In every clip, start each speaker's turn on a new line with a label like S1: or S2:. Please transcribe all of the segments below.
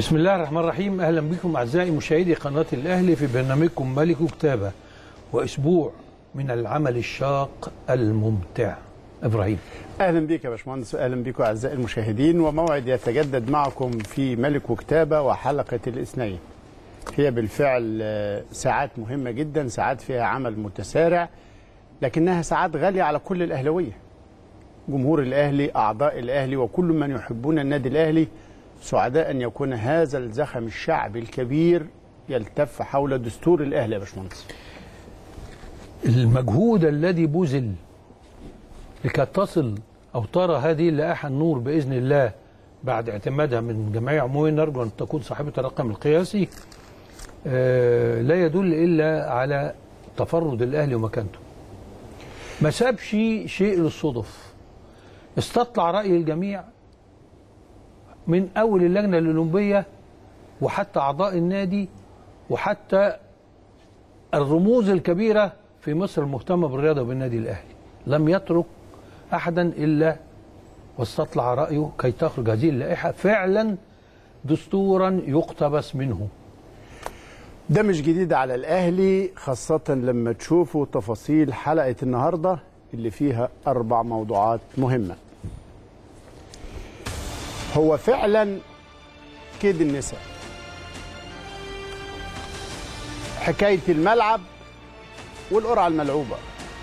S1: بسم الله الرحمن الرحيم اهلا بكم اعزائي مشاهدي قناه الاهلي في برنامجكم ملك كتابه واسبوع من العمل الشاق الممتع ابراهيم
S2: اهلا بك يا باشمهندس واهلا بكم اعزائي المشاهدين وموعد يتجدد معكم في ملك وكتابه وحلقه الاثنين هي بالفعل آه، ساعات مهمه جدا ساعات فيها عمل متسارع لكنها ساعات غاليه على كل الاهلاويه جمهور الاهلي اعضاء الاهلي وكل من يحبون النادي الاهلي سعداء ان يكون هذا الزخم الشعبي الكبير يلتف حول دستور الاهلي يا باشمهندس
S1: المجهود الذي بذل لكي تصل او ترى هذه اللائحه النور باذن الله بعد اعتمادها من جمعيه عموميه نرجو ان تكون صاحبه الرقم القياسي آه، لا يدل الا على تفرد الاهلي ومكانته ما سابش شيء للصدف استطلع راي الجميع من اول اللجنه الاولمبيه وحتى اعضاء النادي وحتى الرموز الكبيره في مصر المهتمه بالرياضه وبالنادي الاهلي لم يترك احدا الا واستطلع رايه كي تخرج هذه اللائحه فعلا دستورا يقتبس منه
S2: ده مش جديد على الأهلي خاصة لما تشوفوا تفاصيل حلقة النهاردة اللي فيها أربع موضوعات مهمة هو فعلا كيد النساء حكاية الملعب والقرعة الملعوبة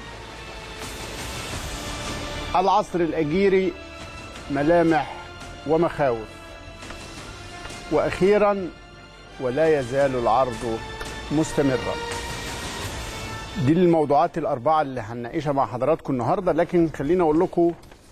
S2: العصر الأجيري ملامح ومخاوف وأخيرا ولا يزال العرض مستمرا دي الموضوعات الأربعة اللي هنناقشها مع حضراتكم النهاردة لكن خليني أقول لكم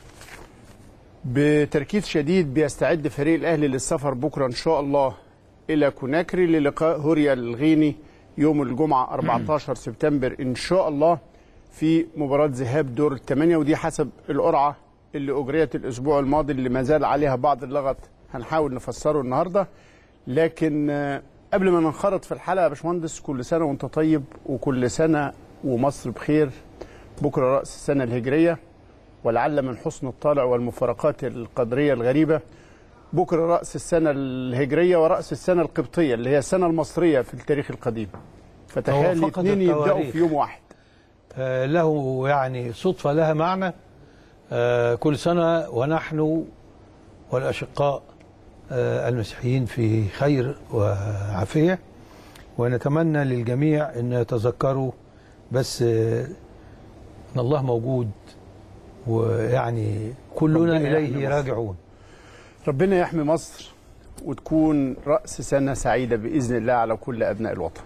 S2: بتركيز شديد بيستعد فريق الأهلي للسفر بكرة إن شاء الله إلى كوناكري للقاء هوريا الغيني يوم الجمعة 14 سبتمبر إن شاء الله في مباراة ذهاب دور الثمانية ودي حسب القرعة اللي أجريت الأسبوع الماضي اللي ما زال عليها بعض اللغط هنحاول نفسره النهارده لكن آه، قبل ما ننخرط في الحلقه يا باشمهندس كل سنه وانت طيب وكل سنه ومصر بخير بكره راس السنه الهجريه ولعل من حسن الطالع والمفارقات القدريه الغريبه بكره راس السنه الهجريه وراس السنه القبطيه اللي هي السنه المصريه في التاريخ القديم فتخيل
S1: هو فقد
S2: الاثنين يبداوا
S1: التواريخ.
S2: في يوم واحد
S1: آه، له يعني صدفة لها معنى آه، كل سنة ونحن والأشقاء آه، المسيحيين في خير وعافية ونتمنى للجميع أن يتذكروا بس آه، أن الله موجود ويعني كلنا
S2: ربنا يحمي
S1: إليه
S2: مصر.
S1: راجعون
S2: ربنا يحمي مصر وتكون رأس سنة سعيدة بإذن الله على كل أبناء الوطن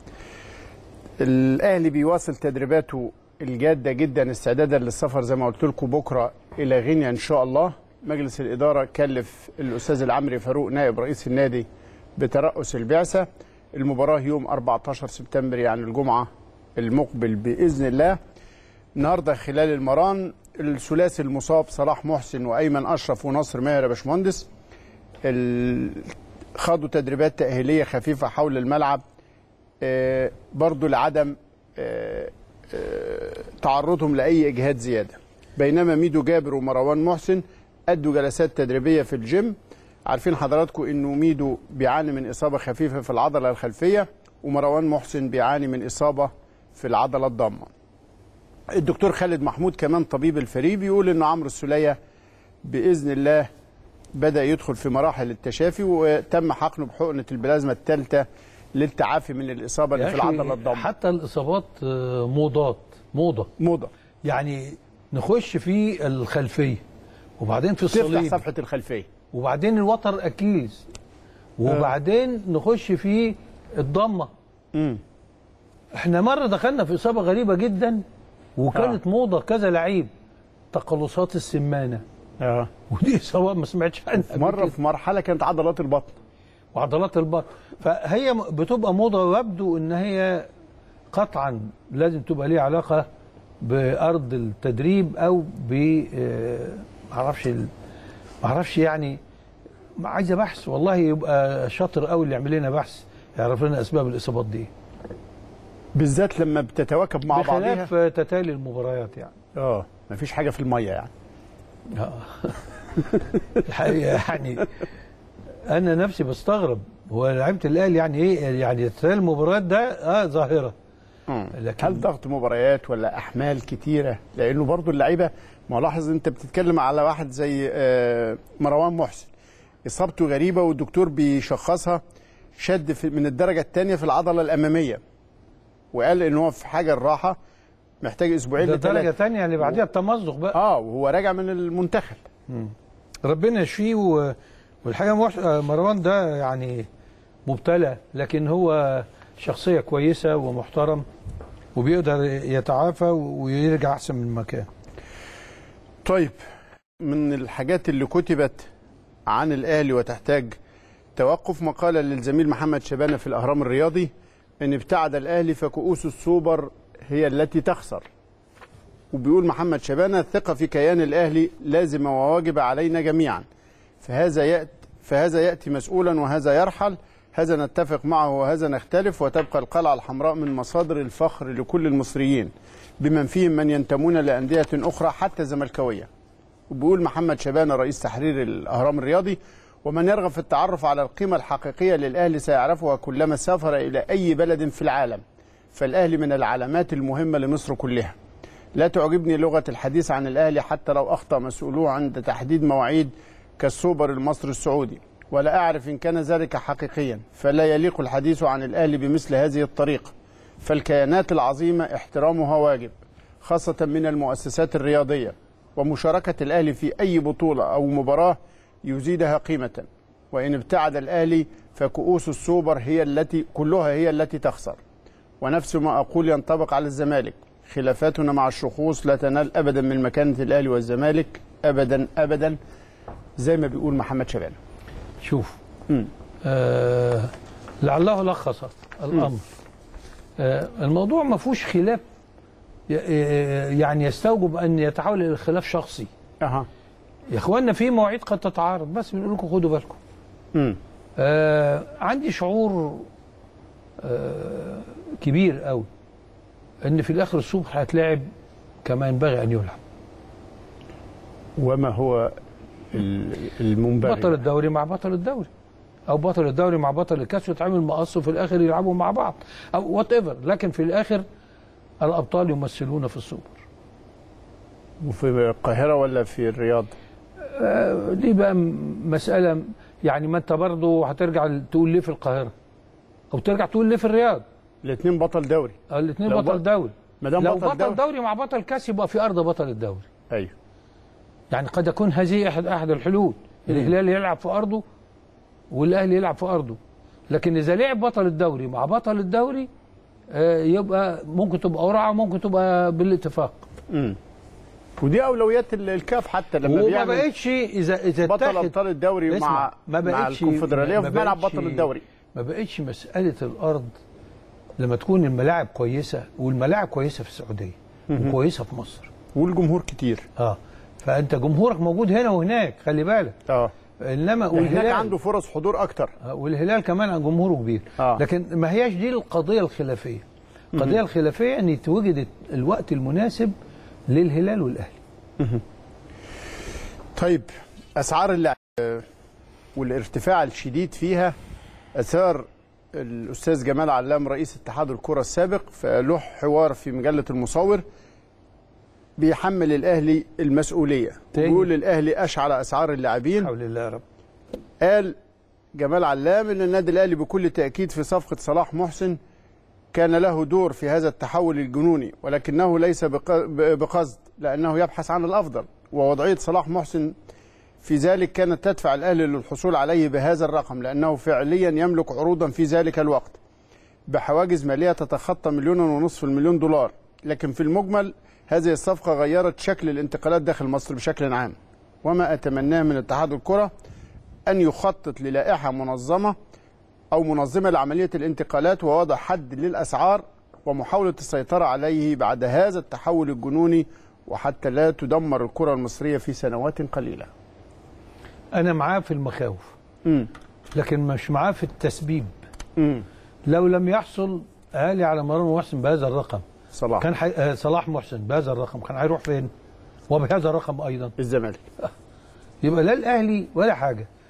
S2: الأهلي بيواصل تدريباته الجادة جدا استعدادا للسفر زي ما قلت لكم بكرة إلى غينيا إن شاء الله مجلس الإدارة كلف الأستاذ العمري فاروق نائب رئيس النادي بترأس البعثة المباراة يوم 14 سبتمبر يعني الجمعة المقبل بإذن الله النهارده خلال المران الثلاثي المصاب صلاح محسن وايمن اشرف وناصر ماهر يا باشمهندس ال- خاضوا تدريبات تاهيليه خفيفه حول الملعب آه، برضو لعدم آه، آه، تعرضهم لاي اجهاد زياده بينما ميدو جابر ومروان محسن ادوا جلسات تدريبيه في الجيم عارفين حضراتكم انه ميدو بيعاني من اصابه خفيفه في العضله الخلفيه ومروان محسن بيعاني من اصابه في العضله الضامه الدكتور خالد محمود كمان طبيب الفريق بيقول ان عمرو السوليه باذن الله بدا يدخل في مراحل التشافي وتم حقنه بحقنه البلازما الثالثه للتعافي من الاصابه اللي
S1: يا
S2: في
S1: أخي
S2: العضله الضامه
S1: حتى الإصابات آه، موضات موضة
S2: موضه
S1: يعني نخش في الخلفية وبعدين في
S2: تفتح
S1: الصليب
S2: صفحه الخلفيه
S1: وبعدين الوتر اكيلز وبعدين نخش في الضمه
S2: امم
S1: احنا مره دخلنا في اصابه غريبه جدا وكانت موضه كذا لعيب تقلصات السمانه
S2: اه
S1: ودي اصابه ما سمعتش عنها قبل
S2: مره
S1: كده.
S2: في مرحله كانت عضلات البطن
S1: وعضلات البطن فهي م- بتبقى موضه ويبدو ان هي قطعا لازم تبقى ليها علاقه بارض التدريب او ب آه، معرفش ال- معرفش يعني عايزه بحث والله يبقى شاطر قوي اللي يعمل لنا بحث يعرف لنا اسباب الاصابات دي
S2: بالذات لما بتتواكب مع بعضها
S1: بخلاف آه، تتالي المباريات يعني
S2: اه مفيش حاجه في الميه يعني
S1: آه. الحقيقه يعني انا نفسي بستغرب هو لعيبه الاهلي يعني ايه يعني تلاقي المباريات ده اه ظاهره لكن
S2: هل ضغط مباريات ولا احمال كتيره لانه برضو اللعيبه ما لاحظ انت بتتكلم على واحد زي آه، مروان محسن اصابته غريبه والدكتور بيشخصها شد في من الدرجه الثانيه في العضله الاماميه وقال ان هو في حاجه الراحه محتاج اسبوعين
S1: ده درجه
S2: لثلاثه
S1: ثانيه اللي بعديها التمزق بقى
S2: اه وهو راجع من المنتخب
S1: ربنا يشفيه و... والحقيقه موح... آه، مروان ده يعني مبتلى لكن هو شخصيه كويسه ومحترم وبيقدر يتعافى ويرجع احسن من مكان
S2: طيب من الحاجات اللي كتبت عن الاهلي وتحتاج توقف مقاله للزميل محمد شبانه في الاهرام الرياضي ان ابتعد الاهلي فكؤوس السوبر هي التي تخسر وبيقول محمد شبانه الثقه في كيان الاهلي لازمه وواجب علينا جميعا فهذا ياتي فهذا ياتي مسؤولا وهذا يرحل هذا نتفق معه وهذا نختلف وتبقى القلعه الحمراء من مصادر الفخر لكل المصريين بمن فيهم من ينتمون لانديه اخرى حتى زملكاويه وبيقول محمد شبانه رئيس تحرير الاهرام الرياضي ومن يرغب في التعرف على القيمه الحقيقيه للاهلي سيعرفها كلما سافر الى اي بلد في العالم فالاهلي من العلامات المهمه لمصر كلها لا تعجبني لغه الحديث عن الاهلي حتى لو اخطا مسؤولوه عند تحديد مواعيد كالسوبر المصري السعودي ولا اعرف ان كان ذلك حقيقيا فلا يليق الحديث عن الاهلي بمثل هذه الطريقه فالكيانات العظيمه احترامها واجب خاصه من المؤسسات الرياضيه ومشاركه الاهلي في اي بطوله او مباراه يزيدها قيمه وان ابتعد الاهلي فكؤوس السوبر هي التي كلها هي التي تخسر ونفس ما اقول ينطبق على الزمالك خلافاتنا مع الشخوص لا تنال ابدا من مكانه الاهلي والزمالك ابدا ابدا زي ما بيقول محمد شبانه
S1: شوف
S2: مم.
S1: آه لعله لخص الامر آه الموضوع ما فيهوش خلاف ي- ي- يعني يستوجب ان يتحول الى خلاف شخصي
S2: اها
S1: يا اخوانا في مواعيد قد تتعارض بس بنقول لكم خدوا بالكم
S2: امم
S1: آه عندي شعور آه كبير قوي ان في الاخر الصبح هتلاعب كما ينبغي ان يلعب
S2: وما هو ال- المنبغي
S1: بطل الدوري مع بطل الدوري او بطل الدوري مع بطل الكاس ويتعمل مقص وفي الاخر يلعبوا مع بعض او وات ايفر لكن في الاخر الابطال يمثلون في السوبر
S2: وفي القاهره ولا في الرياض
S1: آه، دي بقى م- مساله يعني ما انت برضه هترجع تقول ليه في القاهره او ترجع تقول ليه في الرياض
S2: الاثنين بطل دوري
S1: الاثنين
S2: لو
S1: بطل
S2: بط-
S1: دوري
S2: ما دام
S1: لو
S2: بطل
S1: بطل
S2: دوري
S1: دوري مع بطل كاس يبقى في ارض بطل الدوري
S2: ايوه
S1: يعني قد يكون هذه احد احد الحلول الهلال يلعب في ارضه والاهلي يلعب في ارضه لكن اذا لعب بطل الدوري مع بطل الدوري آه، يبقى ممكن تبقى قرعه ممكن تبقى بالاتفاق
S2: امم ودي اولويات ال- الكاف حتى لما
S1: وما
S2: بيعمل
S1: بقتش اذا اذا
S2: بطل
S1: اتحد
S2: ابطال الدوري
S1: اسمع،
S2: مع
S1: ما
S2: مع
S1: بقتش-
S2: الكونفدراليه
S1: ما
S2: في ملعب
S1: بقتش-
S2: بطل الدوري
S1: ما بقتش مساله الارض لما تكون الملاعب كويسه والملاعب كويسه في السعوديه وكويسه في مصر
S2: والجمهور كتير
S1: اه فانت جمهورك موجود هنا وهناك خلي بالك
S2: اه
S1: انما
S2: هناك
S1: والهلال
S2: عنده فرص حضور اكتر
S1: آه، والهلال كمان جمهوره كبير
S2: آه.
S1: لكن ما هياش دي القضيه الخلافيه القضيه الخلافيه ان يتوجد الوقت المناسب للهلال والاهلي
S2: طيب اسعار اللعب آه، والارتفاع الشديد فيها اثار الاستاذ جمال علام رئيس اتحاد الكره السابق فله حوار في مجله المصور بيحمل الاهلي المسؤوليه
S1: تاني.
S2: بيقول الاهلي اشعل اسعار اللاعبين
S1: حول الله يا رب
S2: قال جمال علام ان النادي الاهلي بكل تاكيد في صفقه صلاح محسن كان له دور في هذا التحول الجنوني ولكنه ليس بق- ب- بقصد لانه يبحث عن الافضل ووضعيه صلاح محسن في ذلك كانت تدفع الاهلي للحصول عليه بهذا الرقم لانه فعليا يملك عروضا في ذلك الوقت بحواجز ماليه تتخطى مليون ونصف المليون دولار لكن في المجمل هذه الصفقه غيرت شكل الانتقالات داخل مصر بشكل عام وما اتمناه من اتحاد الكره أن يخطط للائحة منظمة أو منظمة لعملية الانتقالات ووضع حد للأسعار ومحاولة السيطرة عليه بعد هذا التحول الجنوني وحتى لا تدمر الكرة المصرية في سنوات قليلة
S1: انا معاه في المخاوف
S2: مم.
S1: لكن مش معاه في التسبيب
S2: مم.
S1: لو لم يحصل اهلي على مروان محسن بهذا الرقم
S2: صلاح
S1: كان حي... آه، صلاح محسن بهذا الرقم كان هيروح فين وبهذا الرقم ايضا
S2: الزمالك
S1: يبقى لا الاهلي ولا حاجه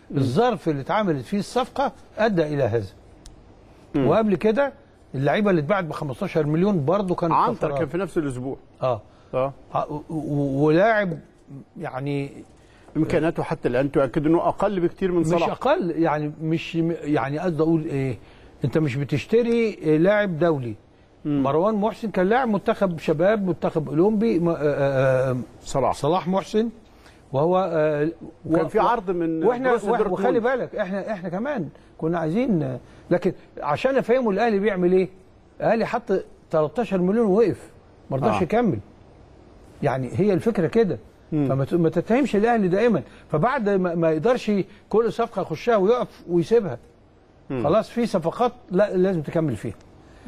S1: الظرف اللي اتعملت فيه الصفقه ادى الى هذا وقبل كده اللعيبه اللي اتباعت ب 15 مليون برضه كانت
S2: عنتر
S1: طفرات.
S2: كان في نفس الاسبوع
S1: اه
S2: اه
S1: ع- و- و- ولاعب يعني
S2: امكانياته حتى الان تؤكد انه اقل بكتير من
S1: مش
S2: صلاح
S1: اقل يعني مش يعني قصدي اقول ايه انت مش بتشتري آه، لاعب دولي مروان محسن كان لاعب منتخب شباب منتخب اولمبي م- آه، آه، آه،
S2: صلاح
S1: صلاح محسن وهو آه،
S2: وكان
S1: و-
S2: في عرض من
S1: واحنا
S2: بروسيا
S1: وإحنا-
S2: دورتموند.
S1: وخلي بالك احنا احنا كمان كنا عايزين آه، لكن عشان افهمه الاهلي بيعمل ايه؟ الاهلي حط 13 مليون ووقف ما رضاش
S2: آه.
S1: يكمل يعني هي الفكره كده فما ت- ما تتهمش الاهلي دائما فبعد ما, ما يقدرش كل صفقه يخشها ويقف ويسيبها خلاص في صفقات لا لازم تكمل فيها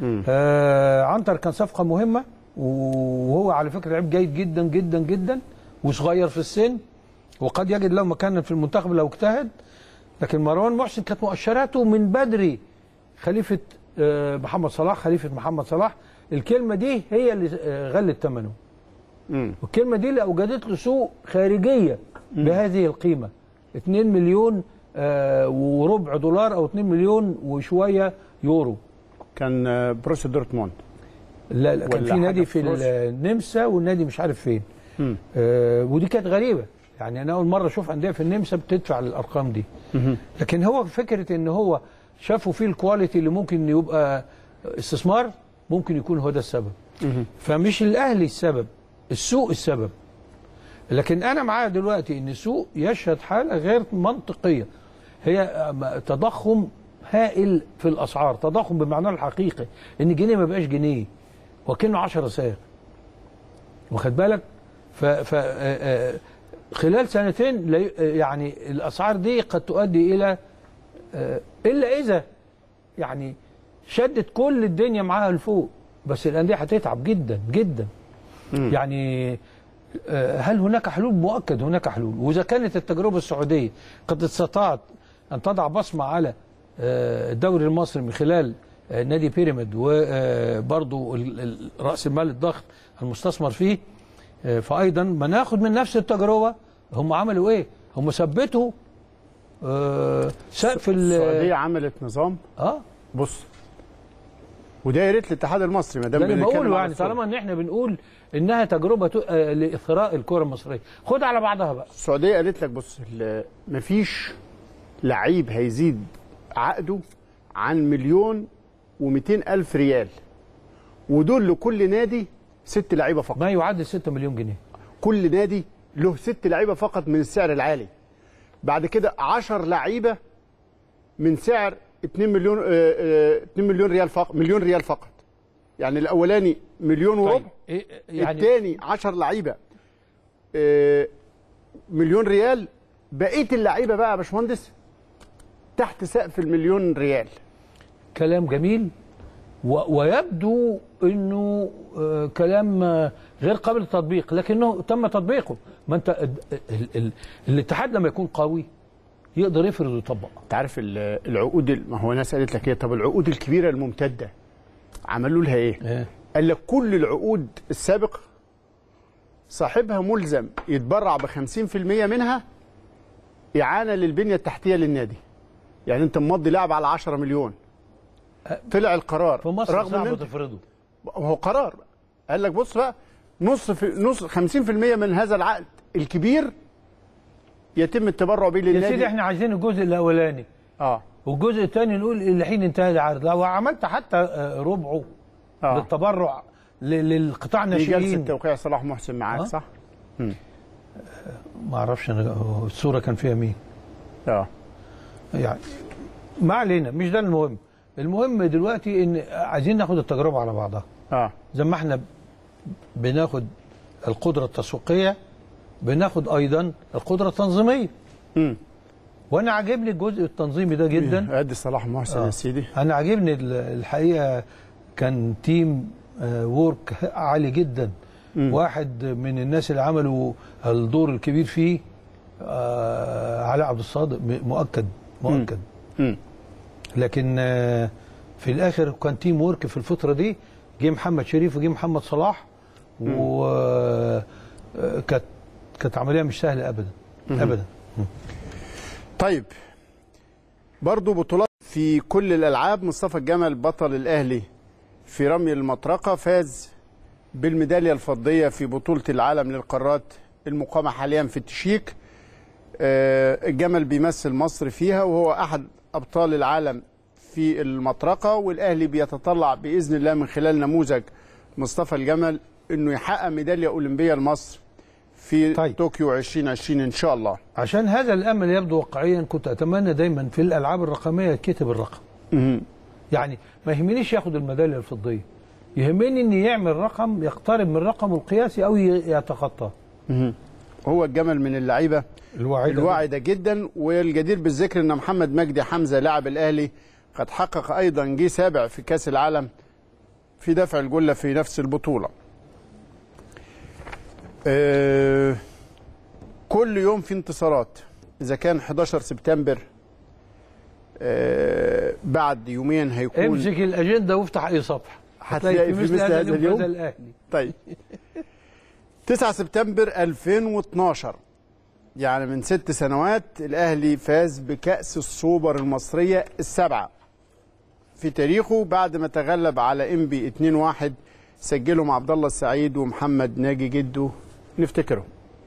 S1: آه عنتر كان صفقه مهمه وهو على فكره لعيب جيد جدا جدا جدا وصغير في السن وقد يجد له مكانا في المنتخب لو اجتهد لكن مروان محسن كانت مؤشراته من بدري خليفه آه محمد صلاح خليفه محمد صلاح الكلمه دي هي اللي آه، غلت ثمنه
S2: مم.
S1: والكلمه دي اللي اوجدت له سوق خارجيه بهذه القيمه 2 مليون آه وربع دولار او 2 مليون وشويه يورو
S2: كان آه، بروسيا دورتموند
S1: لا, لا كان
S2: ولا
S1: في نادي
S2: حاجة
S1: في
S2: في روسيا.
S1: النمسا والنادي مش عارف فين
S2: مم.
S1: آه ودي كانت غريبه يعني انا اول مره اشوف انديه في النمسا بتدفع الارقام دي لكن هو فكره ان هو شافوا فيه الكواليتي اللي ممكن يبقى استثمار ممكن يكون هو ده السبب فمش الاهلي السبب السوق السبب لكن انا معايا دلوقتي ان السوق يشهد حاله غير منطقيه هي أم- تضخم هائل في الاسعار تضخم بمعناه الحقيقي ان الجنيه ما بقاش جنيه وكانه 10 صاغ واخد بالك ف, ف آه، آه، خلال سنتين لا ي- آه، يعني الاسعار دي قد تؤدي الى آه، الا اذا يعني شدت كل الدنيا معاها لفوق بس الانديه هتتعب جدا جدا يعني آه، هل هناك حلول مؤكد هناك حلول واذا كانت التجربه السعوديه قد استطاعت ان تضع بصمه على آه، الدوري المصري من خلال آه، نادي بيراميد وبرضه راس المال الضخم المستثمر فيه آه، فايضا ما ناخد من نفس التجربه هم عملوا ايه؟ هم ثبتوا آه، سقف ال-
S2: السعوديه عملت نظام
S1: اه
S2: بص وده يا ريت الاتحاد المصري ما دام
S1: ده اللي
S2: بنتكلم
S1: بقوله
S2: على
S1: يعني
S2: السعودية.
S1: طالما ان احنا بنقول انها تجربه ت- آه، لاثراء الكره المصريه خد على بعضها بقى
S2: السعوديه قالت لك بص ال- مفيش لعيب هيزيد عقده عن مليون و200 الف ريال ودول لكل نادي ست لعيبه فقط
S1: ما يعادل 6 مليون جنيه
S2: كل نادي له ست لعيبه فقط من السعر العالي بعد كده 10 لعيبه من سعر 2 مليون آه، آه، 2 مليون ريال فقط مليون ريال فقط يعني الاولاني مليون وربع
S1: إيه يعني
S2: الثاني 10 لعيبه آه، مليون ريال بقيه اللعيبه بقى يا باشمهندس تحت سقف المليون ريال
S1: كلام جميل و- ويبدو انه آه، كلام آه، غير قابل للتطبيق لكنه تم تطبيقه ما انت ال- ال- ال- الاتحاد لما يكون قوي يقدر يفرض ويطبق
S2: انت عارف ال- العقود ال- ما هو ناس قالت لك ايه طب العقود الكبيره الممتده عملوا لها ايه؟
S1: إيه؟
S2: قال لك كل العقود السابقه صاحبها ملزم يتبرع ب 50% منها اعانه للبنيه التحتيه للنادي. يعني انت ممضي لاعب على 10 مليون طلع القرار
S1: في مصر
S2: رغم ان
S1: صعب
S2: انت
S1: تفرضه
S2: هو قرار قال لك بص بقى نص في نص 50% من هذا العقد الكبير يتم التبرع به
S1: يا
S2: للنادي
S1: سيدي احنا عايزين الجزء الاولاني
S2: اه
S1: والجزء الثاني نقول الحين انتهى العرض لو عملت حتى آه، ربعه
S2: اه
S1: للتبرع ل- للقطاع
S2: دي جلسه
S1: الناشئين
S2: توقيع صلاح محسن معاك
S1: آه.
S2: صح؟
S1: ما اعرفش انا الصوره كان فيها مين
S2: اه
S1: يعني ما علينا مش ده المهم المهم دلوقتي ان عايزين ناخد التجربه على بعضها
S2: اه
S1: زي ما احنا بناخد القدره التسويقيه بناخد ايضا القدره التنظيميه
S2: امم
S1: وانا عاجبني الجزء التنظيمي ده جدا
S2: ادي صلاح محسن
S1: آه.
S2: يا سيدي
S1: انا عاجبني ال- الحقيقه كان تيم آه، وورك عالي جدا
S2: مم.
S1: واحد من الناس اللي عملوا الدور الكبير فيه آه، علاء عبد الصادق م- مؤكد مؤكد
S2: امم
S1: لكن آه، في الاخر كان تيم وورك في الفتره دي جه محمد شريف وجه محمد صلاح و آه، كانت كانت عمليه مش سهله ابدا ابدا
S2: طيب برضو بطولات في كل الالعاب مصطفى الجمل بطل الاهلي في رمي المطرقه فاز بالميداليه الفضيه في بطوله العالم للقارات المقامه حاليا في التشيك آه، الجمل بيمثل مصر فيها وهو احد ابطال العالم في المطرقه والاهلي بيتطلع باذن الله من خلال نموذج مصطفى الجمل انه يحقق ميداليه اولمبيه لمصر في
S1: طيب.
S2: طيب. طوكيو 2020 ان شاء الله
S1: عشان هذا الامل يبدو واقعيا كنت اتمنى دايما في الالعاب الرقميه يتكتب الرقم يعني ما يهمنيش ياخد الميداليه الفضيه يهمني ان يعمل رقم يقترب من رقمه القياسي او ي- يتخطاه
S2: هو الجمل من اللعيبه
S1: الواعدة
S2: الواعده جدا والجدير بالذكر ان محمد مجدي حمزه لاعب الاهلي قد حقق ايضا جه سابع في كاس العالم في دفع الجله في نفس البطوله. آه، كل يوم في انتصارات اذا كان 11 سبتمبر آه، بعد يومين هيكون
S1: امسك الاجنده وافتح اي صفحه
S2: هتلاقي في مثل هذا اليوم
S1: فاز الاهلي
S2: طيب 9 سبتمبر 2012 يعني من ست سنوات الاهلي فاز بكاس السوبر المصريه السبعه في تاريخه بعد ما تغلب على انبي 2-1 سجلهم عبد الله السعيد ومحمد ناجي جده نفتكره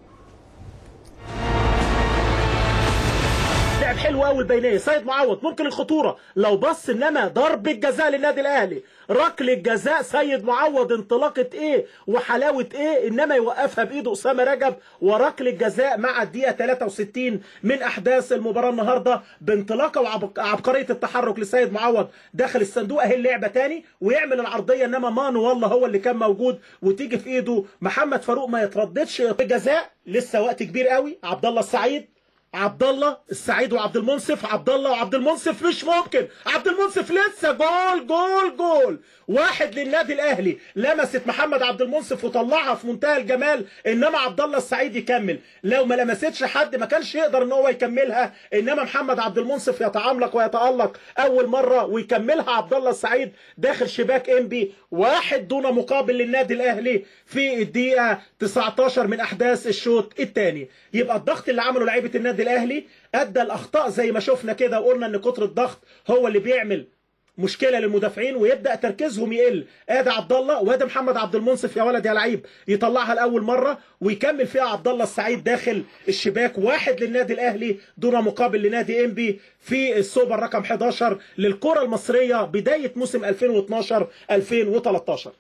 S3: لعب حلو قوي البينيه سيد معوض ممكن الخطوره لو بص انما ضربه جزاء للنادي الاهلي ركله جزاء سيد معوض انطلاقه ايه وحلاوه ايه انما يوقفها بايده اسامه رجب وركله جزاء مع الدقيقه 63 من احداث المباراه النهارده بانطلاقه وعبقريه التحرك لسيد معوض داخل الصندوق اهي اللعبه تاني ويعمل العرضيه انما مانو والله هو اللي كان موجود وتيجي في ايده محمد فاروق ما يترددش جزاء لسه وقت كبير قوي عبد الله السعيد عبد الله السعيد وعبد المنصف عبد الله وعبد المنصف مش ممكن عبد المنصف لسه جول جول جول واحد للنادي الاهلي لمست محمد عبد المنصف وطلعها في منتهى الجمال انما عبد الله السعيد يكمل لو ما لمستش حد ما كانش يقدر ان هو يكملها انما محمد عبد المنصف يتعملق ويتالق اول مره ويكملها عبد الله السعيد داخل شباك انبي واحد دون مقابل للنادي الاهلي في الدقيقه 19 من احداث الشوط الثاني يبقى الضغط اللي عمله لعيبه النادي الاهلي ادى الاخطاء زي ما شفنا كده وقلنا ان كتر الضغط هو اللي بيعمل مشكله للمدافعين ويبدا تركيزهم يقل ادي عبد الله وادي محمد عبد المنصف يا ولد يا لعيب يطلعها لاول مره ويكمل فيها عبد الله السعيد داخل الشباك واحد للنادي الاهلي دون مقابل لنادي انبي في السوبر رقم 11 للكره المصريه بدايه موسم 2012 2013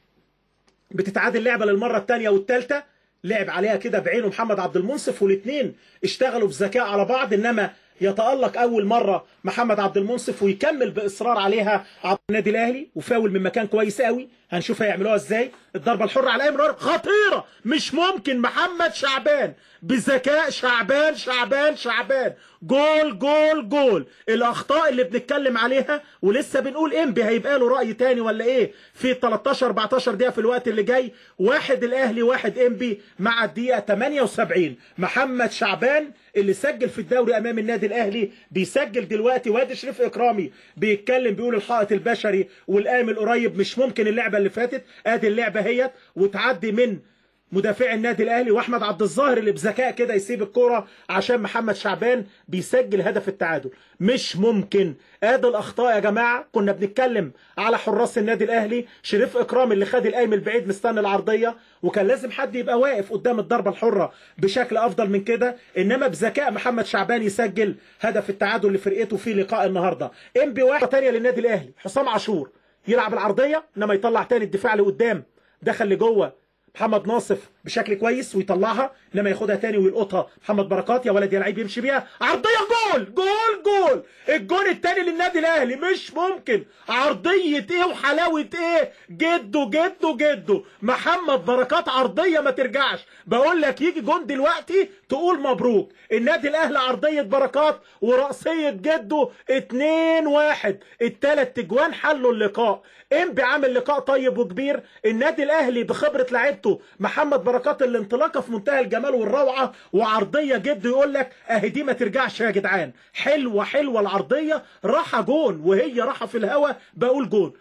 S3: بتتعادل لعبه للمره الثانيه والثالثه لعب عليها كده بعينه محمد عبد المنصف والاثنين اشتغلوا بذكاء على بعض انما يتألق أول مرة محمد عبد المنصف ويكمل بإصرار عليها عبد النادي الأهلي وفاول من مكان كويس قوي هنشوف هيعملوها ازاي الضربة الحرة على أيمن خطيرة مش ممكن محمد شعبان بذكاء شعبان شعبان شعبان جول جول جول الأخطاء اللي بنتكلم عليها ولسه بنقول إنبي هيبقى له رأي تاني ولا إيه في 13 14 دقيقة في الوقت اللي جاي واحد الأهلي واحد إنبي مع الدقيقة 78 محمد شعبان اللي سجل في الدوري امام النادي الاهلي بيسجل دلوقتي وادي شريف اكرامي بيتكلم بيقول الحائط البشري والقام القريب مش ممكن اللعبه اللي فاتت ادي اللعبه هيت وتعدي من مدافع النادي الاهلي واحمد عبد الظاهر اللي بذكاء كده يسيب الكوره عشان محمد شعبان بيسجل هدف التعادل مش ممكن ادي الاخطاء يا جماعه كنا بنتكلم على حراس النادي الاهلي شريف اكرام اللي خد القايم البعيد مستني العرضيه وكان لازم حد يبقى واقف قدام الضربه الحره بشكل افضل من كده انما بذكاء محمد شعبان يسجل هدف التعادل لفرقته في لقاء النهارده انبي واحده ثانيه للنادي الاهلي حسام عاشور يلعب العرضيه انما يطلع تاني الدفاع لقدام دخل لجوه محمد ناصف بشكل كويس ويطلعها انما ياخدها تاني ويلقطها محمد بركات يا ولد يا لعيب يمشي بيها عرضيه جول جول جول الجول التاني للنادي الاهلي مش ممكن عرضيه ايه وحلاوه ايه جده جده جده محمد بركات عرضيه ما ترجعش بقول لك يجي جون دلوقتي تقول مبروك النادي الاهلي عرضيه بركات وراسيه جده 2 1 الثلاث اجوان حلوا اللقاء انبي عامل لقاء طيب وكبير النادي الاهلي بخبره لعيبته محمد بركات الانطلاقه في منتهى الجمال والروعه وعرضيه جد يقول لك اهي دي ما ترجعش يا جدعان حلوه حلوه العرضيه راحه جون وهي راحه في الهوا بقول جون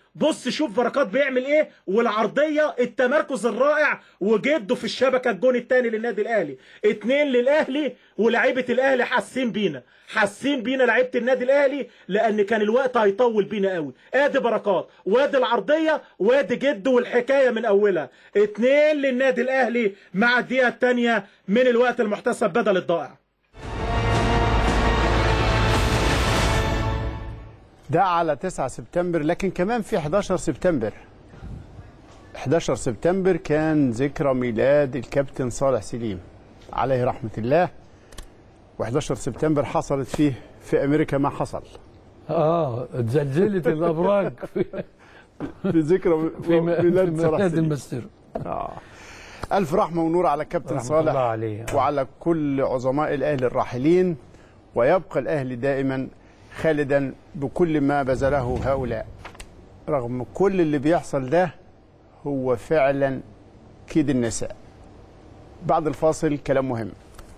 S3: بص شوف بركات بيعمل ايه والعرضيه التمركز الرائع وجده في الشبكه الجون الثاني للنادي الاهلي اتنين للاهلي ولاعيبه الاهلي حاسين بينا حاسين بينا لعيبه النادي الاهلي لان كان الوقت هيطول بينا قوي ادي بركات وادي العرضيه وادي جده والحكايه من اولها اتنين للنادي الاهلي مع الدقيقه الثانيه من الوقت المحتسب بدل الضائع
S2: ده على 9 سبتمبر لكن كمان في 11 سبتمبر 11 سبتمبر كان ذكرى ميلاد الكابتن صالح سليم عليه رحمة الله و11 سبتمبر حصلت فيه في أمريكا ما حصل
S1: اه اتزلزلت الابراج في
S2: في ذكرى
S1: في
S2: ميلاد صالح
S1: ميلاد
S2: سليم
S1: المستر
S2: آه. ألف رحمة ونور على الكابتن
S1: رحمة
S2: صالح
S1: الله عليه. آه.
S2: وعلى كل عظماء الأهلي الراحلين ويبقى الأهلي دائما خالدا بكل ما بذله هؤلاء رغم كل اللي بيحصل ده هو فعلا كيد النساء بعد الفاصل كلام مهم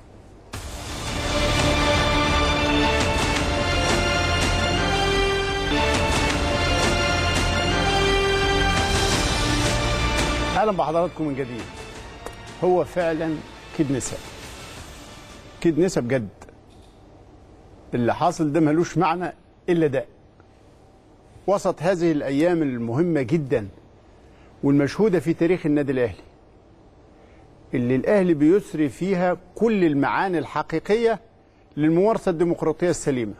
S2: اهلا بحضراتكم من جديد هو فعلا كيد نساء كيد نساء بجد اللي حاصل ده ملوش معنى الا ده وسط هذه الايام المهمه جدا والمشهوده في تاريخ النادي الاهلي اللي الاهلي بيسري فيها كل المعاني الحقيقيه للممارسه الديمقراطيه السليمه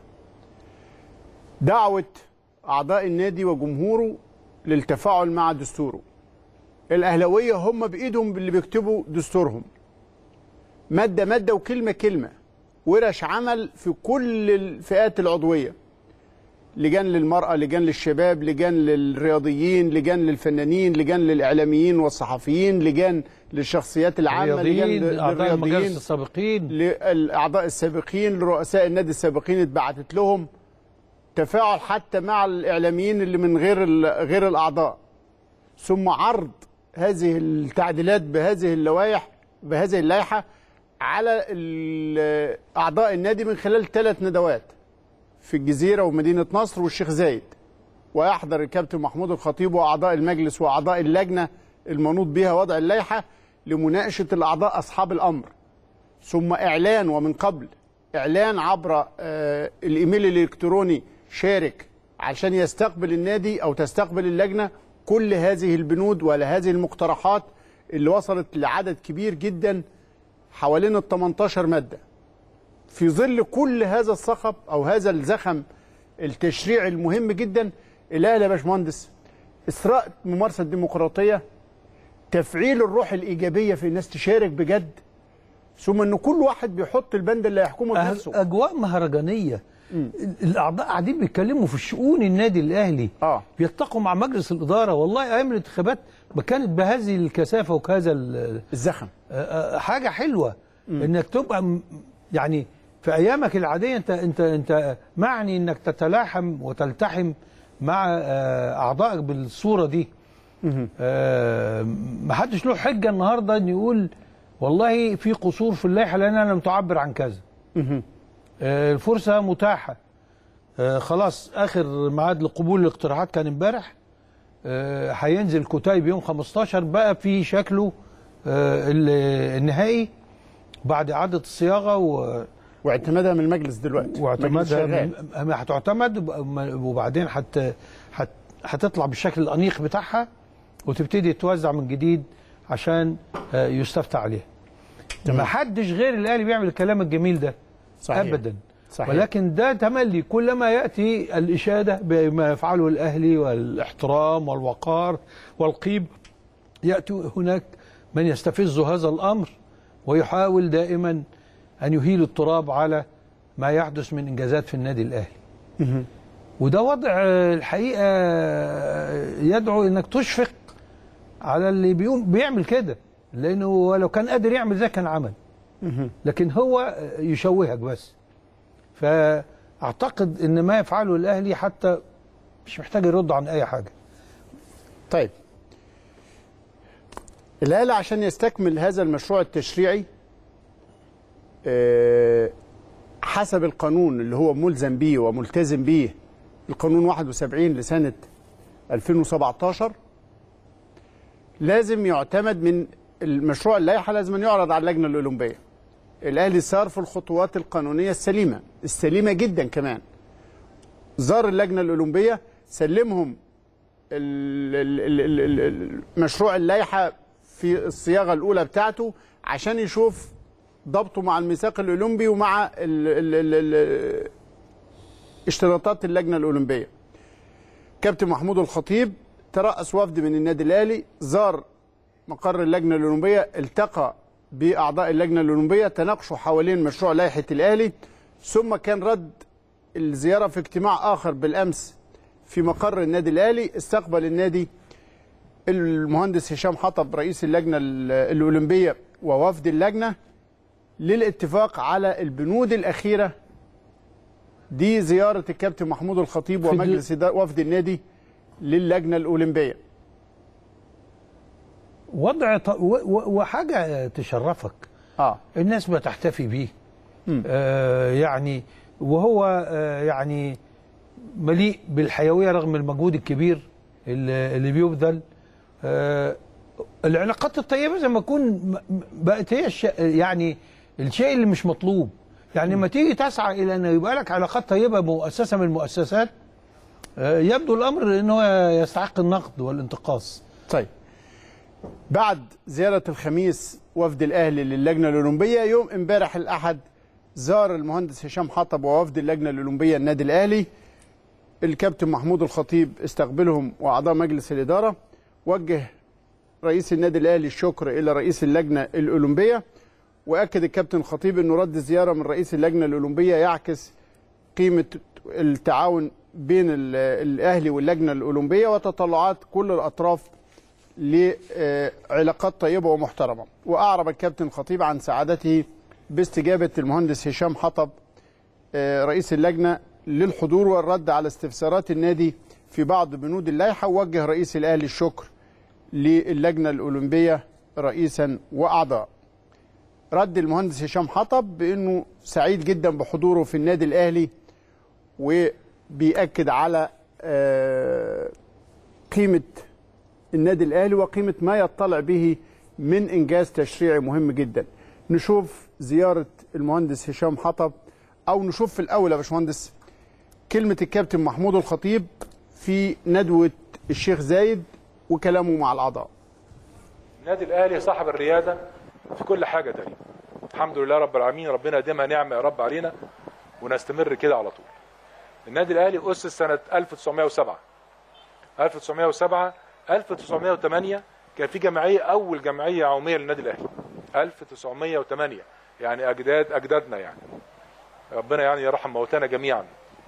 S2: دعوه اعضاء النادي وجمهوره للتفاعل مع دستوره الاهلاويه هم بايدهم اللي بيكتبوا دستورهم ماده ماده وكلمه كلمه ورش عمل في كل الفئات العضويه لجان للمراه لجان للشباب لجان للرياضيين لجان للفنانين لجان للاعلاميين والصحفيين لجان للشخصيات العامه لجان
S1: الرياضيين اعضاء المجالس
S2: للرياضيين
S1: السابقين
S2: للاعضاء السابقين لرؤساء النادي السابقين اتبعتت لهم تفاعل حتى مع الاعلاميين اللي من غير ال- غير الاعضاء ثم عرض هذه التعديلات بهذه اللوائح بهذه اللائحه على ال- اعضاء النادي من خلال ثلاث ندوات في الجزيره ومدينه نصر والشيخ زايد ويحضر الكابتن محمود الخطيب واعضاء المجلس واعضاء اللجنه المنوط بها وضع اللائحه لمناقشه الاعضاء اصحاب الامر ثم اعلان ومن قبل اعلان عبر آه، الايميل الالكتروني شارك عشان يستقبل النادي او تستقبل اللجنه كل هذه البنود ولا هذه المقترحات اللي وصلت لعدد كبير جدا حوالين ال 18 ماده في ظل كل هذا الصخب او هذا الزخم التشريعي المهم جدا الاهلي يا باشمهندس اسراء ممارسه الديمقراطيه تفعيل الروح الايجابيه في الناس تشارك بجد ثم ان كل واحد بيحط البند اللي هيحكمه
S1: أه-
S2: لنفسه
S1: اجواء مهرجانيه ال- الاعضاء قاعدين بيتكلموا في الشؤون النادي الاهلي
S2: اه
S1: بيلتقوا مع مجلس الاداره والله ايام الانتخابات ما كانت بهذه الكثافه وكذا ال-
S2: الزخم
S1: آه، آه، حاجه حلوه انك تبقى م- يعني في ايامك العاديه انت انت انت معني انك تتلاحم وتلتحم مع آه، اعضائك بالصوره دي آه، ما حدش له حجه النهارده ان يقول والله في قصور في اللائحه لان انا لم تعبر عن كذا آه، الفرصه متاحه آه، خلاص اخر ميعاد لقبول الاقتراحات كان امبارح آه، هينزل كتيب يوم 15 بقى في شكله آه، ال- النهائي بعد اعاده الصياغه و-
S2: واعتمادها من المجلس دلوقتي مجلس
S1: واعتمادها
S2: شغال.
S1: من- ما هتعتمد وب- وبعدين هت هت هتطلع بالشكل الانيق بتاعها وتبتدي توزع من جديد عشان آه، يستفتى عليها ما حدش غير الاهلي بيعمل الكلام الجميل ده
S2: صحيح.
S1: ابدا
S2: صحيح.
S1: ولكن ده تملي كلما ياتي الاشاده بما يفعله الاهلي والاحترام والوقار والقيم ياتي هناك من يستفز هذا الامر ويحاول دائما ان يهيل التراب على ما يحدث من انجازات في النادي الاهلي وده وضع آه، الحقيقه آه، يدعو انك تشفق على اللي بيقوم بيعمل كده لانه لو كان قادر يعمل ده كان عمل لكن هو آه، يشوهك بس فاعتقد ان ما يفعله الاهلي حتى مش محتاج يرد عن اي حاجه
S2: طيب الاهلي عشان يستكمل هذا المشروع التشريعي آه، حسب القانون اللي هو ملزم بيه وملتزم بيه القانون 71 لسنة 2017 لازم يعتمد من المشروع اللائحه لازم أن يعرض على اللجنه الاولمبيه الاهلي صار في الخطوات القانونيه السليمه السليمه جدا كمان زار اللجنه الاولمبيه سلمهم ال- ال- ال- ال- ال- المشروع اللائحه في الصياغه الاولى بتاعته عشان يشوف ضبطه مع الميثاق الاولمبي ومع ال ال ال ال اشتراطات اللجنه الاولمبيه كابتن محمود الخطيب ترأس وفد من النادي الاهلي زار مقر اللجنه الاولمبيه التقى باعضاء اللجنه الاولمبيه تناقشوا حوالين مشروع لائحه الاهلي ثم كان رد الزياره في اجتماع اخر بالامس في مقر النادي الاهلي استقبل النادي المهندس هشام حطب رئيس اللجنه ال- الاولمبيه ووفد اللجنه للاتفاق على البنود الاخيره دي زياره الكابتن محمود الخطيب
S1: في دل-
S2: ومجلس إدارة وفد النادي للجنه الاولمبيه
S1: وضع ط... و... و... وحاجه تشرفك
S2: اه
S1: الناس بتحتفي بيه آه يعني وهو آه يعني مليء بالحيويه رغم المجهود الكبير اللي, اللي بيبذل آه العلاقات الطيبه زي ما تكون م- م- بقت هي الش... يعني الشيء اللي مش مطلوب يعني لما تيجي تسعى الى ان يبقى لك علاقات طيبه بمؤسسه من المؤسسات آه يبدو الامر انه يستحق النقد والانتقاص
S2: طيب بعد زيارة الخميس وفد الأهلي للجنة الأولمبية يوم امبارح الأحد زار المهندس هشام حطب ووفد اللجنة الأولمبية النادي الأهلي الكابتن محمود الخطيب استقبلهم وأعضاء مجلس الإدارة وجه رئيس النادي الأهلي الشكر إلى رئيس اللجنة الأولمبية وأكد الكابتن الخطيب أنه رد الزيارة من رئيس اللجنة الأولمبية يعكس قيمة التعاون بين ال- الأهلي واللجنة الأولمبية وتطلعات كل الأطراف لعلاقات طيبة ومحترمة وأعرب الكابتن الخطيب عن سعادته باستجابة المهندس هشام حطب آه، رئيس اللجنة للحضور والرد على استفسارات النادي في بعض بنود اللائحة ووجه رئيس الأهلي الشكر للجنة الأولمبية رئيسا وأعضاء رد المهندس هشام حطب بأنه سعيد جدا بحضوره في النادي الأهلي وبيأكد على آه، قيمة النادي الاهلي وقيمه ما يطلع به من انجاز تشريعي مهم جدا. نشوف زياره المهندس هشام حطب او نشوف في الاول يا باشمهندس كلمه الكابتن محمود الخطيب في ندوه الشيخ زايد وكلامه مع الاعضاء.
S4: النادي الاهلي صاحب الرياده في كل حاجه تقريبا الحمد لله رب العالمين ربنا يديمها نعمه يا رب علينا ونستمر كده على طول النادي الاهلي اسس سنه 1907 1907 1908 كان في جمعيه اول جمعيه عموميه للنادي الاهلي 1908 يعني اجداد اجدادنا يعني ربنا يعني يرحم موتانا جميعا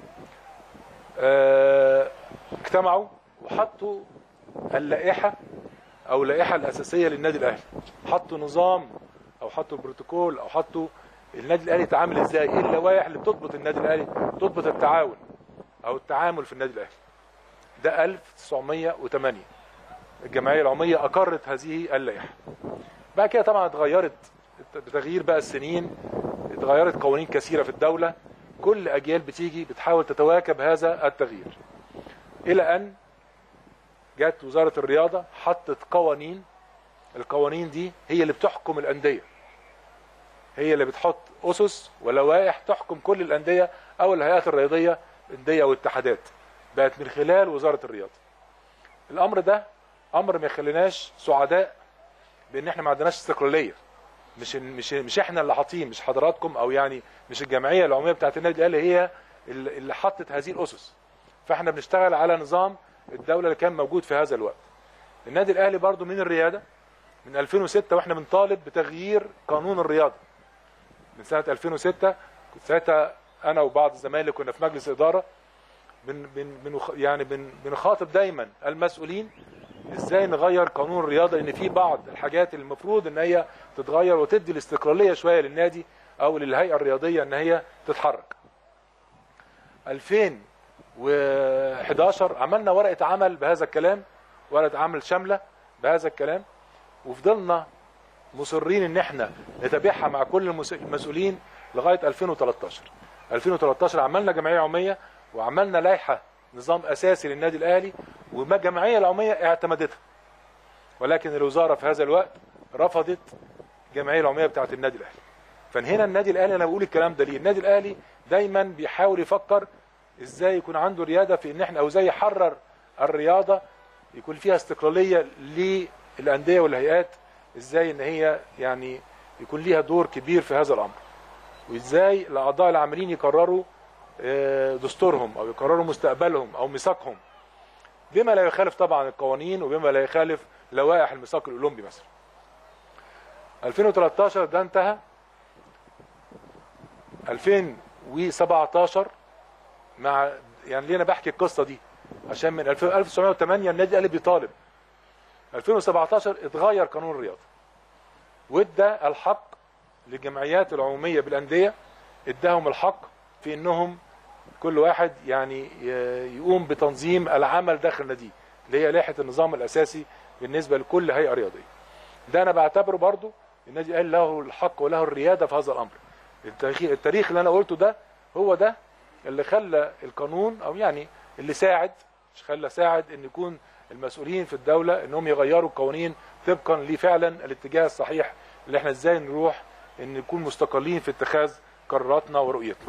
S4: آه، اجتمعوا وحطوا اللائحه او اللائحه الاساسيه للنادي الاهلي حطوا نظام او حطوا بروتوكول او حطوا النادي الاهلي يتعامل ازاي ايه اللوائح اللي بتضبط النادي الاهلي تضبط التعاون او التعامل في النادي الاهلي ده 1908 الجمعيه العموميه اقرت هذه اللائحه بعد كده طبعا اتغيرت بتغيير بقى السنين اتغيرت قوانين كثيره في الدوله كل اجيال بتيجي بتحاول تتواكب هذا التغيير الى ان جت وزاره الرياضه حطت قوانين القوانين دي هي اللي بتحكم الانديه هي اللي بتحط اسس ولوائح تحكم كل الانديه او الهيئات الرياضيه انديه واتحادات بقت من خلال وزاره الرياضه الامر ده امر ما يخليناش سعداء بان احنا ما عندناش استقلاليه مش مش مش احنا اللي حاطين مش حضراتكم او يعني مش الجمعيه العموميه بتاعت النادي الاهلي هي اللي اللي حطت هذه الاسس فاحنا بنشتغل على نظام الدوله اللي كان موجود في هذا الوقت النادي الاهلي برضو من الرياده من 2006 واحنا بنطالب بتغيير قانون الرياضه من سنه 2006 كنت ساعتها انا وبعض الزمايل اللي كنا في مجلس اداره بن بن بن يعني بن بنخاطب دايما المسؤولين ازاي نغير قانون الرياضه لان في بعض الحاجات اللي المفروض ان هي تتغير وتدي الاستقلاليه شويه للنادي او للهيئه الرياضيه ان هي تتحرك 2011 عملنا ورقه عمل بهذا الكلام ورقه عمل شامله بهذا الكلام وفضلنا مصرين ان احنا نتابعها مع كل المس- المسؤولين لغايه 2013 2013 عملنا جمعيه عموميه وعملنا لائحه نظام اساسي للنادي الاهلي وما الجمعيه العموميه اعتمدتها ولكن الوزاره في هذا الوقت رفضت الجمعيه العموميه بتاعه النادي الاهلي فهنا النادي الاهلي انا بقول الكلام ده ليه النادي الاهلي دايما بيحاول يفكر ازاي يكون عنده رياده في ان احنا او ازاي يحرر الرياضه يكون فيها استقلاليه للانديه والهيئات ازاي ان هي يعني يكون ليها دور كبير في هذا الامر وازاي الاعضاء العاملين يقرروا آه، دستورهم او يقرروا مستقبلهم او ميثاقهم بما لا يخالف طبعا القوانين وبما لا يخالف لوائح الميثاق الاولمبي مثلا 2013 ده انتهى 2017 مع يعني ليه انا بحكي القصه دي عشان من 2000 1908 النادي الاهلي بيطالب 2017 اتغير قانون الرياضه وادى الحق للجمعيات العموميه بالانديه اداهم الحق في انهم كل واحد يعني ي- يقوم بتنظيم العمل داخل ناديه اللي هي لائحه النظام الاساسي بالنسبه لكل هيئه رياضيه ده انا بعتبره برضو النادي الاهلي له الحق وله الرياده في هذا الامر التاريخ التاريخ اللي انا قلته ده هو ده اللي خلى القانون او يعني اللي ساعد مش خلى ساعد ان يكون المسؤولين في الدوله انهم يغيروا القوانين طبقا لفعلا الاتجاه الصحيح اللي احنا ازاي نروح ان نكون مستقلين في اتخاذ قراراتنا ورؤيتنا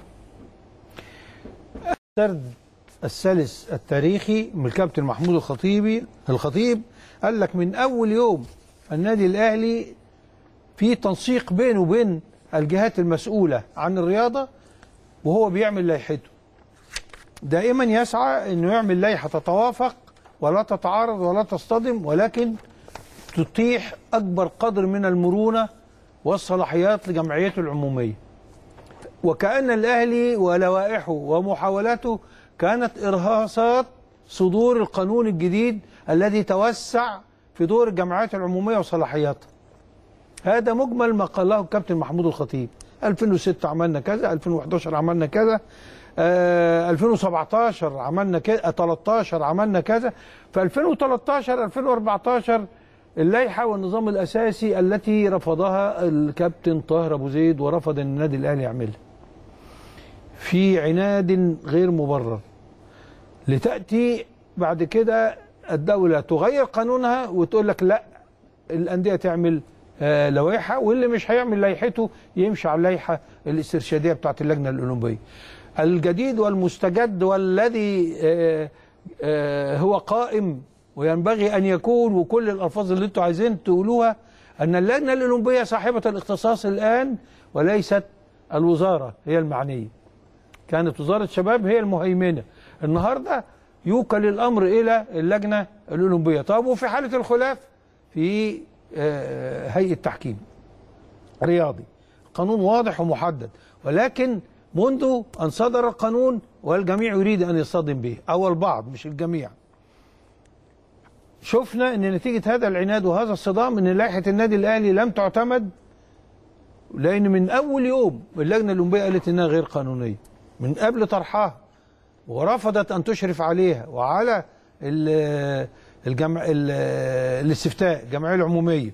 S1: السرد الثالث التاريخي من الكابتن محمود الخطيبي الخطيب قال لك من اول يوم النادي الاهلي في تنسيق بينه وبين الجهات المسؤوله عن الرياضه وهو بيعمل لائحته دائما يسعى انه يعمل لائحه تتوافق ولا تتعارض ولا تصطدم ولكن تتيح اكبر قدر من المرونه والصلاحيات لجمعيته العموميه وكأن الأهلي ولوائحه ومحاولاته كانت إرهاصات صدور القانون الجديد الذي توسع في دور الجمعيات العمومية وصلاحياتها هذا مجمل ما قاله الكابتن محمود الخطيب 2006 عملنا كذا 2011 عملنا كذا آه 2017 عملنا كذا 13 عملنا كذا في 2013 2014 اللائحة والنظام الأساسي التي رفضها الكابتن طاهر أبو زيد ورفض أن النادي الأهلي يعملها في عناد غير مبرر لتأتي بعد كده الدولة تغير قانونها وتقول لك لا الأندية تعمل آه، لوائحة واللي مش هيعمل لائحته يمشي على اللائحة الاسترشادية بتاعت اللجنة الأولمبية الجديد والمستجد والذي آه، آه، هو قائم وينبغي أن يكون وكل الألفاظ اللي انتوا عايزين تقولوها أن اللجنة الأولمبية صاحبة الاختصاص الآن وليست الوزارة هي المعنية كانت وزارة الشباب هي المهيمنة النهاردة يوكل الأمر إلى اللجنة الأولمبية طب وفي حالة الخلاف في آه، هيئة تحكيم رياضي قانون واضح ومحدد ولكن منذ أن صدر القانون والجميع يريد أن يصطدم به أو البعض مش الجميع شفنا أن نتيجة هذا العناد وهذا الصدام أن لائحة النادي الأهلي لم تعتمد لأن من أول يوم اللجنة الأولمبية قالت إنها غير قانونية من قبل طرحها ورفضت أن تشرف عليها وعلى ال- الجمع ال- الاستفتاء الجمعية العمومية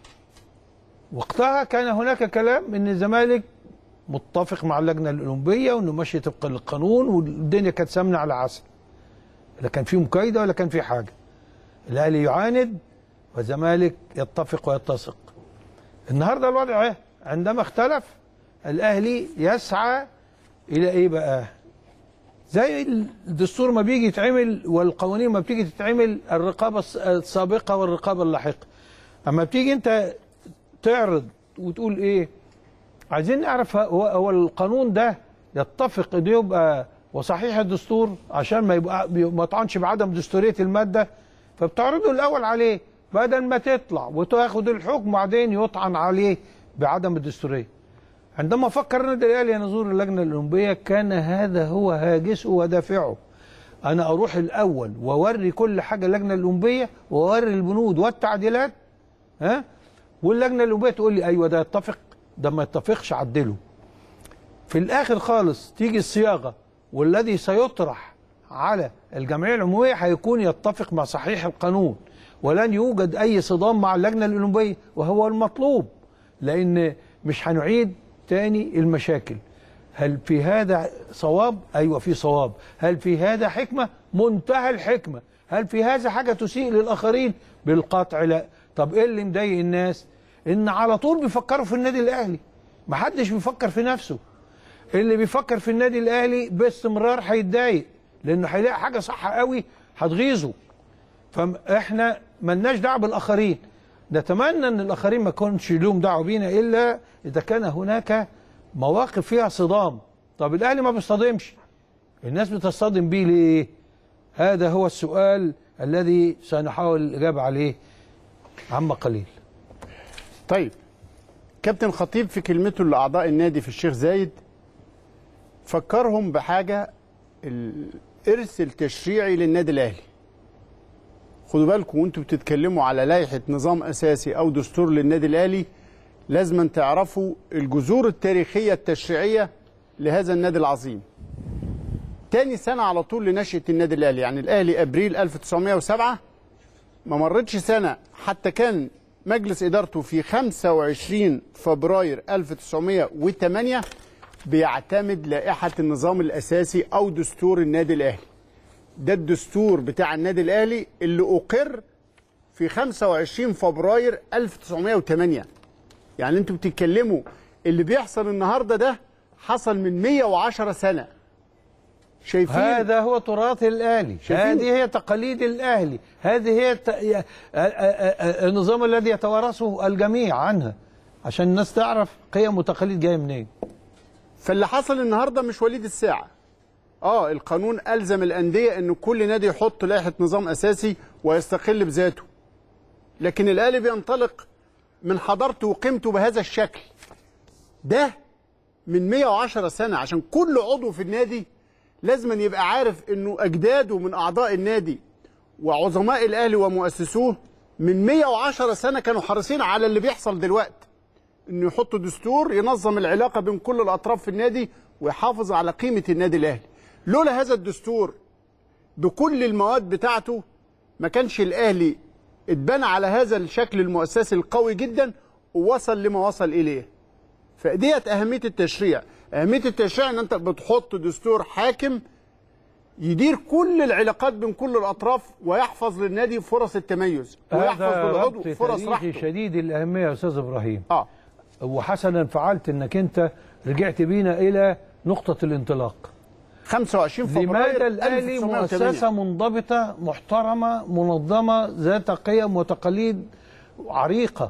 S1: وقتها كان هناك كلام ان الزمالك متفق مع اللجنه الاولمبيه وانه ماشي طبقا للقانون والدنيا كانت سامنه على عسل لا كان في مكايده ولا كان في حاجه الاهلي يعاند والزمالك يتفق ويتسق النهارده الوضع ايه عندما اختلف الاهلي يسعى الى ايه بقى زي الدستور ما بيجي يتعمل والقوانين ما بتيجي تتعمل الرقابه الس- السابقه والرقابه اللاحقه اما بتيجي انت تعرض وتقول ايه عايزين نعرف هو, هو القانون ده يتفق انه يبقى وصحيح الدستور عشان ما يبقى ما يطعنش بعدم دستوريه الماده فبتعرضه الاول عليه بدل ما تطلع وتاخد الحكم وبعدين يطعن عليه بعدم الدستوريه عندما فكر النادي الاهلي ان يزور اللجنه الاولمبيه كان هذا هو هاجسه ودافعه انا اروح الاول واوري كل حاجه اللجنه الاولمبيه واوري البنود والتعديلات ها واللجنه الاولمبيه تقول لي ايوه ده يتفق ده ما يتفقش عدله في الاخر خالص تيجي الصياغه والذي سيطرح على الجمعيه العموميه هيكون يتفق مع صحيح القانون ولن يوجد اي صدام مع اللجنه الاولمبيه وهو المطلوب لان مش هنعيد تاني المشاكل هل في هذا صواب ايوه في صواب هل في هذا حكمه منتهى الحكمه هل في هذا حاجه تسيء للاخرين بالقطع لا طب ايه اللي مضايق الناس ان على طول بيفكروا في النادي الاهلي محدش بيفكر في نفسه اللي بيفكر في النادي الاهلي باستمرار هيتضايق لانه هيلاقي حاجه صح قوي هتغيظه فاحنا ملناش دعوه بالاخرين نتمنى ان الاخرين ما يكونش لهم دعوه بينا الا اذا كان هناك مواقف فيها صدام طب الاهلي ما بيصطدمش الناس بتصطدم بيه ليه هذا هو السؤال الذي سنحاول الاجابه عليه عما قليل
S2: طيب كابتن خطيب في كلمته لاعضاء النادي في الشيخ زايد فكرهم بحاجه الارث التشريعي للنادي الاهلي خدوا بالكم وانتوا بتتكلموا على لائحه نظام اساسي او دستور للنادي الاهلي لازم تعرفوا الجذور التاريخيه التشريعيه لهذا النادي العظيم تاني سنه على طول لنشاه النادي الاهلي يعني الاهلي ابريل 1907 ما مرتش سنه حتى كان مجلس ادارته في 25 فبراير 1908 بيعتمد لائحه النظام الاساسي او دستور النادي الاهلي ده الدستور بتاع النادي الاهلي اللي اقر في 25 فبراير 1908 يعني انتوا بتتكلموا اللي بيحصل النهارده ده حصل من 110 سنه شايفين
S1: هذا هو تراث الاهلي
S2: شايفين؟
S1: هذه هي تقاليد الاهلي هذه هي الت... ي- ا- ا- ا- النظام الذي يتوارثه الجميع عنها عشان الناس تعرف قيم وتقاليد جايه منين
S2: فاللي حصل النهارده مش وليد الساعه اه القانون الزم الانديه ان كل نادي يحط لائحه نظام اساسي ويستقل بذاته لكن الاهلي بينطلق من حضارته وقيمته بهذا الشكل ده من 110 سنه عشان كل عضو في النادي لازم أن يبقى عارف انه اجداده من اعضاء النادي وعظماء الاهلي ومؤسسوه من 110 سنه كانوا حريصين على اللي بيحصل دلوقتي انه يحطوا دستور ينظم العلاقه بين كل الاطراف في النادي ويحافظ على قيمه النادي الاهلي لولا هذا الدستور بكل المواد بتاعته ما كانش الاهلي اتبنى على هذا الشكل المؤسسي القوي جدا ووصل لما وصل اليه فديت اهميه التشريع اهميه التشريع ان انت بتحط دستور حاكم يدير كل العلاقات بين كل الاطراف ويحفظ للنادي فرص التميز ويحفظ
S1: هذا
S2: للعضو
S1: ربط
S2: فرص
S1: تاريخي
S2: راحته
S1: شديد الاهميه يا استاذ ابراهيم
S2: اه
S1: وحسنا فعلت انك انت رجعت بينا الى نقطه الانطلاق
S2: 25 فبراير
S1: لماذا الاهلي
S2: 1908.
S1: مؤسسه منضبطه محترمه منظمه ذات قيم وتقاليد عريقه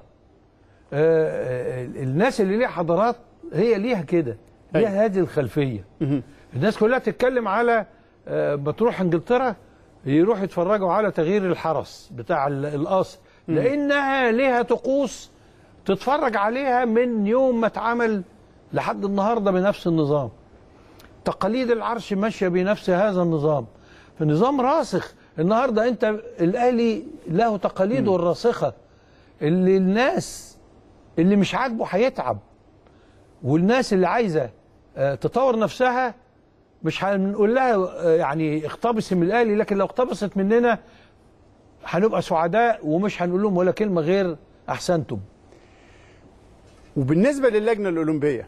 S1: آه، آه، الناس اللي ليها حضارات هي ليها كده
S2: أيوة.
S1: ليها هذه الخلفيه الناس كلها تتكلم على آه، بتروح انجلترا يروح يتفرجوا على تغيير الحرس بتاع ال- القصر لانها ليها طقوس تتفرج عليها من يوم ما اتعمل لحد النهارده بنفس النظام تقاليد العرش ماشيه بنفس هذا النظام فنظام راسخ النهارده انت الاهلي له تقاليده الراسخه اللي الناس اللي مش عاجبه هيتعب والناس اللي عايزه آه، تطور نفسها مش هنقول لها آه، يعني اقتبسي من الاهلي لكن لو اقتبست مننا هنبقى سعداء ومش هنقول لهم ولا كلمه غير احسنتم
S2: وبالنسبه للجنه الاولمبيه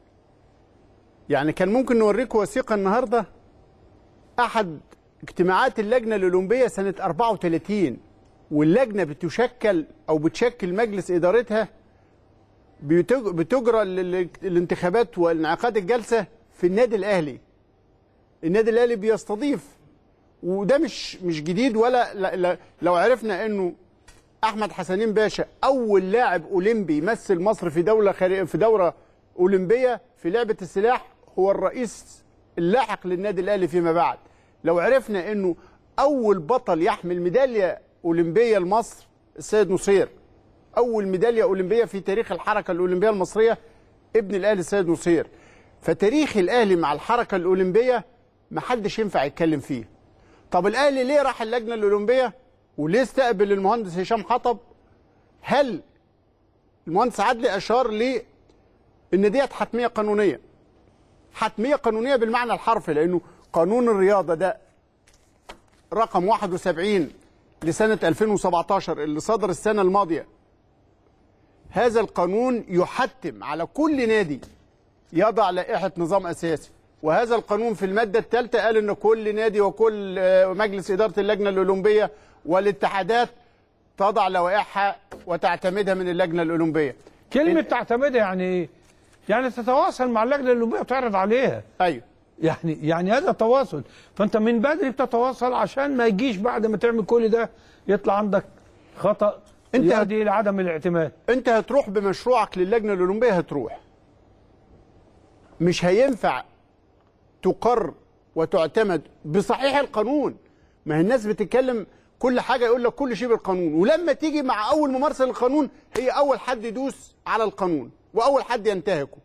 S2: يعني كان ممكن نوريكم وثيقه النهارده احد اجتماعات اللجنه الاولمبيه سنه 34 واللجنه بتشكل او بتشكل مجلس ادارتها بتج- بتجرى ال- ال- الانتخابات وانعقاد الجلسه في النادي الاهلي النادي الاهلي بيستضيف وده مش مش جديد ولا لا- لا- لو عرفنا انه احمد حسنين باشا اول لاعب اولمبي يمثل مصر في دوله خارج في دوره اولمبيه في لعبه السلاح هو الرئيس اللاحق للنادي الاهلي فيما بعد لو عرفنا انه اول بطل يحمل ميداليه اولمبيه لمصر السيد نصير اول ميداليه اولمبيه في تاريخ الحركه الاولمبيه المصريه ابن الاهلي السيد نصير فتاريخ الاهلي مع الحركه الاولمبيه محدش ينفع يتكلم فيه طب الاهلي ليه راح اللجنه الاولمبيه وليه استقبل المهندس هشام حطب هل المهندس عدلي اشار ليه ان ديت حتميه قانونيه حتميه قانونيه بالمعنى الحرفي لانه قانون الرياضه ده رقم 71 لسنه 2017 اللي صدر السنه الماضيه هذا القانون يحتم على كل نادي يضع لائحه نظام اساسي وهذا القانون في الماده الثالثه قال ان كل نادي وكل آه، مجلس اداره اللجنه الاولمبيه والاتحادات تضع لوائحها وتعتمدها من اللجنه الاولمبيه
S1: كلمه
S2: ال-
S1: تعتمدها يعني ايه؟ يعني تتواصل مع اللجنه الاولمبيه وتعرض عليها
S2: ايوه
S1: يعني يعني هذا تواصل فانت من بدري بتتواصل عشان ما يجيش بعد ما تعمل كل ده يطلع عندك خطا
S2: أنت
S1: يؤدي الى عدم الاعتماد
S2: انت هتروح بمشروعك للجنه الاولمبيه هتروح مش هينفع تقر وتعتمد بصحيح القانون ما هي الناس بتتكلم كل حاجه يقول لك كل شيء بالقانون ولما تيجي مع اول ممارسه للقانون هي اول حد يدوس على القانون واول حد ينتهكه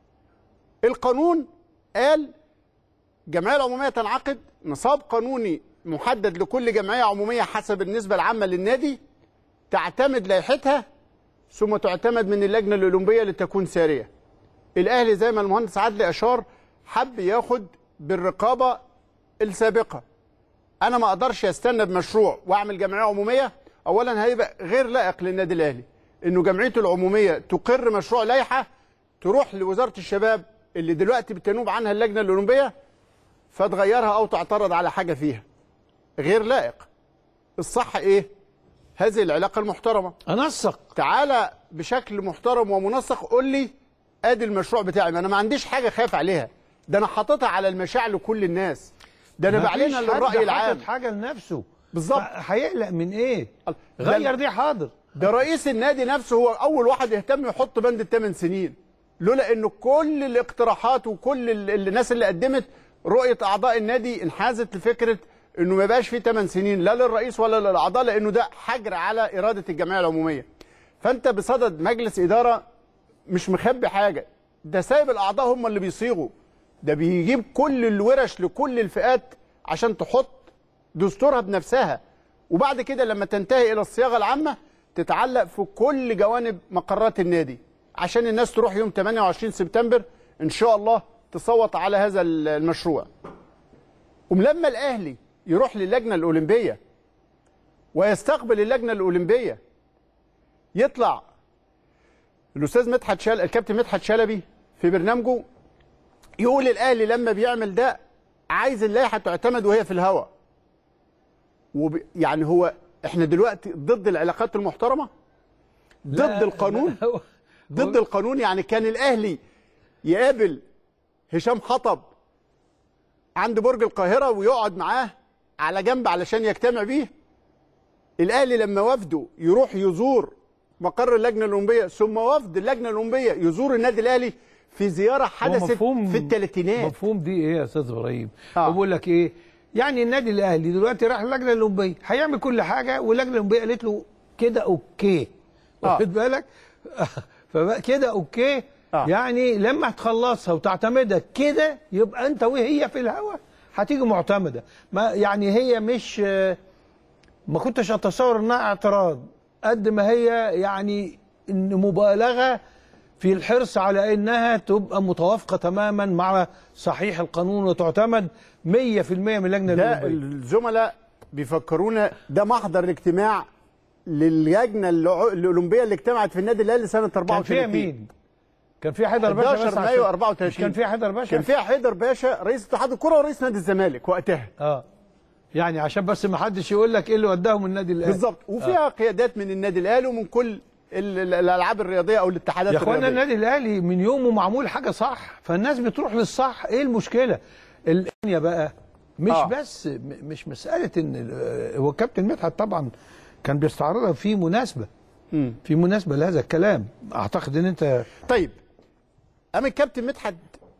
S2: القانون قال الجمعيه العموميه تنعقد نصاب قانوني محدد لكل جمعيه عموميه حسب النسبه العامه للنادي تعتمد لائحتها ثم تعتمد من اللجنه الاولمبيه لتكون ساريه. الاهلي زي ما المهندس عدلي اشار حب ياخد بالرقابه السابقه. انا ما اقدرش استنى بمشروع واعمل جمعيه عموميه اولا هيبقى غير لائق للنادي الاهلي انه جمعيته العموميه تقر مشروع لائحه تروح لوزاره الشباب اللي دلوقتي بتنوب عنها اللجنه الاولمبيه فتغيرها او تعترض على حاجه فيها. غير لائق. الصح ايه؟ هذه العلاقه المحترمه.
S1: انسق
S2: تعالى بشكل محترم ومنسق قول لي ادي المشروع بتاعي ما انا ما عنديش حاجه خايف عليها ده انا حاططها على المشاع لكل الناس ده انا
S1: مفيش
S2: بعلنها
S1: حد
S2: للراي العام
S1: حاطط حاجه لنفسه
S2: بالظبط.
S1: ف- هيقلق من ايه؟
S2: ده-
S1: غير دي حاضر
S2: ده رئيس النادي نفسه هو اول واحد يهتم يحط بند الثمان سنين لولا انه كل الاقتراحات وكل ال- ال- الناس اللي قدمت رؤيه اعضاء النادي انحازت لفكره انه ما يبقاش فيه 8 سنين لا للرئيس ولا للاعضاء لانه ده حجر على اراده الجمعيه العموميه فانت بصدد مجلس اداره مش مخبي حاجه ده سايب الاعضاء هم اللي بيصيغوا ده بيجيب كل الورش لكل الفئات عشان تحط دستورها بنفسها وبعد كده لما تنتهي الى الصياغه العامه تتعلق في كل جوانب مقرات النادي عشان الناس تروح يوم 28 سبتمبر ان شاء الله تصوت على هذا المشروع ولما الاهلي يروح للجنه الاولمبيه ويستقبل اللجنه الاولمبيه يطلع الاستاذ مدحت شال الكابتن مدحت شلبي في برنامجه يقول الاهلي لما بيعمل ده عايز اللائحه تعتمد وهي في الهواء وب... يعني هو احنا دلوقتي ضد العلاقات المحترمه ضد القانون
S1: لا، هو-
S2: ضد القانون يعني كان الاهلي يقابل هشام حطب عند برج القاهره ويقعد معاه على جنب علشان يجتمع بيه الاهلي لما وفده يروح يزور مقر اللجنه الاولمبيه ثم وفد اللجنه الاولمبيه يزور النادي الاهلي في زياره
S1: هو
S2: حدثت
S1: مفهوم-
S2: في الثلاثينات
S1: مفهوم دي ايه يا استاذ ابراهيم؟
S2: آه.
S1: هو بقول لك ايه؟ يعني النادي الاهلي دلوقتي راح اللجنه الاولمبيه هيعمل كل حاجه واللجنه الاولمبيه قالت له كده اوكي
S2: آه.
S1: واخد بالك؟ فبقى كده اوكي
S2: آه.
S1: يعني لما تخلصها وتعتمدها كده يبقى انت وهي في الهوا هتيجي معتمده ما يعني هي مش ما كنتش اتصور انها اعتراض قد ما هي يعني ان مبالغه في الحرص على انها تبقى متوافقه تماما مع صحيح القانون وتعتمد 100% من اللجنه
S2: ده
S1: الاولمبيه
S2: الزملاء بيفكرونا ده محضر الاجتماع للجنه الع- الاولمبيه اللي اجتمعت في النادي الاهلي سنه 34
S1: كان فيها مين؟ كان فيها حيدر باشا
S2: 11
S1: بس
S2: مايو
S1: عشان-
S2: 34
S1: مش كان فيها حيدر باشا
S2: كان فيها حيدر باشا رئيس اتحاد الكره ورئيس نادي الزمالك وقتها
S1: اه يعني عشان بس ما حدش يقول لك ايه اللي وداهم النادي الاهلي
S2: بالظبط وفيها قيادات من النادي الاهلي ومن كل ال- ال- الالعاب الرياضيه او الاتحادات
S1: يا اخوانا
S2: الرياضيه
S1: النادي الاهلي من يومه معمول حاجه صح فالناس بتروح للصح ايه المشكله الثانيه بقى مش
S2: آه.
S1: آه. بس م- مش مساله ان ال- هو الكابتن مدحت طبعا كان بيستعرضها في مناسبه
S2: مم.
S1: في مناسبه لهذا الكلام اعتقد ان انت
S2: طيب قام الكابتن مدحت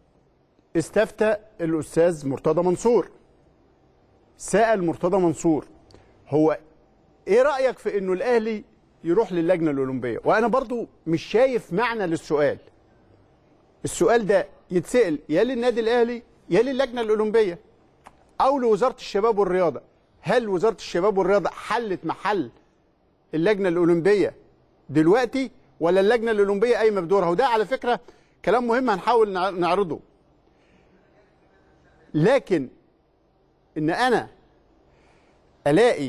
S2: استفتى الاستاذ مرتضى منصور سال مرتضى منصور هو ايه رايك في انه الاهلي يروح للجنه الاولمبيه وانا برضو مش شايف معنى للسؤال السؤال ده يتسال يا للنادي الاهلي يا للجنه الاولمبيه او لوزاره الشباب والرياضه هل وزاره الشباب والرياضه حلت محل اللجنه الاولمبيه دلوقتي ولا اللجنه الاولمبيه قايمه بدورها وده على فكره كلام مهم هنحاول نع- نعرضه لكن ان انا الاقي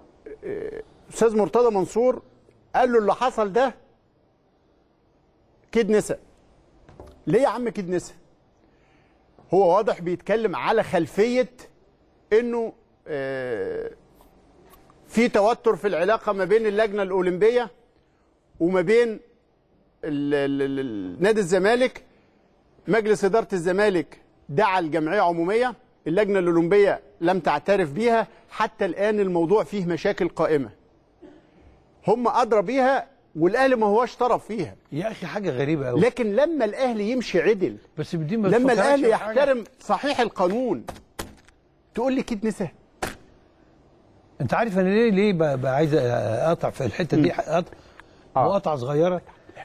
S2: آه، استاذ مرتضى منصور قال له اللي حصل ده كيد نسا ليه يا عم كيد نسا هو واضح بيتكلم على خلفيه انه آه، في توتر في العلاقه ما بين اللجنه الاولمبيه وما بين ال- ال- ال- ال- نادي الزمالك مجلس اداره الزمالك دعا الجمعيه عموميه اللجنه الاولمبيه لم تعترف بيها حتى الان الموضوع فيه مشاكل قائمه هم ادرى بيها والاهلي ما هوش طرف فيها
S1: يا اخي حاجه غريبه قوي
S2: لكن لما الاهلي يمشي عدل
S1: بس بدي ما
S2: لما
S1: تفكرش
S2: الاهلي
S1: في حاجة.
S2: يحترم صحيح القانون تقول لي كيد نسا
S1: انت عارف انا ليه ليه بقى, بقى عايز اقطع في الحته دي قطع
S2: آه.
S1: مقاطعه صغيره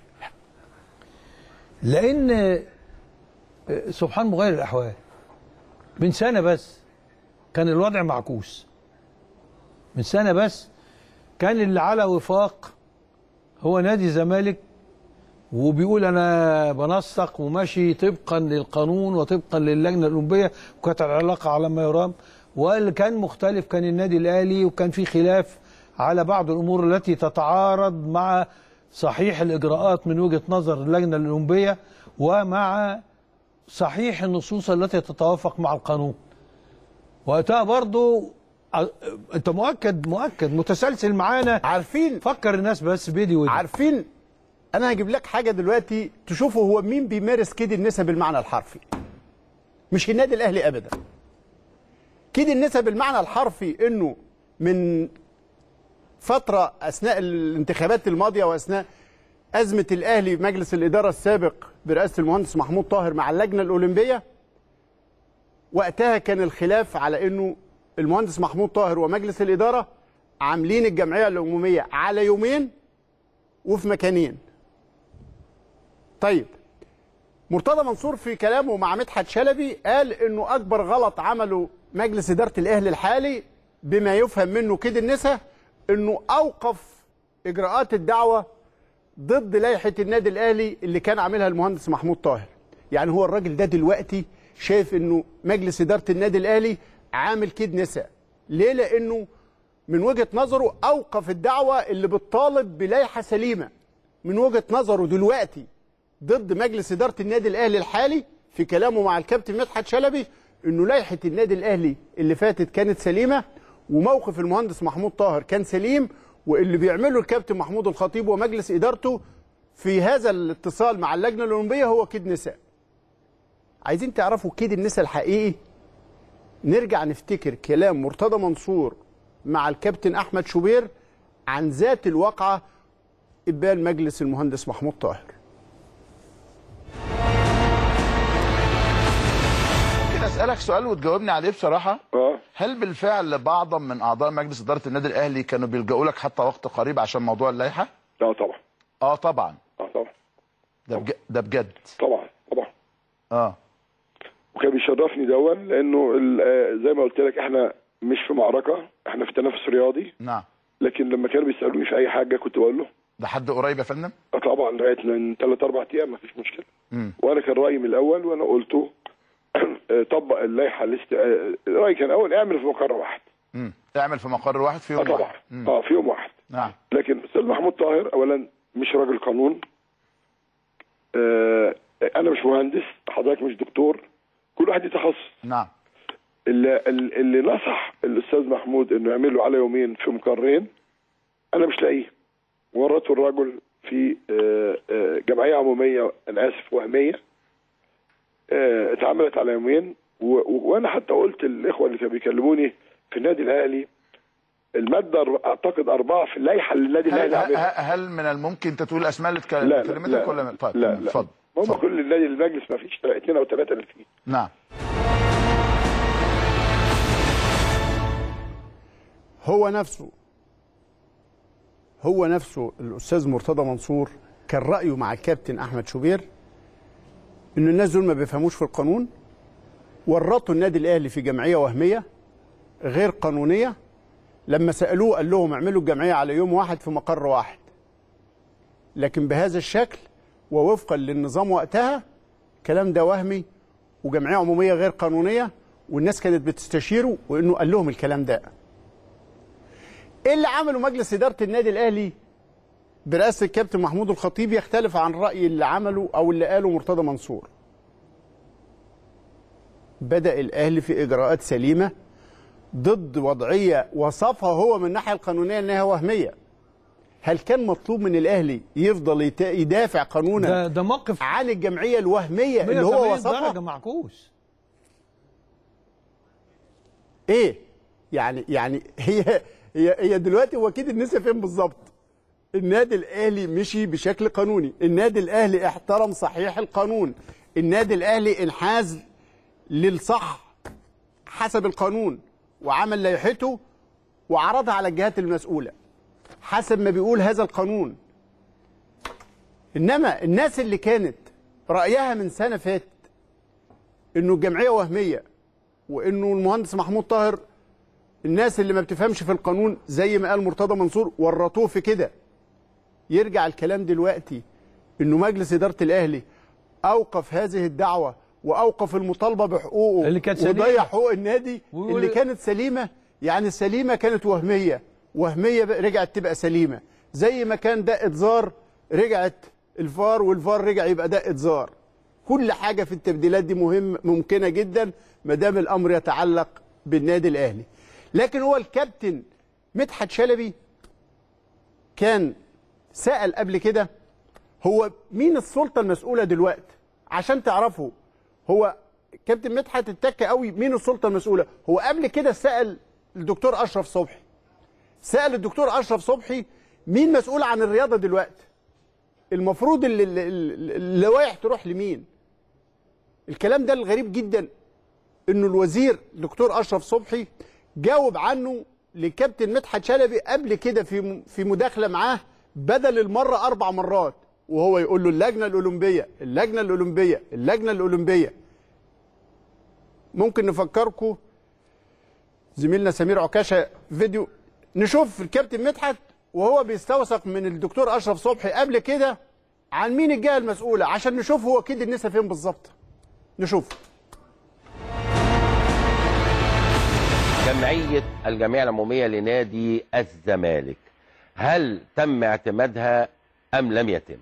S1: لان آه، سبحان مغير الاحوال من سنه بس كان الوضع معكوس من سنه بس كان اللي على وفاق هو نادي الزمالك وبيقول انا بنسق وماشي طبقا للقانون وطبقا للجنه الاولمبيه وكانت العلاقه على ما يرام واللي كان مختلف كان النادي الاهلي وكان في خلاف على بعض الامور التي تتعارض مع صحيح الاجراءات من وجهه نظر اللجنه الاولمبيه ومع صحيح النصوص التي تتوافق مع القانون وقتها برضو ع- انت مؤكد مؤكد متسلسل معانا
S2: عارفين
S1: فكر الناس بس بيدي ودي
S2: عارفين انا هجيب لك حاجه دلوقتي تشوفوا هو مين بيمارس كيد النسا بالمعنى الحرفي مش النادي الاهلي ابدا كيد النسا بالمعنى الحرفي انه من فتره اثناء الانتخابات الماضيه واثناء ازمه الاهلي مجلس الاداره السابق برئاسه المهندس محمود طاهر مع اللجنه الاولمبيه وقتها كان الخلاف على انه المهندس محمود طاهر ومجلس الاداره عاملين الجمعيه العموميه على يومين وفي مكانين طيب مرتضى منصور في كلامه مع مدحت شلبي قال انه اكبر غلط عمله مجلس اداره الاهلي الحالي بما يفهم منه كده النسا انه اوقف اجراءات الدعوه ضد لائحه النادي الاهلي اللي كان عاملها المهندس محمود طاهر يعني هو الراجل ده دلوقتي شايف انه مجلس اداره النادي الاهلي عامل كيد نسا ليه لانه من وجهه نظره اوقف الدعوه اللي بتطالب بلائحه سليمه من وجهه نظره دلوقتي ضد مجلس اداره النادي الاهلي الحالي في كلامه مع الكابتن مدحت شلبي انه لائحه النادي الاهلي اللي فاتت كانت سليمه وموقف المهندس محمود طاهر كان سليم واللي بيعمله الكابتن محمود الخطيب ومجلس ادارته في هذا الاتصال مع اللجنه الاولمبيه هو كيد نساء. عايزين تعرفوا كيد النساء الحقيقي نرجع نفتكر كلام مرتضى منصور مع الكابتن احمد شوبير عن ذات الواقعه ابان مجلس المهندس محمود طاهر.
S5: ممكن اسالك سؤال وتجاوبني عليه بصراحه
S6: اه
S5: هل بالفعل بعضا من اعضاء مجلس اداره النادي الاهلي كانوا بيلجأوا لك حتى وقت قريب عشان موضوع اللائحه
S6: اه طبعا
S5: اه طبعا
S6: اه طبعا
S5: ده بج... ده بجد
S6: طبعا طبعا
S5: اه
S6: وكان بيشرفني دون لانه ال- آه، زي ما قلت لك احنا مش في معركه احنا في تنافس رياضي
S5: نعم
S6: لكن لما كانوا بيسالوني في اي حاجه كنت بقول له
S5: ده حد قريب يا فندم
S6: آه طبعا لغايه من ثلاث اربع ايام ما فيش مشكله
S5: مم.
S6: وانا كان رايي من الاول وانا قلته آه، طبق اللائحه الاست... آه، رايي كان اول اعمل في مقر واحد
S5: مم. اعمل في مقر واحد في
S6: اه
S5: يوم
S6: طبعا
S5: واحد مم.
S6: اه في يوم واحد
S5: نعم
S6: لكن استاذ محمود طاهر اولا مش راجل قانون آه انا مش مهندس حضرتك مش دكتور كل واحد ليه تخصص
S5: نعم
S6: اللي, اللي نصح الاستاذ محمود انه يعمله على يومين في مقرين انا مش لاقيه ورطوا الرجل في آه، آه، جمعيه عموميه انا اسف وهميه آه، اتعملت على يومين و- و- وانا حتى قلت للاخوه اللي كانوا بيكلموني في النادي الاهلي الماده أر- اعتقد اربعه في اللائحه اللي النادي
S5: هل,
S6: الاهلي
S5: هل,
S6: عاملها
S5: هل من الممكن انت تقول الاسماء اللي اتك-
S6: لا لا
S5: كلمتك
S6: لا
S5: ولا طيب
S6: لا
S5: مم.
S6: لا
S5: اتفضل
S6: هم
S5: اتفضل.
S6: كل النادي المجلس ما فيش اثنين او ثلاثه اللي فيه
S5: نعم
S2: هو نفسه هو نفسه الاستاذ مرتضى منصور كان رايه مع الكابتن احمد شوبير ان الناس دول ما بيفهموش في القانون ورطوا النادي الاهلي في جمعيه وهميه غير قانونيه لما سالوه قال لهم اعملوا الجمعيه على يوم واحد في مقر واحد لكن بهذا الشكل ووفقا للنظام وقتها كلام ده وهمي وجمعيه عموميه غير قانونيه والناس كانت بتستشيره وانه قال لهم الكلام ده ايه اللي عمله مجلس اداره النادي الاهلي برئاسه الكابتن محمود الخطيب يختلف عن الراي اللي عمله او اللي قاله مرتضى منصور بدا الاهلي في اجراءات سليمه ضد وضعيه وصفها هو من الناحيه القانونيه انها وهميه هل كان مطلوب من الاهلي يفضل يت- يدافع قانونا
S1: ده ده موقف
S2: عن الجمعيه الوهميه اللي هو
S1: 180
S2: وصفها
S1: درجه معكوس
S2: ايه يعني يعني هي هي هي دلوقتي هو اكيد النسا فين بالظبط النادي الاهلي مشي بشكل قانوني النادي الاهلي احترم صحيح القانون النادي الاهلي انحاز للصح حسب القانون وعمل لائحته وعرضها على الجهات المسؤوله حسب ما بيقول هذا القانون انما الناس اللي كانت رايها من سنه فاتت انه الجمعيه وهميه وانه المهندس محمود طاهر الناس اللي ما بتفهمش في القانون زي ما قال مرتضى منصور ورطوه في كده يرجع الكلام دلوقتي انه مجلس اداره الاهلي اوقف هذه الدعوه واوقف المطالبه بحقوقه
S1: اللي كانت سليمة.
S2: وضيع حقوق النادي
S1: ويقول-
S2: اللي كانت سليمه يعني السليمه كانت وهميه وهميه بقى- رجعت تبقى سليمه زي ما كان ده اتزار رجعت الفار والفار رجع يبقى ده اتزار كل حاجه في التبديلات دي مهم ممكنه جدا ما دام الامر يتعلق بالنادي الاهلي لكن هو الكابتن مدحت شلبي كان سأل قبل كده هو مين السلطة المسؤولة دلوقتي عشان تعرفوا هو كابتن مدحت اتك قوي مين السلطة المسؤولة هو قبل كده سأل الدكتور أشرف صبحي سأل الدكتور أشرف صبحي مين مسؤول عن الرياضة دلوقتي المفروض ال- ال- ال- اللوائح تروح لمين الكلام ده الغريب جدا انه الوزير دكتور اشرف صبحي جاوب عنه لكابتن مدحت شلبي قبل كده في في مداخله معاه بدل المره اربع مرات وهو يقول له اللجنه الاولمبيه اللجنه الاولمبيه اللجنه الاولمبيه ممكن نفكركم زميلنا سمير عكاشه فيديو نشوف الكابتن مدحت وهو بيستوثق من الدكتور اشرف صبحي قبل كده عن مين الجهه المسؤوله عشان نشوف هو اكيد النسا فين بالظبط نشوف
S7: جمعية الجمعية العمومية لنادي الزمالك هل تم اعتمادها أم لم يتم؟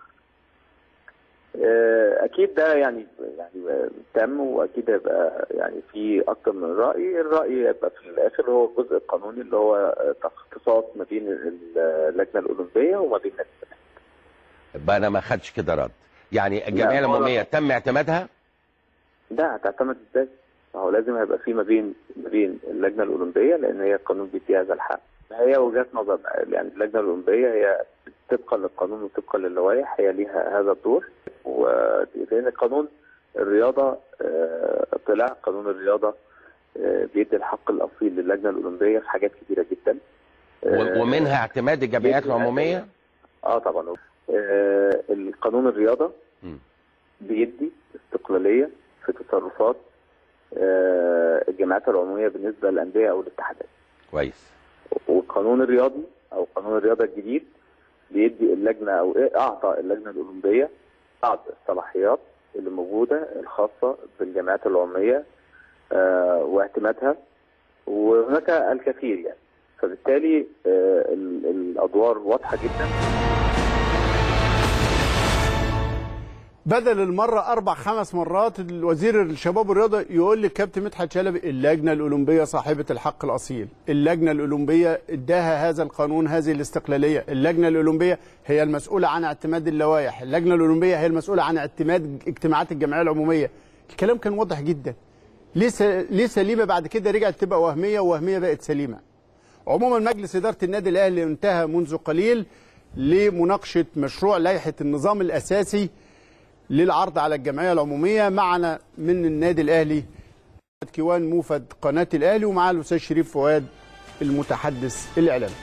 S8: آه، اكيد ده يعني يعني آه، تم واكيد هيبقى يعني في اكتر من راي الراي يبقى في الاخر هو الجزء القانوني اللي هو آه، اختصاص ما بين ال- اللجنه الاولمبيه وما بين نادي الزمالك.
S7: يبقى أنا ما خدش كده رد يعني الجمعية
S8: لا، هو-
S7: العمومية تم اعتمادها
S8: ده هتعتمد ازاي؟ ما هو لازم هيبقى في ما بين ما بين اللجنه الاولمبيه لان هي القانون بيديها هذا الحق. هي وجهه نظر بقى، يعني اللجنه الاولمبيه هي طبقا للقانون وطبقا للوائح هي ليها هذا الدور ولان قانون الرياضه آه، طلع قانون الرياضه آه، بيدي الحق الاصيل للجنه الاولمبيه في حاجات كثيره جدا.
S7: و-
S8: آه،
S7: ومنها اعتماد الجمعيات
S8: بيدي-
S7: العمومية
S8: اه طبعا آه القانون الرياضه
S7: مم.
S8: بيدي استقلاليه في تصرفات آه الجمعيات العموميه بالنسبه للانديه او الاتحادات
S7: كويس
S8: والقانون الرياضي او قانون الرياضه الجديد بيدي اللجنه او إيه اعطى اللجنه الاولمبيه بعض الصلاحيات اللي موجوده الخاصه بالجمعيات العموميه آه واعتمادها وهناك الكثير يعني فبالتالي آه ال- الادوار واضحه جدا
S2: بدل المرة أربع خمس مرات الوزير الشباب والرياضة يقول للكابتن مدحت شلبي اللجنة الأولمبية صاحبة الحق الأصيل اللجنة الأولمبية اداها هذا القانون هذه الاستقلالية اللجنة الأولمبية هي المسؤولة عن اعتماد اللوائح اللجنة الأولمبية هي المسؤولة عن اعتماد اجتماعات الجمعية العمومية الكلام كان واضح جدا ليه س- ليه سليمة بعد كده رجعت تبقى وهمية ووهمية بقت سليمة عموما مجلس إدارة النادي الأهلي انتهى منذ قليل لمناقشة مشروع لائحة النظام الأساسي للعرض على الجمعيه العموميه معنا من النادي الاهلي كيوان موفد قناه الاهلي ومعاه الاستاذ شريف فؤاد المتحدث الاعلامي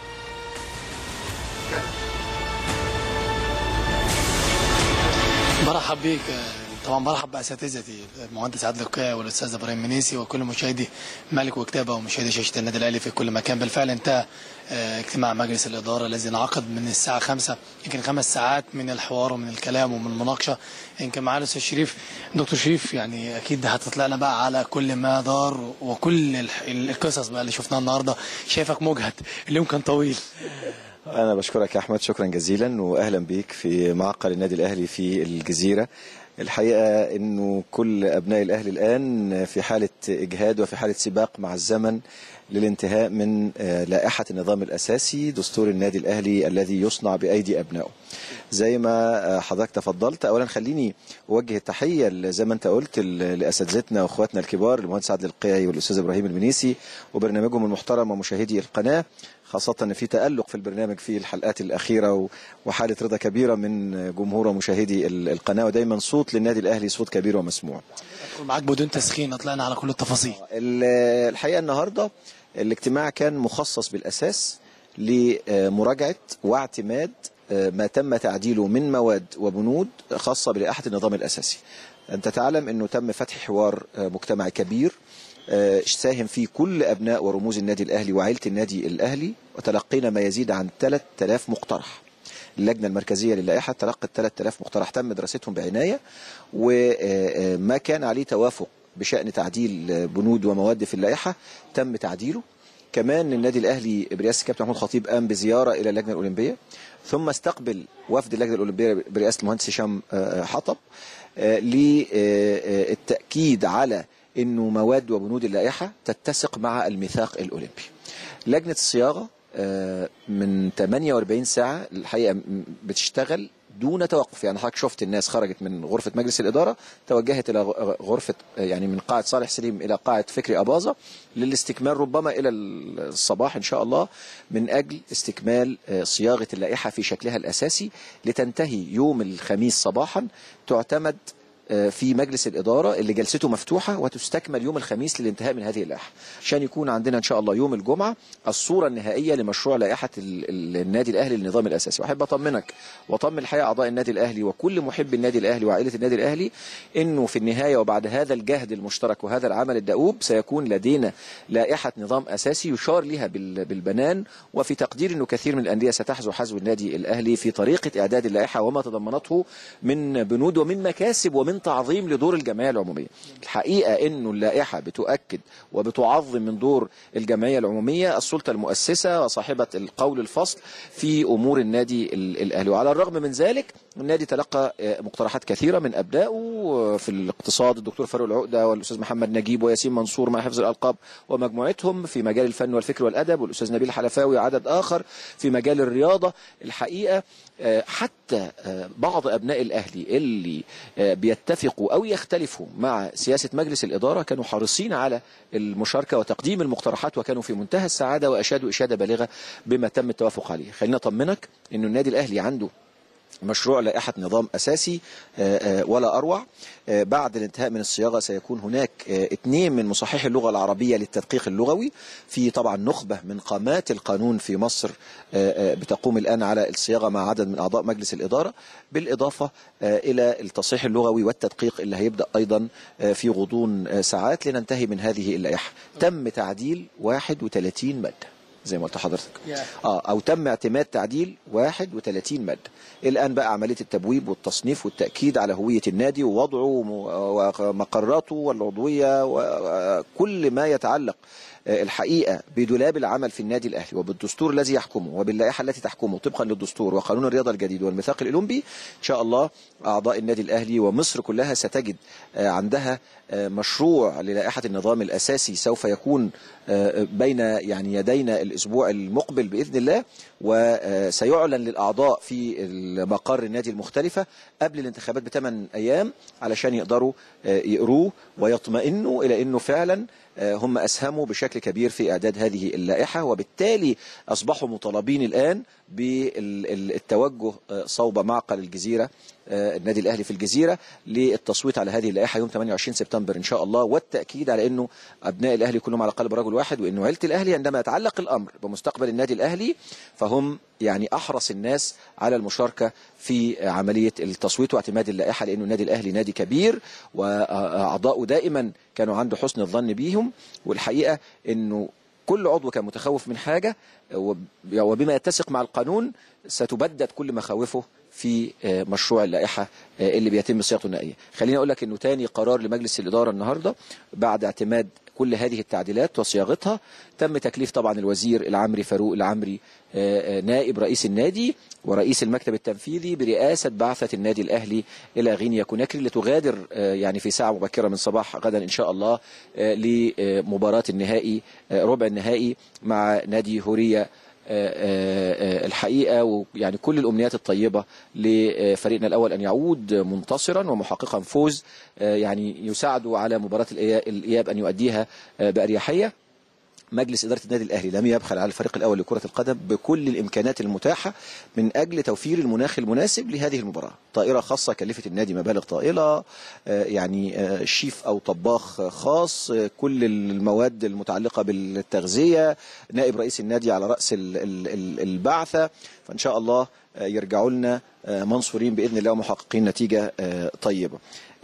S9: برحب بيك طبعا برحب باساتذتي المهندس عادل القيعي والاستاذ ابراهيم منيسي وكل مشاهدي مالك وكتابه ومشاهدي شاشه النادي الاهلي في كل مكان بالفعل انتهى آه، اجتماع مجلس الاداره الذي انعقد من الساعه 5 يمكن خمس ساعات من الحوار ومن الكلام ومن المناقشه يمكن معانا الاستاذ شريف دكتور شريف يعني اكيد هتطلعنا بقى على كل ما دار وكل الح- القصص بقى اللي شفناها النهارده شايفك مجهد اليوم كان طويل
S10: أنا بشكرك يا أحمد شكرا جزيلا وأهلا بيك في معقل النادي الأهلي في الجزيرة الحقيقة أنه كل أبناء الأهلي الآن في حالة إجهاد وفي حالة سباق مع الزمن للانتهاء من آه، لائحة النظام الأساسي دستور النادي الأهلي الذي يصنع بأيدي أبنائه زي ما آه، حضرتك تفضلت أولا خليني أوجه التحية ل- زي ما أنت قلت ل- لأساتذتنا وأخواتنا الكبار المهندس عادل القيعي والأستاذ إبراهيم المنيسي وبرنامجهم المحترم ومشاهدي القناة خاصة أن في تألق في البرنامج في الحلقات الأخيرة و- وحالة رضا كبيرة من جمهور ومشاهدي ال- القناة ودايما صوت للنادي الأهلي صوت كبير ومسموع
S9: معاك بدون تسخين طلعنا على كل التفاصيل
S10: ال- الحقيقة النهاردة الاجتماع كان مخصص بالأساس لمراجعة واعتماد آه، ما تم تعديله من مواد وبنود خاصة بلائحة النظام الأساسي أنت تعلم أنه تم فتح حوار آه، مجتمعي كبير آه، ساهم فيه كل أبناء ورموز النادي الأهلي وعائلة النادي الأهلي وتلقينا ما يزيد عن 3000 مقترح اللجنة المركزية للائحة تلقت 3000 مقترح تم دراستهم بعناية وما كان عليه توافق بشأن تعديل بنود ومواد في اللائحة تم تعديله كمان النادي الأهلي برئاسة الكابتن محمود خطيب قام بزيارة إلى اللجنة الأولمبية ثم استقبل وفد اللجنة الأولمبية برئاسة المهندس هشام آه، حطب آه، للتأكيد على أنه مواد وبنود اللائحة تتسق مع الميثاق الأولمبي لجنة الصياغة آه، من 48 ساعة الحقيقة م- بتشتغل دون توقف يعني حضرتك شفت الناس خرجت من غرفة مجلس الإدارة توجهت إلى غ- غرفة آه، يعني من قاعة صالح سليم إلى قاعة فكري أباظة للاستكمال ربما إلى الصباح إن شاء الله من أجل استكمال آه، صياغة اللائحة في شكلها الأساسي لتنتهي يوم الخميس صباحا تعتمد آه، في مجلس الإدارة اللي جلسته مفتوحة وتستكمل يوم الخميس للانتهاء من هذه اللائحة عشان يكون عندنا إن شاء الله يوم الجمعة الصورة النهائية لمشروع لائحة ال- ال- النادي الأهلي للنظام الأساسي وأحب أطمنك وأطمن الحقيقة أعضاء النادي الأهلي وكل محب النادي الأهلي وعائلة النادي الأهلي إنه في النهاية وبعد هذا الجهد المشترك وهذا العمل الدؤوب سيكون لدينا لائحة نظام أساسي يشار لها بال- بالبنان وفي تقدير أنه كثير من الأندية ستحذو حذو النادي الأهلي في طريقة إعداد اللائحة وما تضمنته من بنود ومن مكاسب ومن تعظيم لدور الجمعية العمومية الحقيقة أنه اللائحة بتؤكد وبتعظم من دور الجمعية العمومية السلطة المؤسسة وصاحبة القول الفصل في أمور النادي ال- الأهلي وعلى الرغم من ذلك النادي تلقى آه، مقترحات كثيرة من أبنائه آه، في الاقتصاد الدكتور فاروق العقدة والأستاذ محمد نجيب وياسين منصور مع حفظ الألقاب ومجموعتهم في مجال الفن والفكر والأدب والأستاذ نبيل حلفاوي وعدد آخر في مجال الرياضة الحقيقة آه، حتى آه، بعض أبناء الأهلي اللي آه، بيتفقوا أو يختلفوا مع سياسة مجلس الإدارة كانوا حريصين على المشاركة وتقديم المقترحات وكانوا في منتهى السعادة وأشادوا إشادة بالغة بما تم التوافق عليه خلينا أطمنك أنه النادي الأهلي عنده مشروع لائحة نظام أساسي آه، آه، ولا أروع آه، بعد الانتهاء من الصياغة سيكون هناك آه، اثنين من مصححي اللغة العربية للتدقيق اللغوي في طبعا نخبة من قامات القانون في مصر آه، آه، بتقوم الآن على الصياغة مع عدد من أعضاء مجلس الإدارة بالإضافة آه، إلى التصحيح اللغوي والتدقيق اللي هيبدأ أيضا آه، في غضون آه، ساعات لننتهي من هذه اللائحة تم تعديل 31 مادة زي ما قلت لحضرتك اه او تم اعتماد تعديل 31 ماده الان بقى عمليه التبويب والتصنيف والتاكيد على هويه النادي ووضعه وم- ومقراته والعضويه وكل ما يتعلق آه، الحقيقه بدولاب العمل في النادي الاهلي وبالدستور الذي يحكمه وباللائحه التي تحكمه طبقا للدستور وقانون الرياضه الجديد والميثاق الاولمبي ان شاء الله اعضاء النادي الاهلي ومصر كلها ستجد آه، عندها آه، مشروع للائحه النظام الاساسي سوف يكون آه، بين يعني يدينا الاسبوع المقبل باذن الله وسيعلن للاعضاء في مقر النادي المختلفه قبل الانتخابات بثمان ايام علشان يقدروا آه، يقروه ويطمئنوا الى انه فعلا آه، هم اسهموا بشكل كبير في اعداد هذه اللائحه وبالتالي اصبحوا مطالبين الان بالتوجه آه، صوب معقل الجزيره آه، النادي الاهلي في الجزيره للتصويت على هذه اللائحه يوم 28 سبتمبر ان شاء الله والتاكيد على انه ابناء الاهلي كلهم على قلب رجل واحد وانه عيله الاهلي عندما يتعلق الامر بمستقبل النادي الاهلي فهم يعني احرص الناس على المشاركه في عمليه التصويت واعتماد اللائحه لانه النادي الاهلي نادي كبير واعضاؤه دائما كانوا عنده حسن الظن بيهم والحقيقه انه كل عضو كان متخوف من حاجه وب- وبما يتسق مع القانون ستبدد كل مخاوفه في آه، مشروع اللائحه آه، اللي بيتم صياغته النهائيه. خليني اقول لك انه تاني قرار لمجلس الاداره النهارده بعد اعتماد كل هذه التعديلات وصياغتها تم تكليف طبعا الوزير العمري فاروق العمري آه، آه، نائب رئيس النادي ورئيس المكتب التنفيذي برئاسة بعثة النادي الأهلي إلى غينيا كوناكري لتغادر آه، يعني في ساعة مبكرة من صباح غدا إن شاء الله آه، لمباراة النهائي آه، ربع النهائي مع نادي هوريا آه، آه، آه، الحقيقة ويعني كل الأمنيات الطيبة لفريقنا الأول أن يعود منتصرا ومحققا فوز آه، يعني يساعده على مباراة الإيا- الإياب أن يؤديها آه، بأريحية مجلس إدارة النادي الأهلي لم يبخل على الفريق الأول لكرة القدم بكل الإمكانات المتاحة من أجل توفير المناخ المناسب لهذه المباراة طائرة خاصة كلفت النادي مبالغ طائلة آه، يعني آه، شيف أو طباخ خاص آه، كل المواد المتعلقة بالتغذية نائب رئيس النادي على رأس ال- ال- ال- البعثة فإن شاء الله آه، يرجعوا لنا آه، منصورين بإذن الله ومحققين نتيجة آه، طيبة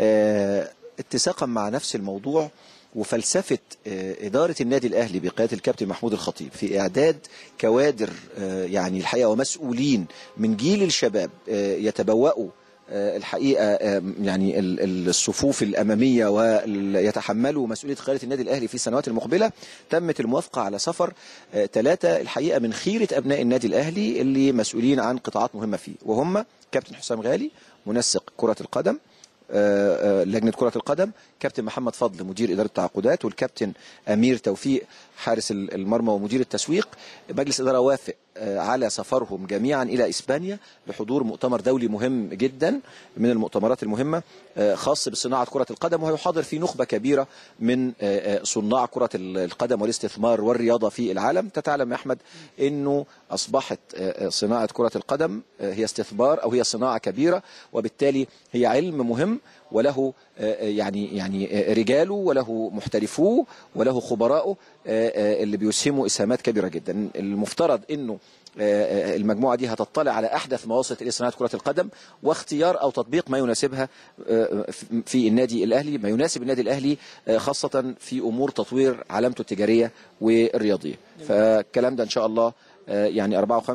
S10: آه، اتساقا مع نفس الموضوع وفلسفة آه، إدارة النادي الأهلي بقيادة الكابتن محمود الخطيب في إعداد كوادر آه، يعني الحقيقة ومسؤولين من جيل الشباب آه، يتبوأوا آه، الحقيقة آه، يعني ال- ال- الصفوف الأمامية ويتحملوا مسؤولية قيادة النادي الأهلي في السنوات المقبلة تمت الموافقة على سفر ثلاثة الحقيقة من خيرة أبناء النادي الأهلي اللي مسؤولين عن قطاعات مهمة فيه وهم كابتن حسام غالي منسق كرة القدم آه، آه، لجنه كره القدم كابتن محمد فضل مدير اداره التعاقدات والكابتن امير توفيق حارس ال- المرمى ومدير التسويق مجلس الاداره وافق آه، على سفرهم جميعا الى اسبانيا لحضور مؤتمر دولي مهم جدا من المؤتمرات المهمه آه، خاص بصناعه كره القدم وهيحاضر فيه نخبه كبيره من آه، آه، صناع كره ال- القدم والاستثمار والرياضه في العالم تتعلم يا احمد انه اصبحت آه، آه، صناعه كره القدم آه، هي استثمار او هي صناعه كبيره وبالتالي هي علم مهم وله آه، آه، يعني يعني آه، رجاله وله محترفوه وله خبراءه آه، آه، اللي بيسهموا اسهامات كبيره جدا المفترض انه آه، آه، المجموعه دي هتطلع على احدث ما وصلت اليه صناعه كره القدم واختيار او تطبيق ما يناسبها آه، في- في النادي الاهلي ما يناسب النادي الاهلي آه، خاصه في امور تطوير علامته التجاريه والرياضيه فالكلام ده ان شاء الله آه، يعني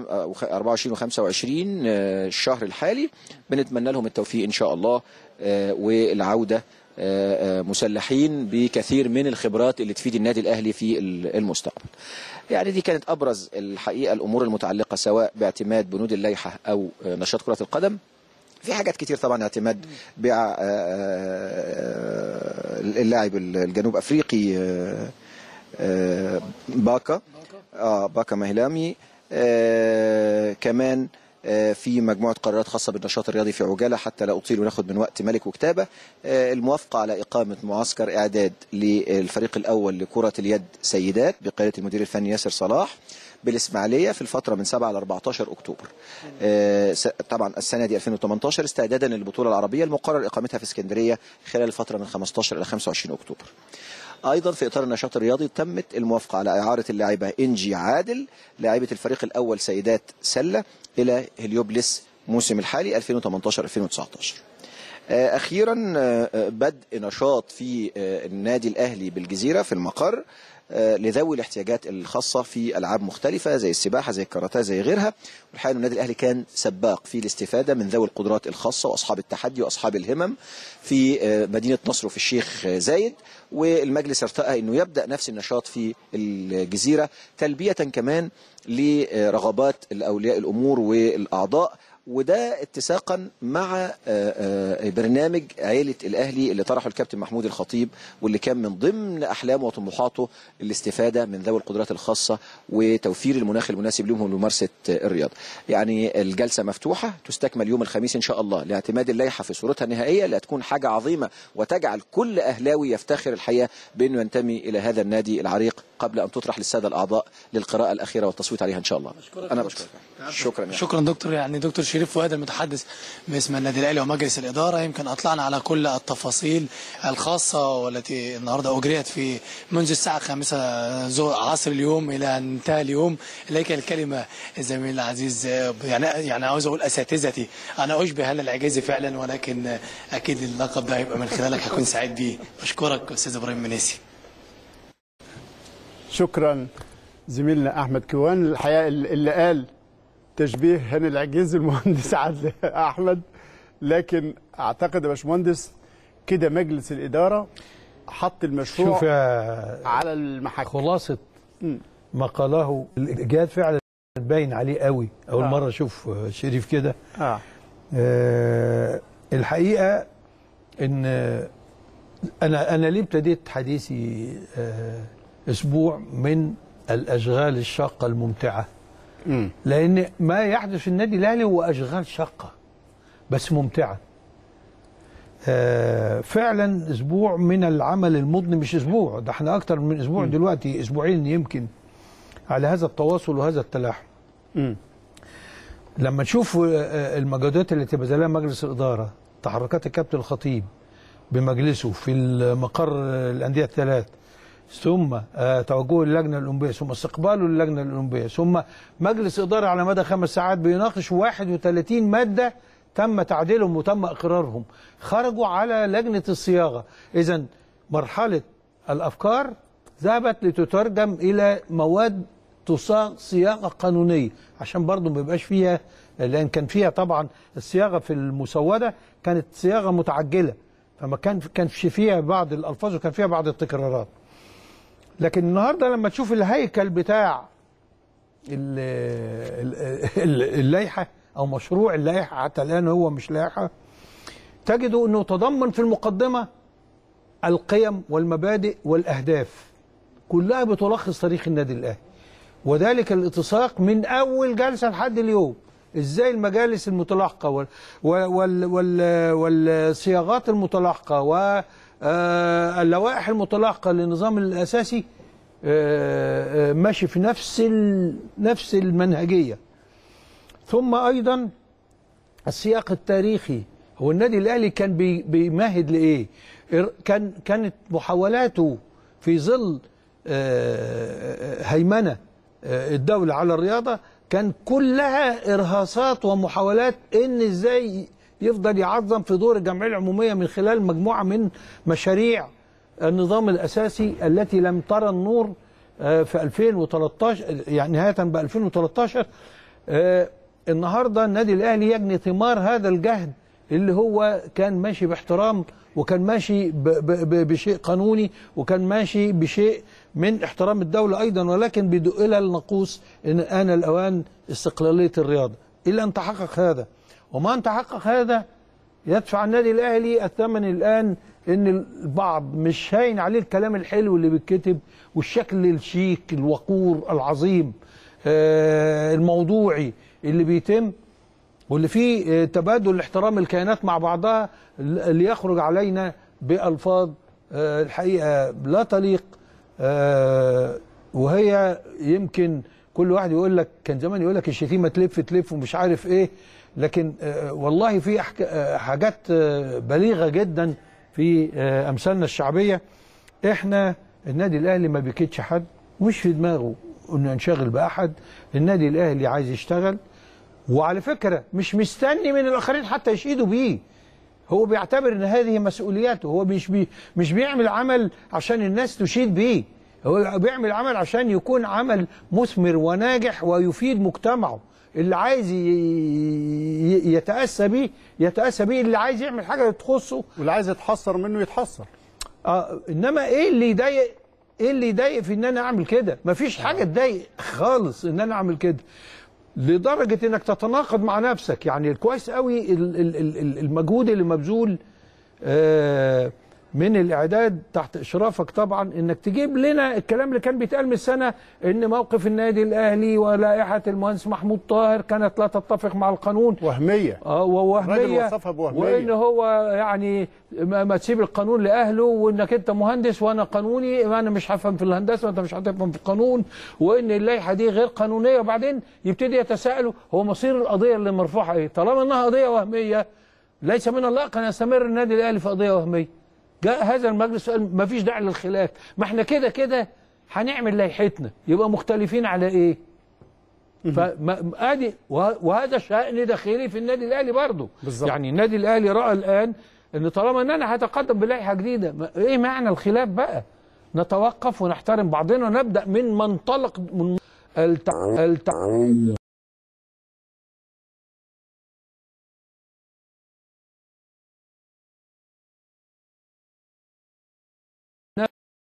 S10: 24 و25 الشهر الحالي بنتمنى لهم التوفيق ان شاء الله آه، والعوده آه، آه، مسلحين بكثير من الخبرات اللي تفيد النادي الاهلي في ال- المستقبل. يعني دي كانت ابرز الحقيقه الامور المتعلقه سواء باعتماد بنود اللائحه او آه، نشاط كره القدم. في حاجات كتير طبعا اعتماد بيع آه، آه، اللاعب الجنوب افريقي آه، آه، باكا اه باكا مهلامي آه كمان آه في مجموعة قرارات خاصة بالنشاط الرياضي في عجالة حتى لا أطيل وناخد من وقت ملك وكتابة آه الموافقة على إقامة معسكر إعداد للفريق الأول لكرة اليد سيدات بقيادة المدير الفني ياسر صلاح بالإسماعيلية في الفترة من 7 ل 14 أكتوبر آه س- طبعا السنة دي 2018 استعدادا للبطولة العربية المقرر إقامتها في اسكندرية خلال الفترة من 15 إلى 25 أكتوبر ايضا في اطار النشاط الرياضي تمت الموافقه على اعاره اللاعبه انجي عادل لاعبه الفريق الاول سيدات سله الى هليوبلس موسم الحالي 2018 2019 آه، اخيرا آه، آه، بدء نشاط في آه، النادي الاهلي بالجزيره في المقر آه، لذوي الاحتياجات الخاصه في العاب مختلفه زي السباحه زي الكاراتيه زي غيرها والحقيقه إن النادي الاهلي كان سباق في الاستفاده من ذوي القدرات الخاصه واصحاب التحدي واصحاب الهمم في آه، مدينه نصر وفي الشيخ آه، زايد والمجلس ارتأى انه يبدا نفس النشاط في الجزيره تلبيه كمان لرغبات الاولياء الامور والاعضاء وده اتساقا مع آه، آه، برنامج عيلة الأهلي اللي طرحه الكابتن محمود الخطيب واللي كان من ضمن أحلامه وطموحاته الاستفادة من ذوي القدرات الخاصة وتوفير المناخ المناسب لهم لممارسة آه، الرياضة يعني الجلسة مفتوحة تستكمل يوم الخميس إن شاء الله لاعتماد اللائحة في صورتها النهائية اللي هتكون حاجة عظيمة وتجعل كل أهلاوي يفتخر الحقيقة بأنه ينتمي إلى هذا النادي العريق قبل أن تطرح للسادة الأعضاء للقراءة الأخيرة والتصويت عليها إن شاء الله أنا بشكرك شكرا يعني.
S9: شكرا دكتور يعني دكتور شريف فؤاد المتحدث باسم النادي الاهلي ومجلس الاداره يمكن اطلعنا على كل التفاصيل الخاصه والتي النهارده اجريت في منذ الساعه الخامسه زو- عصر اليوم الى ان انتهى اليوم اليك الكلمه الزميل العزيز يعني يعني عاوز اقول اساتذتي انا اشبه هلا العجازي فعلا ولكن اكيد اللقب ده هيبقى من خلالك هكون سعيد بيه بشكرك استاذ ابراهيم منيسي
S2: شكرا زميلنا احمد كوان الحقيقه اللي قال تشبيه هاني العجيز المهندس عادل احمد لكن اعتقد يا باشمهندس كده مجلس الاداره حط المشروع
S1: شوف يا
S2: على المحك
S1: خلاصة
S2: مم.
S1: ما قاله الإجهاد فعلا باين عليه قوي أول
S2: آه.
S1: مرة أشوف شريف كده
S2: اه
S1: آه، الحقيقة إن أنا أنا ليه ابتديت حديثي آه، أسبوع من الأشغال الشاقة الممتعة
S2: مم.
S1: لأن ما يحدث في النادي الأهلي هو أشغال شاقة بس ممتعة آه، فعلا أسبوع من العمل المضني مش أسبوع ده احنا أكتر من أسبوع دلوقتي أسبوعين يمكن على هذا التواصل وهذا التلاحم
S2: مم.
S1: لما تشوف آه، آه، المجهودات اللي تبذلها مجلس الإدارة تحركات الكابتن الخطيب بمجلسه في المقر آه، الأندية الثلاث ثم آه، توجهه للجنة الأولمبية ثم استقباله للجنة الأولمبية ثم مجلس إدارة على مدى خمس ساعات بيناقش 31 مادة تم تعديلهم وتم إقرارهم خرجوا على لجنة الصياغة إذا مرحلة الأفكار ذهبت لتترجم إلى مواد تصاغ صياغه قانونيه عشان برضه ما يبقاش فيها لان كان فيها طبعا الصياغه في المسوده كانت صياغه متعجله فما كان كانش فيها بعض الالفاظ وكان فيها بعض التكرارات لكن النهارده لما تشوف الهيكل بتاع ال- ال- ال- اللائحه او مشروع اللائحه حتى الان هو مش لائحه تجدوا انه تضمن في المقدمه القيم والمبادئ والاهداف كلها بتلخص تاريخ النادي الاهلي وذلك الاتساق من اول جلسه لحد اليوم ازاي المجالس المتلاحقه وال وال وال والصياغات المتلاحقه واللوائح المتلاحقه للنظام الاساسي آه، آه، ماشي في نفس ال- نفس المنهجيه ثم ايضا السياق التاريخي هو النادي الاهلي كان بي- بيمهد لايه إر- كان كانت محاولاته في ظل آه، هيمنه آه، الدوله على الرياضه كان كلها ارهاصات ومحاولات ان ازاي يفضل يعظم في دور الجمعيه العموميه من خلال مجموعه من مشاريع النظام الاساسي التي لم ترى النور آه، في 2013 يعني نهايه ب 2013 آه، النهارده النادي الاهلي يجني ثمار هذا الجهد اللي هو كان ماشي باحترام وكان ماشي ب ب ب بشيء قانوني وكان ماشي بشيء من احترام الدوله ايضا ولكن بيدق الى النقوص ان ان الاوان استقلاليه الرياضه الا ان تحقق هذا وما ان تحقق هذا يدفع النادي الاهلي الثمن الان ان البعض مش هاين عليه الكلام الحلو اللي بيتكتب والشكل الشيك الوقور العظيم آه، الموضوعي اللي بيتم واللي فيه آه، تبادل احترام الكيانات مع بعضها اللي يخرج علينا بألفاظ آه، الحقيقة لا تليق آه، وهي يمكن كل واحد يقول لك كان زمان يقول لك الشتيمة تلف تلف ومش عارف ايه لكن آه، والله في أحك- آه، حاجات آه، بليغة جدا في آه، أمثالنا الشعبية احنا النادي الاهلي ما بيكيدش حد مش في دماغه انه ينشغل باحد النادي الاهلي عايز يشتغل وعلى فكره مش مستني من الاخرين حتى يشيدوا بيه هو بيعتبر ان هذه مسؤولياته هو مش بي مش بيعمل عمل عشان الناس تشيد بيه هو بيعمل عمل عشان يكون عمل مثمر وناجح ويفيد مجتمعه اللي عايز ي- ي- يتاسى بيه يتاسى بيه اللي عايز يعمل حاجه تخصه
S2: واللي عايز يتحسر منه يتحسر
S1: اه انما ايه اللي يضايق ايه اللي يضايق في ان انا اعمل كده مفيش حاجه تضايق خالص ان انا اعمل كده لدرجه انك تتناقض مع نفسك يعني كويس قوي ال- ال- ال- ال- المجهود اللي مبذول آه، من الاعداد تحت اشرافك طبعا انك تجيب لنا الكلام اللي كان بيتقال من السنه ان موقف النادي الاهلي ولائحه المهندس محمود طاهر كانت لا تتفق مع القانون
S2: وهميه
S1: اه ووهميه
S2: الراجل وصفها بوهمية.
S1: وان هو يعني ما, ما تسيب القانون لاهله وانك انت مهندس وانا قانوني وانا مش هفهم في الهندسه وانت مش هتفهم في القانون وان اللائحه دي غير قانونيه وبعدين يبتدي يتساءلوا هو مصير القضيه اللي مرفوعه ايه؟ طالما انها قضيه وهميه ليس من اللائق ان يستمر النادي الاهلي في قضيه وهميه. جاء هذا المجلس قال ما فيش داعي للخلاف، ما احنا كده كده هنعمل لائحتنا يبقى مختلفين على ايه؟ فما ادي وه- وهذا شأن داخلي في النادي الاهلي برضه
S2: بالظبط.
S1: يعني النادي الاهلي راى الان ان طالما ان انا هتقدم بلائحه جديده ما- ايه معنى الخلاف بقى؟ نتوقف ونحترم بعضنا ونبدا من منطلق من التع... التع...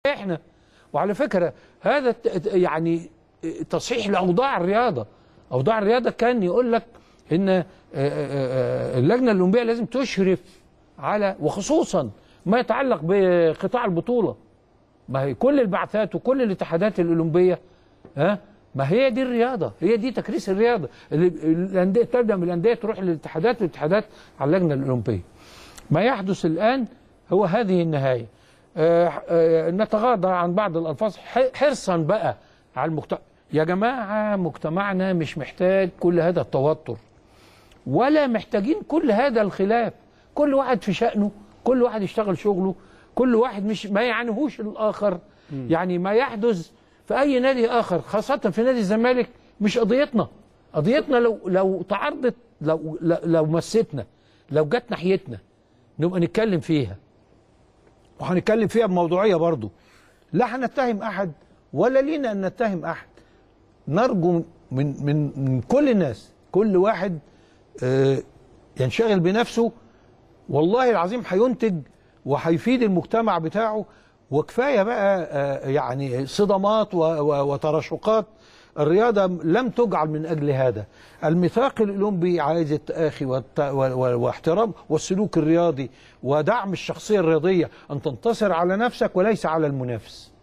S1: احنا وعلى فكره هذا الت- يعني تصحيح لاوضاع الرياضه اوضاع الرياضه كان يقول لك ان آه، آه، آه، اللجنه الاولمبيه لازم تشرف على وخصوصا ما يتعلق بقطاع البطوله ما هي كل البعثات وكل الاتحادات الاولمبيه ها ما هي دي الرياضه هي دي تكريس الرياضه اللي- الانديه تبدا من الانديه تروح للاتحادات والاتحادات على اللجنه الاولمبيه ما يحدث الآن هو هذه النهاية آه، آه، نتغاضى عن بعض الألفاظ ح- حرصا بقى على المجتمع يا جماعة مجتمعنا مش محتاج كل هذا التوتر ولا محتاجين كل هذا الخلاف كل واحد في شأنه كل واحد يشتغل شغله كل واحد مش ما يعنيهوش الآخر يعني ما يحدث في أي نادي آخر خاصة في نادي الزمالك مش قضيتنا قضيتنا لو لو تعرضت لو لو, لو مستنا لو جت ناحيتنا نبقى نتكلم فيها وهنتكلم فيها بموضوعيه برضو لا هنتهم احد ولا لينا ان نتهم احد نرجو من من من كل الناس كل واحد آه، ينشغل بنفسه والله العظيم هينتج وهيفيد المجتمع بتاعه وكفايه بقى آه، يعني صدمات و- و- وتراشقات الرياضه لم تجعل من اجل هذا الميثاق الاولمبي عايز التاخي والت- و- و- واحترام والسلوك الرياضي ودعم الشخصيه الرياضيه ان تنتصر على نفسك وليس على المنافس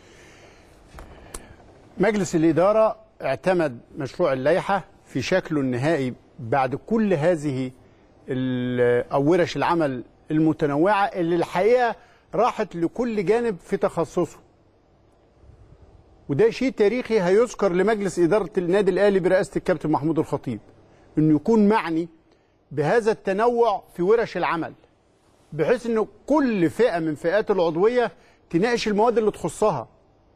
S2: مجلس الإدارة اعتمد مشروع اللائحة في شكله النهائي بعد كل هذه ال- أو ورش العمل المتنوعة اللي الحقيقة راحت لكل جانب في تخصصه وده شيء تاريخي هيذكر لمجلس إدارة النادي الأهلي برئاسة الكابتن محمود الخطيب إنه يكون معني بهذا التنوع في ورش العمل بحيث إنه كل فئة من فئات العضوية تناقش المواد اللي تخصها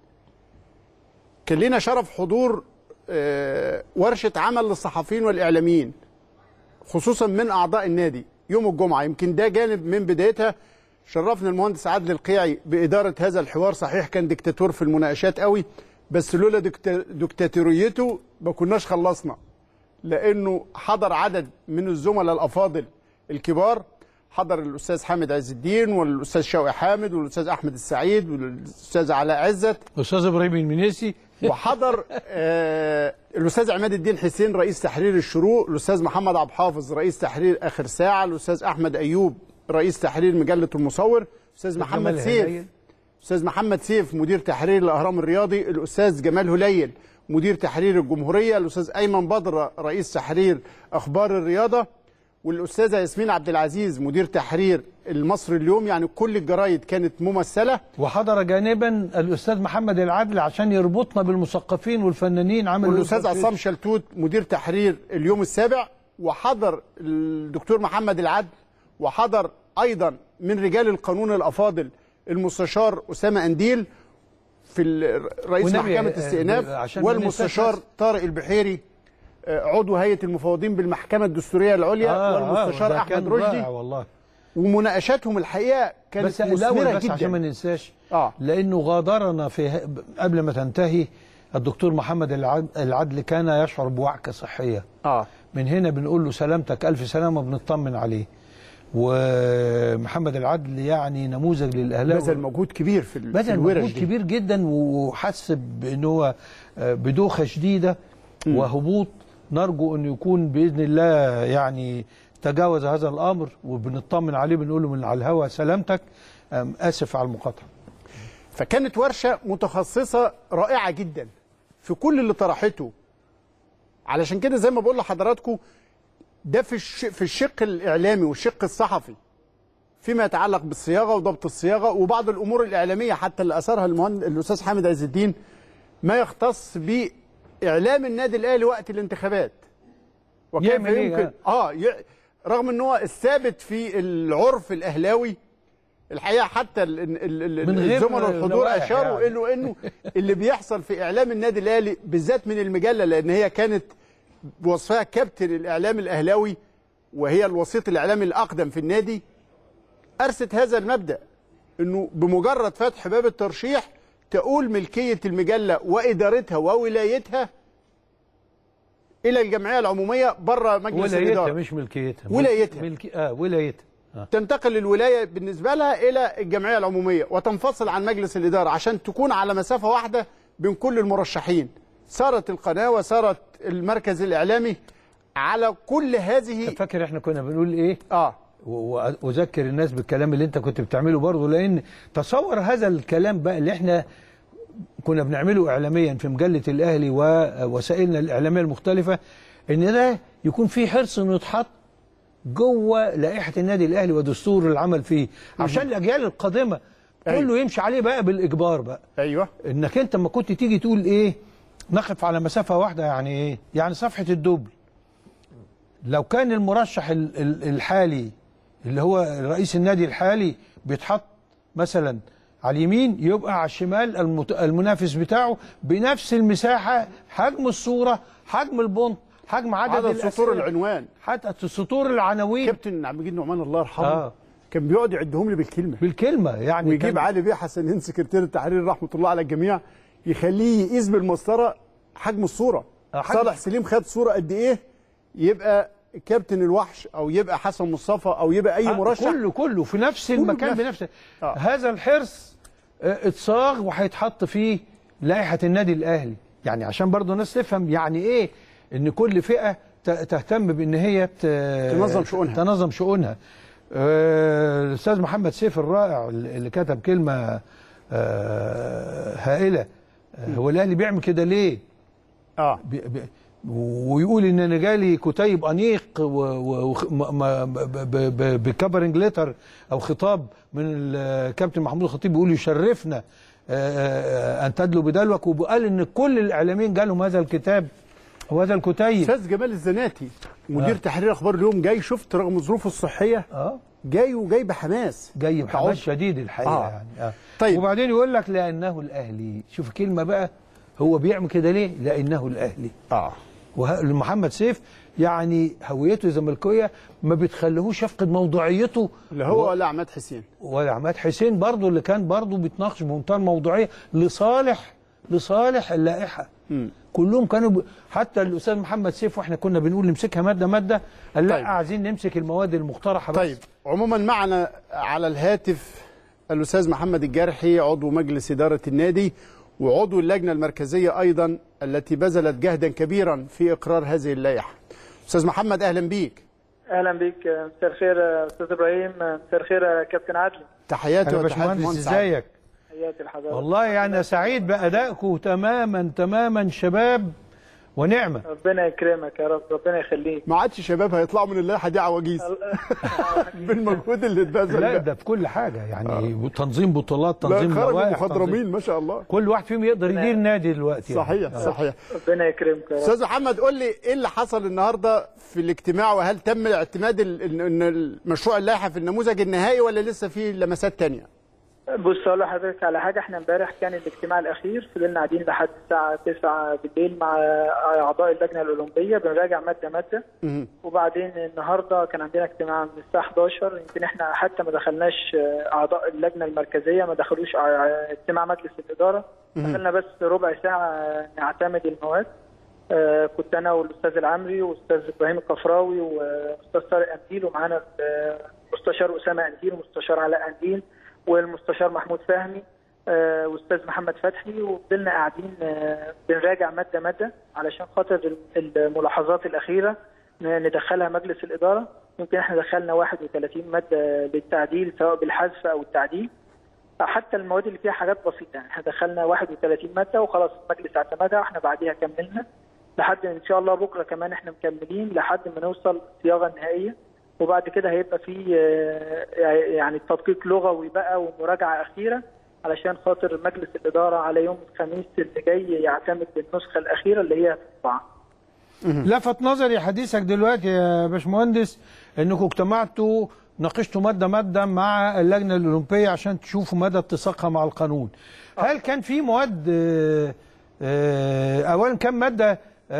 S2: كان لنا شرف حضور آه، ورشة عمل للصحفيين والإعلاميين خصوصا من أعضاء النادي يوم الجمعة يمكن ده جانب من بدايتها شرفنا المهندس عادل القيعي بإدارة هذا الحوار صحيح كان ديكتاتور في المناقشات قوي بس لولا ديكتا- ديكتاتوريته ما كناش خلصنا لأنه حضر عدد من الزملاء الأفاضل الكبار حضر الأستاذ حامد عز الدين والأستاذ شوقي حامد والأستاذ أحمد السعيد والأستاذ علاء عزت
S1: استاذ ابراهيم المنيسي
S2: وحضر آه الاستاذ عماد الدين حسين رئيس تحرير الشروق الاستاذ محمد عبد الحافظ رئيس تحرير اخر ساعه الاستاذ احمد ايوب رئيس تحرير مجله المصور الاستاذ محمد
S1: جمال
S2: سيف
S1: هليل.
S2: استاذ محمد سيف مدير تحرير الاهرام الرياضي الاستاذ جمال هليل مدير تحرير الجمهوريه الاستاذ ايمن بدر رئيس تحرير اخبار الرياضه والاستاذه ياسمين عبد العزيز مدير تحرير المصري اليوم يعني كل الجرايد كانت ممثله
S1: وحضر جانبا الاستاذ محمد العدل عشان يربطنا بالمثقفين والفنانين عمل
S2: والاستاذ عصام شلتوت مدير تحرير اليوم السابع وحضر الدكتور محمد العدل وحضر ايضا من رجال القانون الافاضل المستشار اسامه انديل في ال- رئيس
S1: والنبي،
S2: محكمه
S1: آه،
S2: استئناف
S1: عشان ما
S2: والمستشار
S1: ننساش
S2: طارق البحيري آه، عضو هيئه المفوضين بالمحكمه الدستوريه العليا والمستشار
S1: ده
S2: احمد
S1: كان
S2: رشدي
S1: رائع والله
S2: ومناقشاتهم الحقيقه كانت
S1: بس الاول
S2: مثمره
S1: بس عشان
S2: جدا
S1: ما ننساش
S2: اه
S1: لانه غادرنا في ه- قبل ما تنتهي الدكتور محمد العد- العدل كان يشعر بوعكه صحيه
S2: اه
S1: من هنا بنقول له سلامتك الف سلامه بنطمن عليه ومحمد العدل يعني نموذج للاهلاوي
S2: بذل مجهود كبير في, ال- في
S1: بذل
S2: الورش
S1: مجهود
S2: دي.
S1: كبير جدا وحس بان هو آه، بدوخه شديده وهبوط نرجو انه يكون باذن الله يعني تجاوز هذا الامر وبنطمن عليه بنقول له من على الهوا سلامتك آم، اسف على المقاطعه
S2: فكانت ورشة متخصصة رائعة جدا في كل اللي طرحته علشان كده زي ما بقول لحضراتكم ده في الش... في الشق الإعلامي والشق الصحفي فيما يتعلق بالصياغة وضبط الصياغة وبعض الأمور الإعلامية حتى اللي أثرها المهند... الأستاذ حامد عز الدين ما يختص بإعلام النادي الأهلي وقت الانتخابات وكيف
S1: يعمل إيه؟
S2: يمكن اه ي... رغم ان هو الثابت في العرف الاهلاوي الحقيقه حتى ال- ال- ال-
S1: من غير
S2: الزملاء الحضور
S1: نوايا
S2: اشاروا
S1: يعني.
S2: انه انه اللي بيحصل في اعلام النادي الاهلي بالذات من المجله لان هي كانت بوصفها كابتن الاعلام الاهلاوي وهي الوسيط الاعلامي الاقدم في النادي ارست هذا المبدا انه بمجرد فتح باب الترشيح تؤول ملكيه المجله وادارتها وولايتها الى الجمعيه العموميه بره مجلس
S1: ولايتها
S2: الاداره
S1: مش ملكيتها
S2: ولايتها.
S1: ملكي اه ولايتها
S2: تنتقل الولايه بالنسبه لها الى الجمعيه العموميه وتنفصل عن مجلس الاداره عشان تكون على مسافه واحده بين كل المرشحين صارت القناه وصارت المركز الاعلامي على كل هذه
S1: انت فاكر احنا كنا بنقول ايه
S2: اه
S1: و- واذكر الناس بالكلام اللي انت كنت بتعمله برضه لان تصور هذا الكلام بقى اللي احنا كنا بنعمله اعلاميا في مجله الاهلي ووسائلنا الاعلاميه المختلفه ان ده يكون في حرص انه يتحط جوه لائحه النادي الاهلي ودستور العمل فيه عشان الاجيال القادمه كله يمشي عليه بقى بالاجبار بقى
S2: ايوه
S1: انك انت لما كنت تيجي تقول ايه نقف على مسافه واحده يعني ايه يعني صفحه الدبل لو كان المرشح ال- ال- الحالي اللي هو رئيس النادي الحالي بيتحط مثلا على اليمين يبقى على الشمال المت- المنافس بتاعه بنفس المساحه حجم الصوره حجم البونت حجم عدد
S2: عدد
S1: الأسئلة،
S2: سطور العنوان
S1: حتى سطور العناوين
S2: كابتن عبد المجيد نعمان الله يرحمه
S1: آه.
S2: كان بيقعد يعدهم لي بالكلمه
S1: بالكلمه يعني
S2: ويجيب
S1: كان-
S2: علي بيه حسنين سكرتير التحرير رحمه الله على الجميع يخليه يقيس بالمسطره حجم الصوره
S1: آه، حجم-
S2: صالح سليم خد صوره قد ايه يبقى كابتن الوحش او يبقى حسن مصطفى او يبقى اي
S1: آه،
S2: مرشح
S1: كله كله في نفس
S2: كله
S1: المكان
S2: بنفس-
S1: بنفس
S2: آه.
S1: هذا الحرص آه، اتصاغ وهيتحط فيه لائحه النادي الاهلي يعني عشان برضو الناس تفهم يعني ايه ان كل فئه ت- تهتم بان هي ت-
S2: تنظم شؤونها.
S1: تنظم شؤونها آه، الاستاذ محمد سيف الرائع اللي كتب كلمه آه، هائله آه، هو الاهلي بيعمل كده ليه
S2: اه
S1: بي بي ويقول ان انا جالي كتيب انيق و- و- وخ- م- م- ب- ب- ب- بكفرنج ليتر او خطاب من الكابتن محمود الخطيب بيقول يشرفنا آه، آه، ان تدلوا بدلوك وقال ان كل الاعلاميين جالهم هذا الكتاب وهذا الكتيب
S2: استاذ جمال الزناتي مدير
S1: آه.
S2: تحرير اخبار اليوم جاي شفت رغم ظروفه الصحيه
S1: اه
S2: جاي وجاي بحماس
S1: جاي بحماس
S2: كعضو.
S1: شديد الحقيقه
S2: آه.
S1: يعني آه.
S2: طيب.
S1: وبعدين يقول لك لانه الاهلي شوف كلمه بقى هو بيعمل كده ليه لانه الاهلي
S2: اه
S1: ومحمد سيف يعني هويته زملكاويه ما بتخليهوش يفقد موضوعيته
S2: اللي هو ولا عماد حسين
S1: ولا عماد حسين برضه اللي كان برضه بيتناقش بمنتهى الموضوعيه لصالح لصالح اللائحه
S2: مم.
S1: كلهم كانوا ب... حتى الاستاذ محمد سيف واحنا كنا بنقول نمسكها ماده ماده قال لا
S2: طيب.
S1: عايزين نمسك المواد المقترحه بس
S2: طيب عموما معنا على الهاتف الاستاذ محمد الجرحي عضو مجلس اداره النادي وعضو اللجنه المركزيه ايضا التي بذلت جهدا كبيرا في اقرار هذه اللائحه. استاذ محمد اهلا بيك.
S11: اهلا بك مساء الخير استاذ ابراهيم مساء الخير كابتن عدلي
S2: تحياتي
S1: يا
S2: وتحيات
S1: باشمهندس
S2: المهندس عادل.
S1: ازيك
S11: حياتي لحضرتك
S1: والله انا سعيد بادائكم تماما تماما شباب ونعمه
S11: ربنا يكرمك يا رب ربنا يخليك
S2: ما عادش شباب هيطلعوا من اللائحه دي عواجيز بالمجهود اللي اتبذل
S1: لا
S2: ده.
S1: ده في كل حاجه يعني تنظيم بطولات
S2: لا
S1: تنظيم
S2: خرجوا
S1: لوائح
S2: مخضرمين
S1: تنظيم-
S2: ما شاء الله.
S1: كل واحد فيهم يقدر يدير نادي دلوقتي يعني.
S2: صحيح
S1: آه.
S2: صحيح.
S11: ربنا يكرمك يا رب
S2: استاذ محمد قول لي ايه اللي حصل النهارده في الاجتماع وهل تم اعتماد ال- ال- ان المشروع اللائحه في النموذج النهائي ولا لسه في لمسات تانية؟
S11: بص اقول لحضرتك على حاجه احنا امبارح كان الاجتماع الاخير فضلنا قاعدين لحد الساعه 9 بالليل مع اعضاء اللجنه الاولمبيه بنراجع ماده ماده
S2: مهم.
S11: وبعدين النهارده كان عندنا اجتماع من الساعه 11 يمكن احنا حتى ما دخلناش آه، اعضاء اللجنه المركزيه ما دخلوش ع- اجتماع مجلس الاداره
S2: مهم.
S11: دخلنا بس ربع ساعه آه، نعتمد المواد آه، كنت انا والاستاذ العمري واستاذ ابراهيم القفراوي واستاذ طارق انديل ومعانا المستشار اسامه انديل والمستشار علاء انديل والمستشار محمود فهمي آه، واستاذ محمد فتحي وفضلنا قاعدين آه، بنراجع ماده ماده علشان خاطر الملاحظات الاخيره ن- ندخلها مجلس الاداره يمكن احنا دخلنا 31 ماده للتعديل سواء بالحذف او التعديل حتى المواد اللي فيها حاجات بسيطه يعني احنا دخلنا 31 ماده وخلاص المجلس اعتمدها واحنا بعديها كملنا لحد ان شاء الله بكره كمان احنا مكملين لحد ما نوصل الصياغه النهائيه وبعد كده هيبقى في آه، يعني تدقيق لغوي بقى ومراجعه اخيره علشان خاطر مجلس الاداره على يوم الخميس اللي جاي يعتمد بالنسخه الاخيره اللي هي هتطبع
S1: لفت نظري حديثك دلوقتي يا باشمهندس انكم اجتمعتوا ناقشتوا ماده ماده مع اللجنه الاولمبيه عشان تشوفوا مدى اتساقها مع القانون. هل كان في مواد آه، آه، اولا كم ماده آه،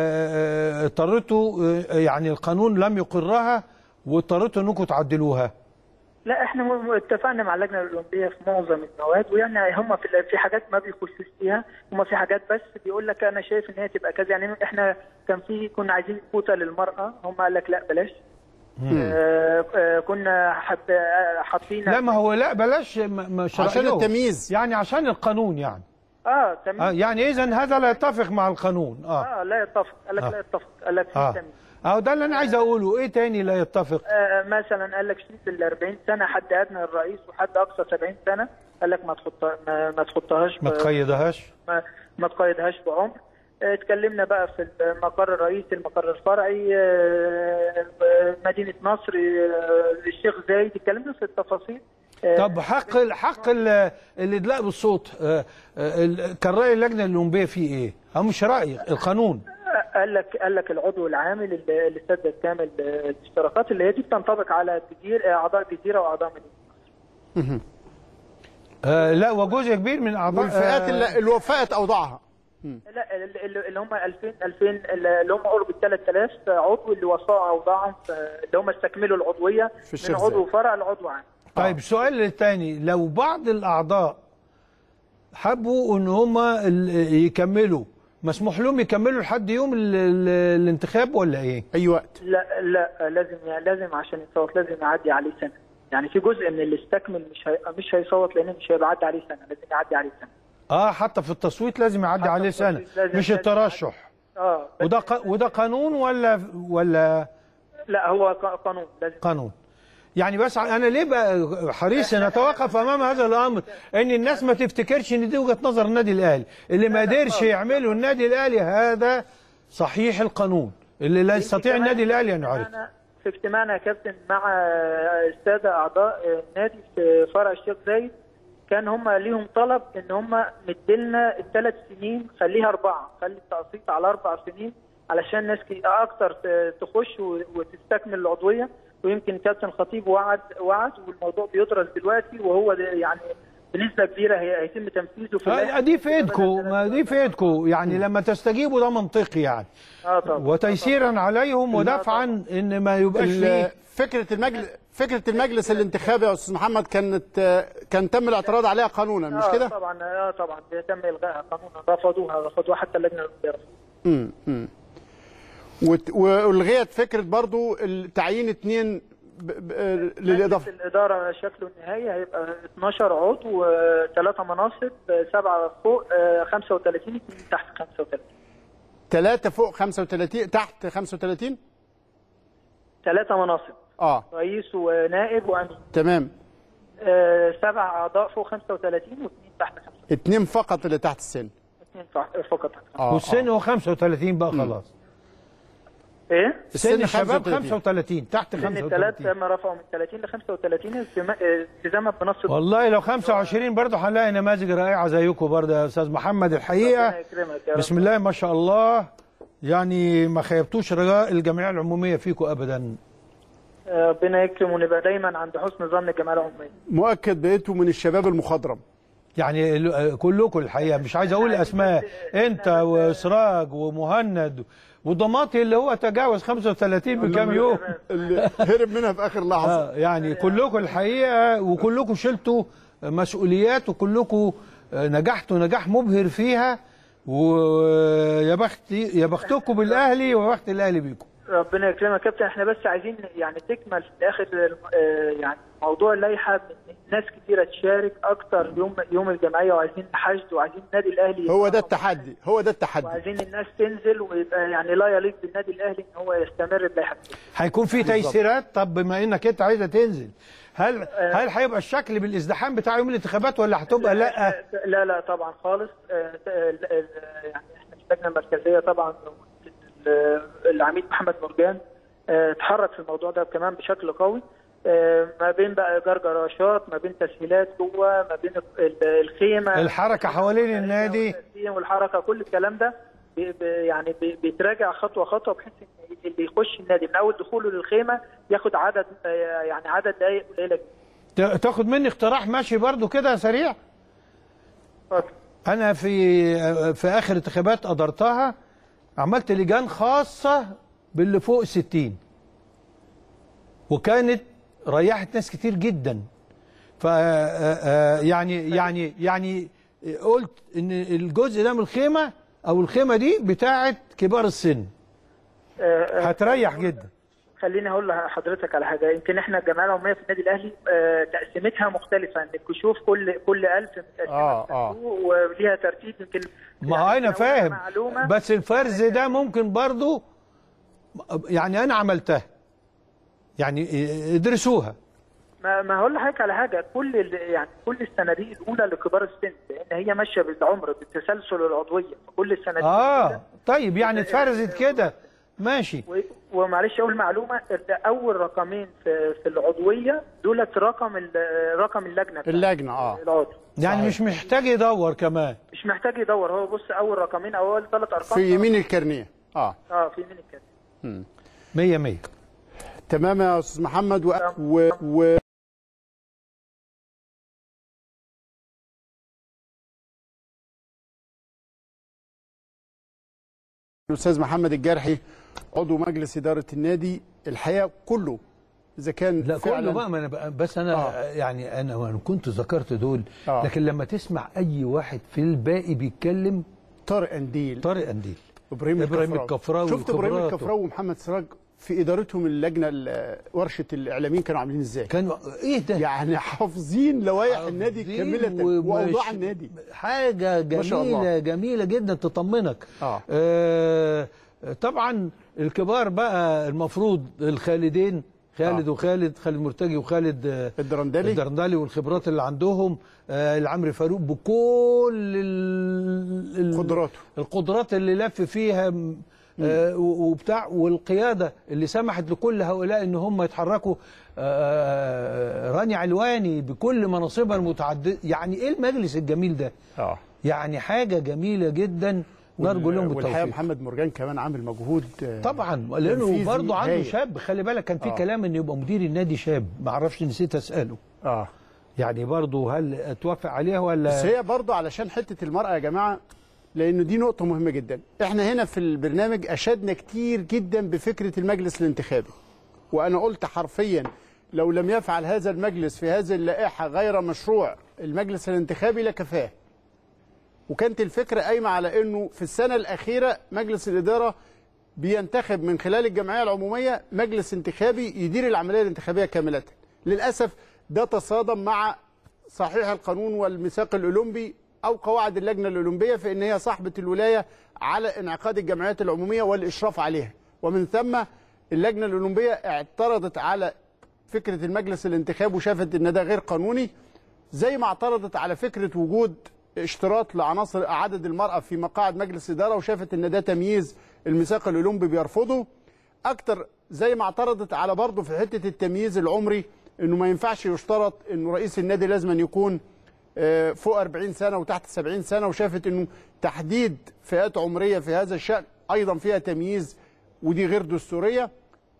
S1: آه، اضطريتوا آه، يعني القانون لم يقرها واضطريتوا انكم تعدلوها؟
S11: لا احنا م- م- اتفقنا مع اللجنه الاولمبيه في معظم المواد ويعني هم في في حاجات ما بيخشوش فيها هم في حاجات بس بيقول لك انا شايف ان هي تبقى كذا يعني احنا كان في كنا عايزين كوتا للمراه هم قال لك لا بلاش آه، آه، كنا حب- آه، حاطين
S1: لا ما هو لا بلاش م- مش
S2: عشان
S1: رأيهم.
S2: التمييز.
S1: يعني عشان القانون يعني
S11: اه تمييز
S1: آه يعني اذا هذا لا يتفق مع القانون اه
S11: اه لا يتفق قال لك
S1: آه.
S11: لا يتفق قال لك في
S1: اه
S11: تمييز
S1: اهو ده اللي انا عايز اقوله ايه تاني لا يتفق
S11: آه مثلا قال لك شيل ال 40 سنه حد ادنى للرئيس وحد اقصى 70 سنه قال لك ما تحط ما, ما تحطهاش
S1: ما
S11: ب-
S1: تقيدهاش
S11: ما, ما تقيدهاش بعمر آه، اتكلمنا بقى في المقر الرئيسي المقر الفرعي آه، آه، مدينه نصر آه، الشيخ زايد اتكلمنا في التفاصيل آه،
S1: طب حق ال- حق ال- الادلاء بالصوت آه، آه، ال- كان راي اللجنه الاولمبيه فيه ايه؟ او مش راي القانون
S11: قال لك قال لك العضو العامل اللي اللي سدد كامل آه، الاشتراكات اللي هي دي بتنطبق على الجزيره اعضاء الجزيره واعضاء مدينه
S1: آه لا وجزء كبير من اعضاء
S2: والفئات
S1: آه،
S2: اللي اللي وفقت اوضاعها
S11: لا ال- ال- اللي هم 2000 2000 اللي هم قرب ال 3000 عضو اللي وصلوا اوضاعهم ف- اللي هم استكملوا العضويه من
S2: الشيخ
S11: عضو
S2: زايد.
S11: فرع لعضو عام
S1: طيب السؤال الثاني لو بعض الاعضاء حبوا ان هم ال- يكملوا مسموح لهم يكملوا لحد يوم ال- ال- الانتخاب ولا ايه؟
S2: اي وقت
S11: لا لا لازم لازم عشان يصوت لازم يعدي عليه سنه يعني في جزء من اللي استكمل مش هي... مش هيصوت لان مش هيبقى عدى عليه سنه لازم يعدي على سنه
S1: اه حتى في التصويت لازم يعدي
S11: حتى
S1: عليه
S11: في
S1: سنه
S11: التصويت لازم-
S1: مش
S11: لازم
S1: الترشح
S11: اه بس-
S1: وده ق... وده قانون ولا ولا
S11: لا هو ق- قانون لازم
S1: قانون يعني بس انا ليه بقى حريص ان اتوقف امام هذا الامر ان الناس ما تفتكرش ان دي وجهه نظر النادي الاهلي اللي ما قدرش يعمله النادي الاهلي هذا صحيح القانون اللي لا يستطيع النادي الاهلي ان يعرف
S11: اجتماعنا- في اجتماعنا يا كابتن مع الساده اعضاء النادي في فرع الشيخ زايد كان هم ليهم طلب ان هم مديلنا الثلاث سنين خليها اربعه خلي التقسيط على اربع سنين علشان ناس كي- اكتر ت- تخش و- وتستكمل العضويه ويمكن كابتن خطيب وعد وعد والموضوع بيدرس دلوقتي وهو ده يعني بنسبه كبيره هي- هيتم تنفيذه في اللائحة.
S1: آه، دي في ايدكم ما دي في ايدكم يعني لما تستجيبوا ده منطقي يعني
S11: اه طبعا
S1: وتيسيرا عليهم ودفعا ان ما يبقاش
S2: ال-
S1: فيه
S2: فكره المجلس فكره المجلس الانتخابي يا استاذ محمد كانت آه، كان تم الاعتراض عليها قانونا مش
S11: آه
S2: كده؟
S11: طبعا اه طبعا تم الغائها قانونا رفضوها رفضوها حتى اللجنه الاولمبيه رفضوها.
S2: امم امم وت- والغيت فكره برضو تعيين اثنين للاضافه
S11: مجلس الاداره شكله النهائي هيبقى 12 عضو وثلاثه مناصب سبعه فوق آه، 35 اثنين تحت 35
S2: ثلاثه فوق 35 تحت 35
S11: ثلاثه مناصب
S2: اه
S11: رئيس ونائب وامين
S2: تمام
S11: آه، سبع اعضاء فوق 35 واثنين تحت 35
S2: اثنين فقط اللي تحت السن
S11: اثنين تحت فقط
S2: اه
S1: والسن هو 35 بقى خلاص
S11: ايه؟
S1: سن
S2: السن
S1: الشباب
S2: 35.
S1: 35 تحت
S11: لان الثلاث
S1: 35
S11: لما رفعوا من 30 ل 35 التزام- آه، التزاما بنص
S1: والله لو 25 برضه هنلاقي نماذج رائعه زيكم برضه يا استاذ محمد الحقيقه
S11: ربنا يكرمك يا رب.
S1: بسم الله ما شاء الله يعني ما خيبتوش رجاء الجمعيه العموميه فيكم ابدا
S11: آه، ربنا يكرم ونبقى دايما عند حسن ظن الجماعه العموميه
S2: مؤكد بقيتوا من الشباب المخضرم
S1: يعني ال- كلكم الحقيقه مش عايز اقول اسماء انت وسراج ومهند وضماطي اللي هو تجاوز 35 بكام يوم
S2: اللي هرب منها في اخر لحظه
S1: آه يعني كلكم الحقيقه وكلكم شلتوا مسؤوليات وكلكم نجحتوا نجاح مبهر فيها ويا بخت يا بختكم بالاهلي وبخت الاهلي بيكم
S11: ربنا يكرمك يا كابتن احنا بس عايزين يعني تكمل في الاخر آه، يعني موضوع اللائحه إن ناس كتيره تشارك اكتر يوم يوم الجمعيه وعايزين حشد وعايزين النادي الاهلي
S2: هو ده التحدي هو ده التحدي
S11: وعايزين الناس تنزل ويبقى يعني لا يليق بالنادي الاهلي ان هو يستمر بلائحه
S1: هيكون في تيسيرات طب بما انك انت عايزه تنزل هل هل هيبقى الشكل بالازدحام بتاع يوم الانتخابات ولا هتبقى لا
S11: لا لا طبعا خالص آه، ال- ال- يعني احنا في اللجنه المركزيه طبعا ال- العميد محمد مرجان آه، اتحرك في الموضوع ده كمان بشكل قوي آه، ما بين بقى جرجراشات ما بين تسهيلات جوه ما بين ال- الخيمه
S1: الحركه حوالين النادي
S11: والتقسيم والحركه كل الكلام ده بي- بي- يعني بي- بيتراجع خطوه خطوه بحيث ان اللي يخش النادي من اول دخوله للخيمه ياخد عدد آه، يعني عدد دقائق قليله جدا
S1: ت- تاخد مني اقتراح ماشي برضو كده سريع
S11: اتفضل.
S1: انا في في اخر انتخابات قدرتها عملت لجان خاصه باللي فوق 60 وكانت ريحت ناس كتير جدا ف يعني يعني يعني قلت ان الجزء ده من الخيمه او الخيمه دي بتاعه كبار السن
S11: آه، آه،
S1: هتريح جدا
S11: خليني اقول لحضرتك على حاجه يمكن احنا الجمعيه العموميه في النادي الاهلي آه، تقسيمتها مختلفه ان الكشوف كل كل 1000 متقسمه
S1: آه، آه.
S11: وليها ترتيب يمكن
S1: ما هو انا
S11: لو
S1: فاهم
S11: معلومه
S1: بس الفرز ده ممكن برضو يعني انا عملتها يعني ادرسوها
S11: ما ما هقول لحضرتك على حاجه كل ال- يعني كل الصناديق الاولى لكبار السن لان هي ماشيه بالعمر بالتسلسل العضويه فكل الصناديق
S1: اه طيب يعني اتفرزت كده ماشي
S11: و- ومعلش اقول معلومه ده اول رقمين في في العضويه دولت رقم ال- رقم اللجنه بتاعت
S2: اللجنه اه
S11: العضو
S1: يعني مش محتاج يدور كمان
S11: مش محتاج يدور هو بص اول رقمين او اول ثلاث ارقام
S2: في يمين الكارنيه اه
S11: اه في يمين الكارت
S2: مم.
S1: 100 100
S2: تمام يا استاذ محمد و... و... و... الاستاذ محمد الجرحي عضو مجلس اداره النادي الحقيقه كله اذا كان
S1: لا
S2: فعلا
S1: كله بقى ما انا بقى بس انا
S2: آه.
S1: آه. يعني انا وانا كنت ذكرت دول
S2: آه.
S1: آه. لكن لما تسمع اي واحد في الباقي بيتكلم
S2: طارق انديل
S1: طارق انديل
S2: ابراهيم
S1: إبراهيم
S2: الكفراوي
S1: الكفراوي
S2: شفت ابراهيم
S1: وخبراته.
S2: الكفراوي ومحمد سراج في ادارتهم اللجنه ال- ورشه الاعلاميين كانوا عاملين ازاي؟
S1: كانوا ايه ده؟
S2: يعني حافظين لوائح النادي كامله
S1: ومش-
S2: واوضاع النادي
S1: حاجه
S2: ما شاء الله.
S1: جميله جميله جدا تطمنك
S2: آه.
S1: آه طبعا الكبار بقى المفروض الخالدين خالد
S2: آه.
S1: وخالد خالد مرتجي وخالد آه،
S2: الدرندلي
S1: الدرندلي والخبرات اللي عندهم آه العمري فاروق بكل ال- ال-
S2: قدراته.
S1: القدرات اللي لف فيها م- آه و- وبتاع والقياده اللي سمحت لكل هؤلاء ان هم يتحركوا آه راني علواني بكل مناصبها المتعدده يعني ايه المجلس الجميل ده
S2: اه
S1: يعني حاجه جميله جدا نرجو لهم
S2: والحقيقه
S1: بالتوفيق
S2: محمد مرجان كمان عامل مجهود آه،
S1: طبعا لانه
S2: تنفيذي
S1: برضه عنده
S2: هايل.
S1: شاب خلي بالك كان في
S2: آه.
S1: كلام ان يبقى مدير النادي شاب ما اعرفش نسيت اساله
S2: اه
S1: يعني برضه هل توافق عليها ولا
S2: بس هي برضه علشان حته المراه يا جماعه لانه دي نقطه مهمه جدا احنا هنا في البرنامج اشدنا كتير جدا بفكره المجلس الانتخابي وانا قلت حرفيا لو لم يفعل هذا المجلس في هذه اللائحه غير مشروع المجلس الانتخابي لكفاه وكانت الفكره قايمه على انه في السنه الاخيره مجلس الاداره بينتخب من خلال الجمعيه العموميه مجلس انتخابي يدير العمليه الانتخابيه كامله للاسف ده تصادم مع صحيح القانون والميثاق الاولمبي او قواعد اللجنه الاولمبيه في ان هي صاحبه الولايه على انعقاد الجمعيات العموميه والاشراف عليها ومن ثم اللجنه الاولمبيه اعترضت على فكره المجلس الانتخابي وشافت ان ده غير قانوني زي ما اعترضت على فكره وجود اشتراط لعناصر عدد المراه في مقاعد مجلس اداره وشافت ان ده تمييز الميثاق الاولمبي بيرفضه اكتر زي ما اعترضت على برضه في حته التمييز العمري انه ما ينفعش يشترط انه رئيس النادي لازم أن يكون آه، فوق 40 سنه وتحت 70 سنه وشافت انه تحديد فئات عمريه في هذا الشان ايضا فيها تمييز ودي غير دستوريه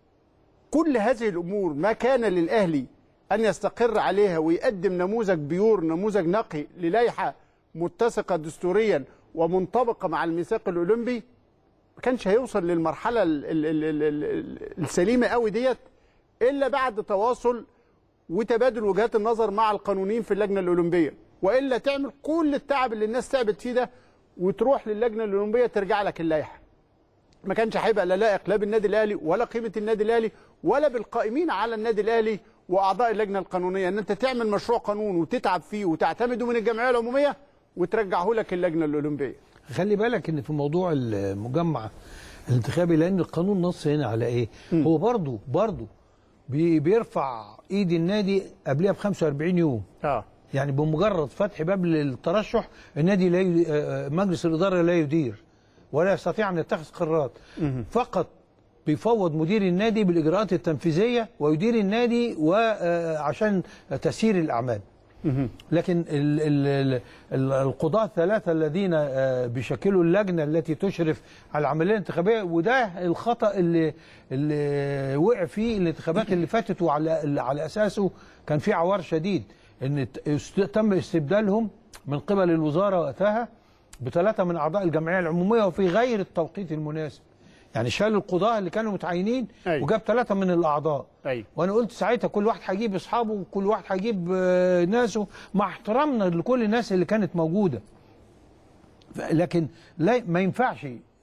S2: كل هذه الامور ما كان للاهلي ان يستقر عليها ويقدم نموذج بيور نموذج نقي للائحه متسقه دستوريا ومنطبقه مع الميثاق الاولمبي ما كانش هيوصل للمرحله ال- ال- ال- ال- ال- السليمه قوي ديت الا بعد تواصل وتبادل وجهات النظر مع القانونيين في اللجنه الاولمبيه والا تعمل كل التعب اللي الناس تعبت فيه ده وتروح للجنه الاولمبيه ترجع لك اللائحه ما كانش هيبقى لا لائق لا بالنادي الاهلي ولا قيمه النادي الاهلي ولا بالقائمين على النادي الاهلي واعضاء اللجنه القانونيه ان انت تعمل مشروع قانون وتتعب فيه وتعتمده من الجمعيه العموميه وترجعه لك اللجنه الاولمبيه
S1: خلي بالك ان في موضوع المجمع الانتخابي لان القانون نص هنا على ايه م. هو برضه برضه بي بيرفع ايد النادي قبلها ب 45 يوم
S2: اه
S1: يعني بمجرد فتح باب للترشح النادي لا ي... آه، مجلس الاداره لا يدير ولا يستطيع ان يتخذ قرارات فقط بيفوض مدير النادي بالاجراءات التنفيذيه ويدير النادي وعشان تسيير الاعمال لكن ال ال ال القضاة الثلاثة الذين آه، بيشكلوا اللجنة التي تشرف على العملية الانتخابية وده الخطأ اللي اللي وقع فيه الانتخابات اللي فاتت وعلى اللي على أساسه كان في عوار شديد إن ت- است- تم استبدالهم من قبل الوزارة وقتها بثلاثة من أعضاء الجمعية العمومية وفي غير التوقيت المناسب يعني شال القضاة اللي كانوا متعينين
S2: أيوة.
S1: وجاب ثلاثة من الأعضاء
S2: ايوه
S1: وانا قلت ساعتها كل واحد هيجيب اصحابه وكل واحد هيجيب آه، ناسه مع احترامنا لكل الناس اللي كانت موجوده ف- لكن لا ما ينفعش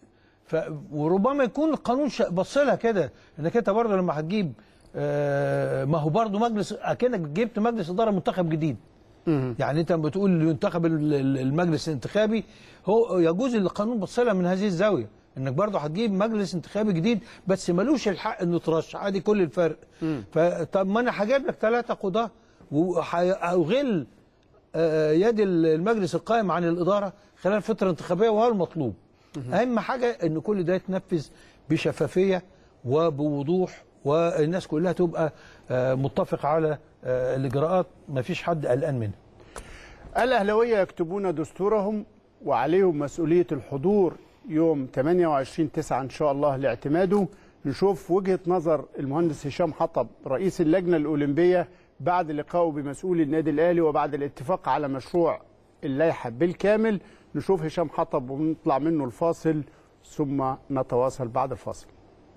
S1: ف وربما يكون القانون ش- بص لها كده انك انت برضه لما هتجيب آه، ما هو برضه مجلس اكنك جبت مجلس اداره منتخب جديد يعني انت لما بتقول ينتخب ال- ال- المجلس الانتخابي هو يجوز القانون بص لها من هذه الزاويه انك برضه هتجيب مجلس انتخابي جديد بس ملوش الحق انه يترشح ادي كل الفرق فطب ما انا هجيب لك ثلاثه قضاه وهغل آه، يد المجلس القائم عن الاداره خلال فتره انتخابيه وهو المطلوب اهم حاجه ان كل ده يتنفذ بشفافيه وبوضوح والناس كلها تبقى آه، متفقه على آه، الاجراءات ما فيش حد قلقان منها
S2: الأهلاوية يكتبون دستورهم وعليهم مسؤولية الحضور يوم 28 9 إن شاء الله لاعتماده نشوف وجهة نظر المهندس هشام حطب رئيس اللجنة الأولمبية بعد لقائه بمسؤول النادي الأهلي وبعد الاتفاق على مشروع اللائحة بالكامل نشوف هشام حطب ونطلع منه الفاصل ثم نتواصل بعد الفاصل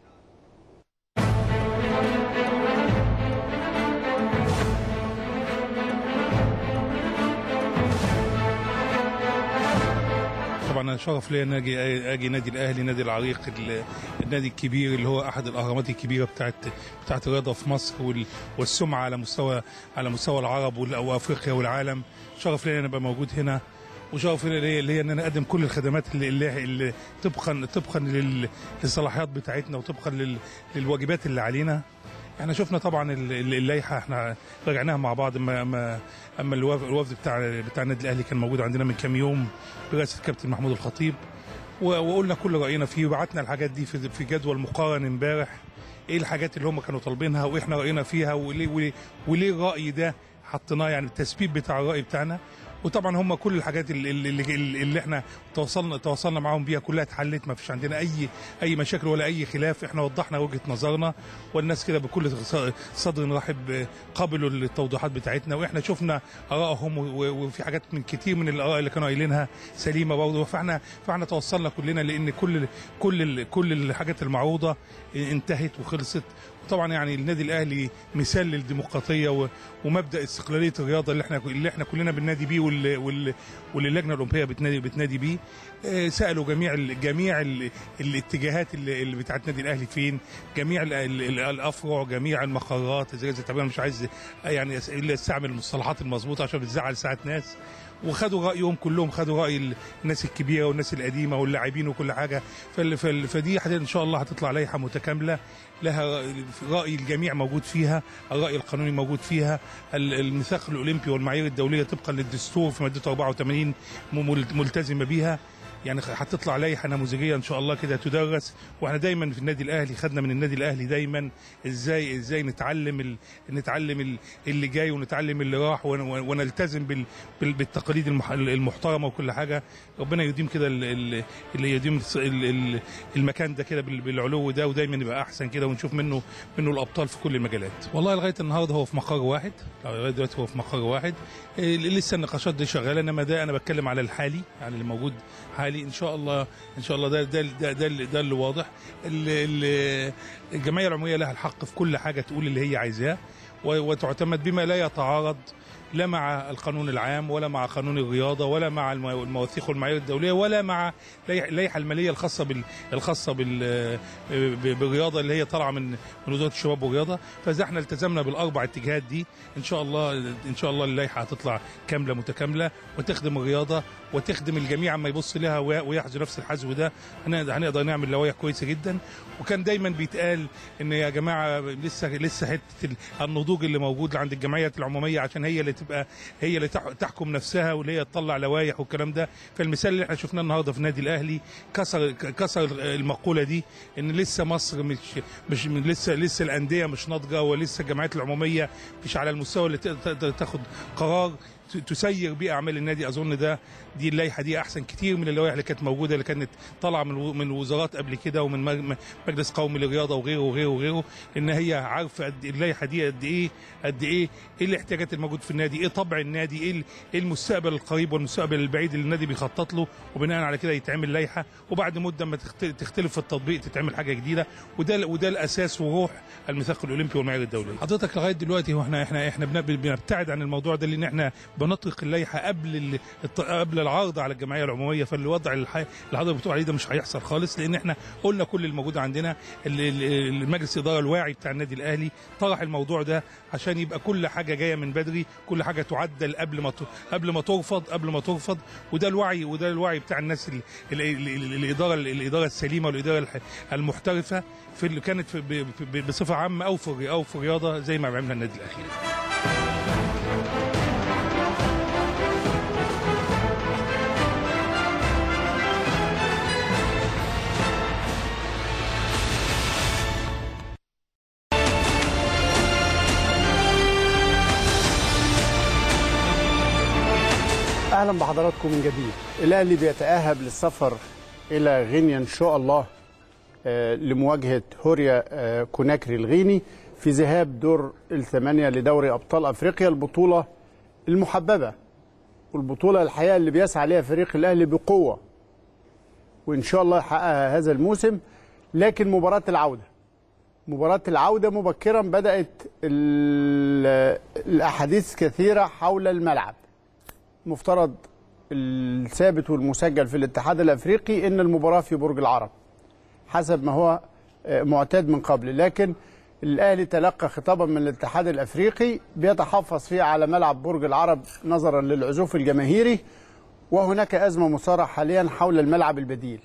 S12: طبعا انا شرف ليا ان اجي اجي نادي الاهلي نادي العريق ال- النادي الكبير اللي هو احد الاهرامات الكبيره بتاعت بتاعت الرياضه في مصر وال- والسمعه على مستوى على مستوى العرب وال- وافريقيا والعالم شرف ليا ان ابقى موجود هنا وشرف ليا ليا ان انا اقدم كل الخدمات اللي, اللي, اللي طبقا طبقا لل- للصلاحيات بتاعتنا وطبقا لل- للواجبات اللي علينا احنا شفنا طبعا ال- ال- اللائحه احنا راجعناها مع بعض اما اما اما الوف- الوفد بتاع بتاع النادي الاهلي كان موجود عندنا من كام يوم برئاسه الكابتن محمود الخطيب و- وقلنا كل راينا فيه وبعتنا الحاجات دي في في جدول مقارن امبارح ايه الحاجات اللي هم كانوا طالبينها واحنا راينا فيها وليه وليه, وليه الراي ده حطيناه يعني التثبيت بتاع الراي بتاعنا وطبعا هم كل الحاجات اللي, اللي, اللي احنا تواصلنا تواصلنا معاهم بيها كلها اتحلت ما فيش عندنا اي اي مشاكل ولا اي خلاف احنا وضحنا وجهه نظرنا والناس كده بكل صدر رحب قبلوا التوضيحات بتاعتنا واحنا شفنا ارائهم و- وفي حاجات من كتير من الاراء اللي كانوا قايلينها سليمه برضه فاحنا فاحنا توصلنا كلنا لان كل كل ال- كل الحاجات المعروضه انتهت وخلصت طبعا يعني النادي الاهلي مثال للديمقراطيه و- ومبدا استقلاليه الرياضه اللي احنا اللي احنا كلنا بننادي بيه وال- وال- واللي اللجنه الاولمبيه بتنادي بتنادي بيه آه، سالوا جميع ال- جميع ال- الاتجاهات اللي اللي بتاعت النادي الاهلي فين جميع ال- ال- ال- الافرع جميع المقرات زي زي طبعا مش عايز يعني أس- الا استعمل المصطلحات المظبوطه عشان بتزعل ساعات ناس وخدوا رايهم كلهم خدوا راي ال- الناس الكبيره والناس القديمه واللاعبين وكل حاجه فال- فال- فدي هت- ان شاء الله هتطلع لائحه متكامله لها راي الجميع موجود فيها الراي القانوني موجود فيها ال- الميثاق الاولمبي والمعايير الدوليه طبقا للدستور في مادته 84 م- ملتزمه بيها يعني هتطلع لائحه نموذجيه ان شاء الله كده تدرس واحنا دايما في النادي الاهلي خدنا من النادي الاهلي دايما ازاي ازاي نتعلم ال... نتعلم ال- اللي جاي ونتعلم اللي راح ون... ونلتزم بال... بال... بالتقاليد المح... المحترمه وكل حاجه ربنا يديم كده ال... ال... اللي يديم الص- ال... ال... المكان ده كده بال... بالعلو ده ودايما يبقى احسن كده ونشوف منه منه الابطال في كل المجالات والله لغايه النهارده هو في مقر واحد لغايه دلوقتي هو في مقر واحد إيه، لسه النقاشات دي شغاله انما ده انا بتكلم على الحالي يعني اللي موجود حالي ان شاء الله ان شاء الله ده ده ده ده, اللي- ده اللي واضح ال- ال- الجمعيه العموميه لها الحق في كل حاجه تقول اللي هي عايزاه و- وتعتمد بما لا يتعارض لا مع القانون العام ولا مع قانون الرياضه ولا مع المو- المواثيق والمعايير الدوليه ولا مع اللائحه اللائحة الماليه الخاصه بال الخاصه بال ب- بالرياضه اللي هي طالعه من من وزاره الشباب والرياضه فاذا احنا التزمنا بالاربع اتجاهات دي ان شاء الله ان شاء الله اللائحه هتطلع كامله متكامله وتخدم الرياضه وتخدم الجميع اما يبص لها وي- ويحذو نفس الحذو ده هنقدر هنقدر نعمل لوائح كويسه جدا وكان دايما بيتقال ان يا جماعه لسه لسه حته ال- النضوج اللي موجود عند الجمعيات العموميه عشان هي اللي تبقى هي اللي تح- تحكم نفسها واللي هي تطلع لوائح والكلام ده فالمثال اللي احنا شفناه النهارده في النادي الاهلي كسر كسر المقوله دي ان لسه مصر مش مش لسه لسه الانديه مش ناضجه ولسه الجمعيات العموميه مش على المستوى اللي تقدر تاخد قرار ت- تسير بيه اعمال النادي اظن ده دي اللائحه دي احسن كتير من اللوائح اللي كانت موجوده اللي كانت طالعه من و- من وزارات قبل كده ومن مج- مجلس قومي للرياضه وغيره وغيره وغيره ان هي عارفه قد اللائحه دي قد ايه قد ايه ايه الاحتياجات الموجود في النادي ايه طبع النادي ايه ال- ايه المستقبل القريب والمستقبل البعيد اللي النادي بيخطط له وبناء على كده يتعمل لائحه وبعد مده ما تخت- تختلف في التطبيق تتعمل حاجه جديده وده وده الاساس وروح الميثاق الاولمبي والمعايير الدوليه حضرتك لغايه دلوقتي هو احنا احنا احنا بن- بنبتعد عن الموضوع ده لان احنا بنطلق اللائحه قبل ال- الت- قبل العرض على الجمعيه العموميه فالوضع الح- اللي حضرتك بتقول عليه ده مش هيحصل خالص لان احنا قلنا كل الموجود عندنا ال- ال- المجلس الاداره الواعي بتاع النادي الاهلي طرح الموضوع ده عشان يبقى كل حاجه جايه من بدري كل حاجه تعدل قبل ما ت- قبل ما ترفض قبل ما ترفض وده الوعي وده الوعي بتاع الناس ال- ال- ال- ال- الاداره الاداره السليمه والاداره الح- المحترفه في اللي كانت في ب- ب- بصفه عامه او في او في الرياضه زي ما عملنا النادي الاهلي
S2: اهلا بحضراتكم من جديد الاهلي بيتاهب للسفر الى غينيا ان شاء الله آه، لمواجهه هوريا آه، كوناكري الغيني في ذهاب دور الثمانيه لدوري ابطال افريقيا البطوله المحببه والبطوله الحقيقه اللي بيسعى ليها فريق الاهلي بقوه وان شاء الله يحققها هذا الموسم لكن مباراه العوده مباراه العوده مبكرا بدات ال- الاحاديث كثيره حول الملعب مفترض الثابت والمسجل في الاتحاد الافريقي ان المباراه في برج العرب حسب ما هو آه، معتاد من قبل لكن الاهلي تلقى خطابا من الاتحاد الافريقي بيتحفظ فيه على ملعب برج العرب نظرا للعزوف الجماهيري وهناك ازمه مثاره حاليا حول الملعب البديل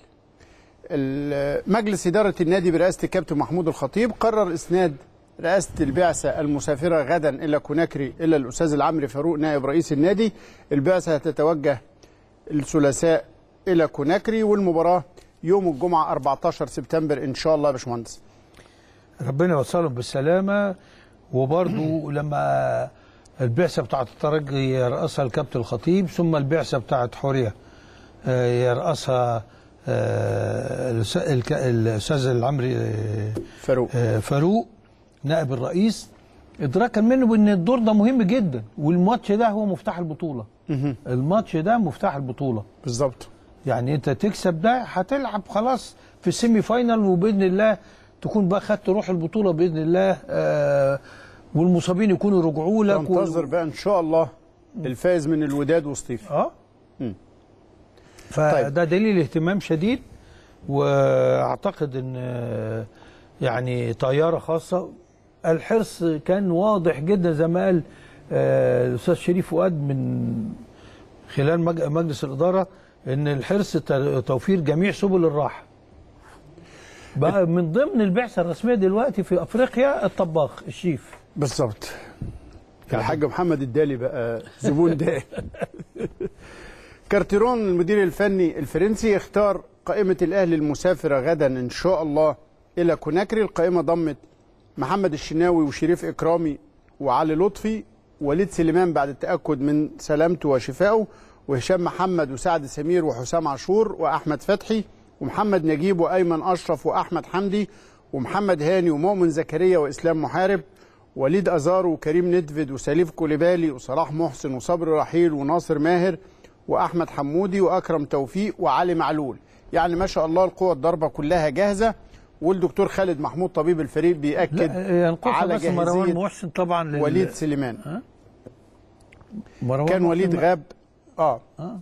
S2: ال- مجلس اداره النادي برئاسه الكابتن محمود الخطيب قرر اسناد رئاسه البعثه المسافره غدا الى كوناكري الى الاستاذ العمري فاروق نائب رئيس النادي البعثه هتتوجه الثلاثاء الى كوناكري والمباراه يوم الجمعه 14 سبتمبر ان شاء الله يا باشمهندس
S1: ربنا يوصلهم بالسلامه وبرضو لما البعثه بتاعت الترجي يرأسها الكابتن الخطيب ثم البعثه بتاعت حوريه آه، يرأسها آه، الأس- الك- الاستاذ العمري آه،
S2: فاروق
S1: آه، فاروق نائب الرئيس ادراكا منه بان الدور ده مهم جدا والماتش ده هو مفتاح البطوله الماتش ده مفتاح البطوله
S2: بالظبط
S1: يعني انت تكسب ده هتلعب خلاص في السيمي فاينال وباذن الله تكون بقى خدت روح البطوله باذن الله آه والمصابين يكونوا رجعوا لك
S2: ننتظر بقى ان شاء الله الفائز من الوداد وسطيف
S1: اه فده دليل اهتمام شديد واعتقد ان آه، يعني طياره خاصه الحرص كان واضح جدا زي ما قال آه، الاستاذ شريف فؤاد من خلال مج- مجلس الاداره ان الحرص ت- توفير جميع سبل الراحه بقى من ضمن البعثه الرسميه دلوقتي في افريقيا الطباخ الشيف
S2: بالظبط الحاج محمد الدالي بقى زبون دائم كارتيرون المدير الفني الفرنسي اختار قائمة الأهلي المسافرة غدا إن شاء الله إلى كوناكري القائمة ضمت محمد الشناوي وشريف إكرامي وعلي لطفي وليد سليمان بعد التأكد من سلامته وشفائه وهشام محمد وسعد سمير وحسام عاشور وأحمد فتحي ومحمد نجيب وأيمن أشرف وأحمد حمدي ومحمد هاني ومؤمن زكريا وإسلام محارب وليد أزار وكريم ندفد وسليف كوليبالي وصلاح محسن وصبري رحيل وناصر ماهر واحمد حمودي واكرم توفيق وعلي معلول يعني ما شاء الله القوة الضربة كلها جاهزة والدكتور خالد محمود طبيب الفريق بيأكد
S1: لا ينقصها
S2: على
S1: بس مروان
S2: جاهزية
S1: محسن طبعا لل...
S2: وليد سليمان
S1: مروان
S2: كان
S1: محسن
S2: وليد
S1: ما-
S2: غاب اه
S1: آه.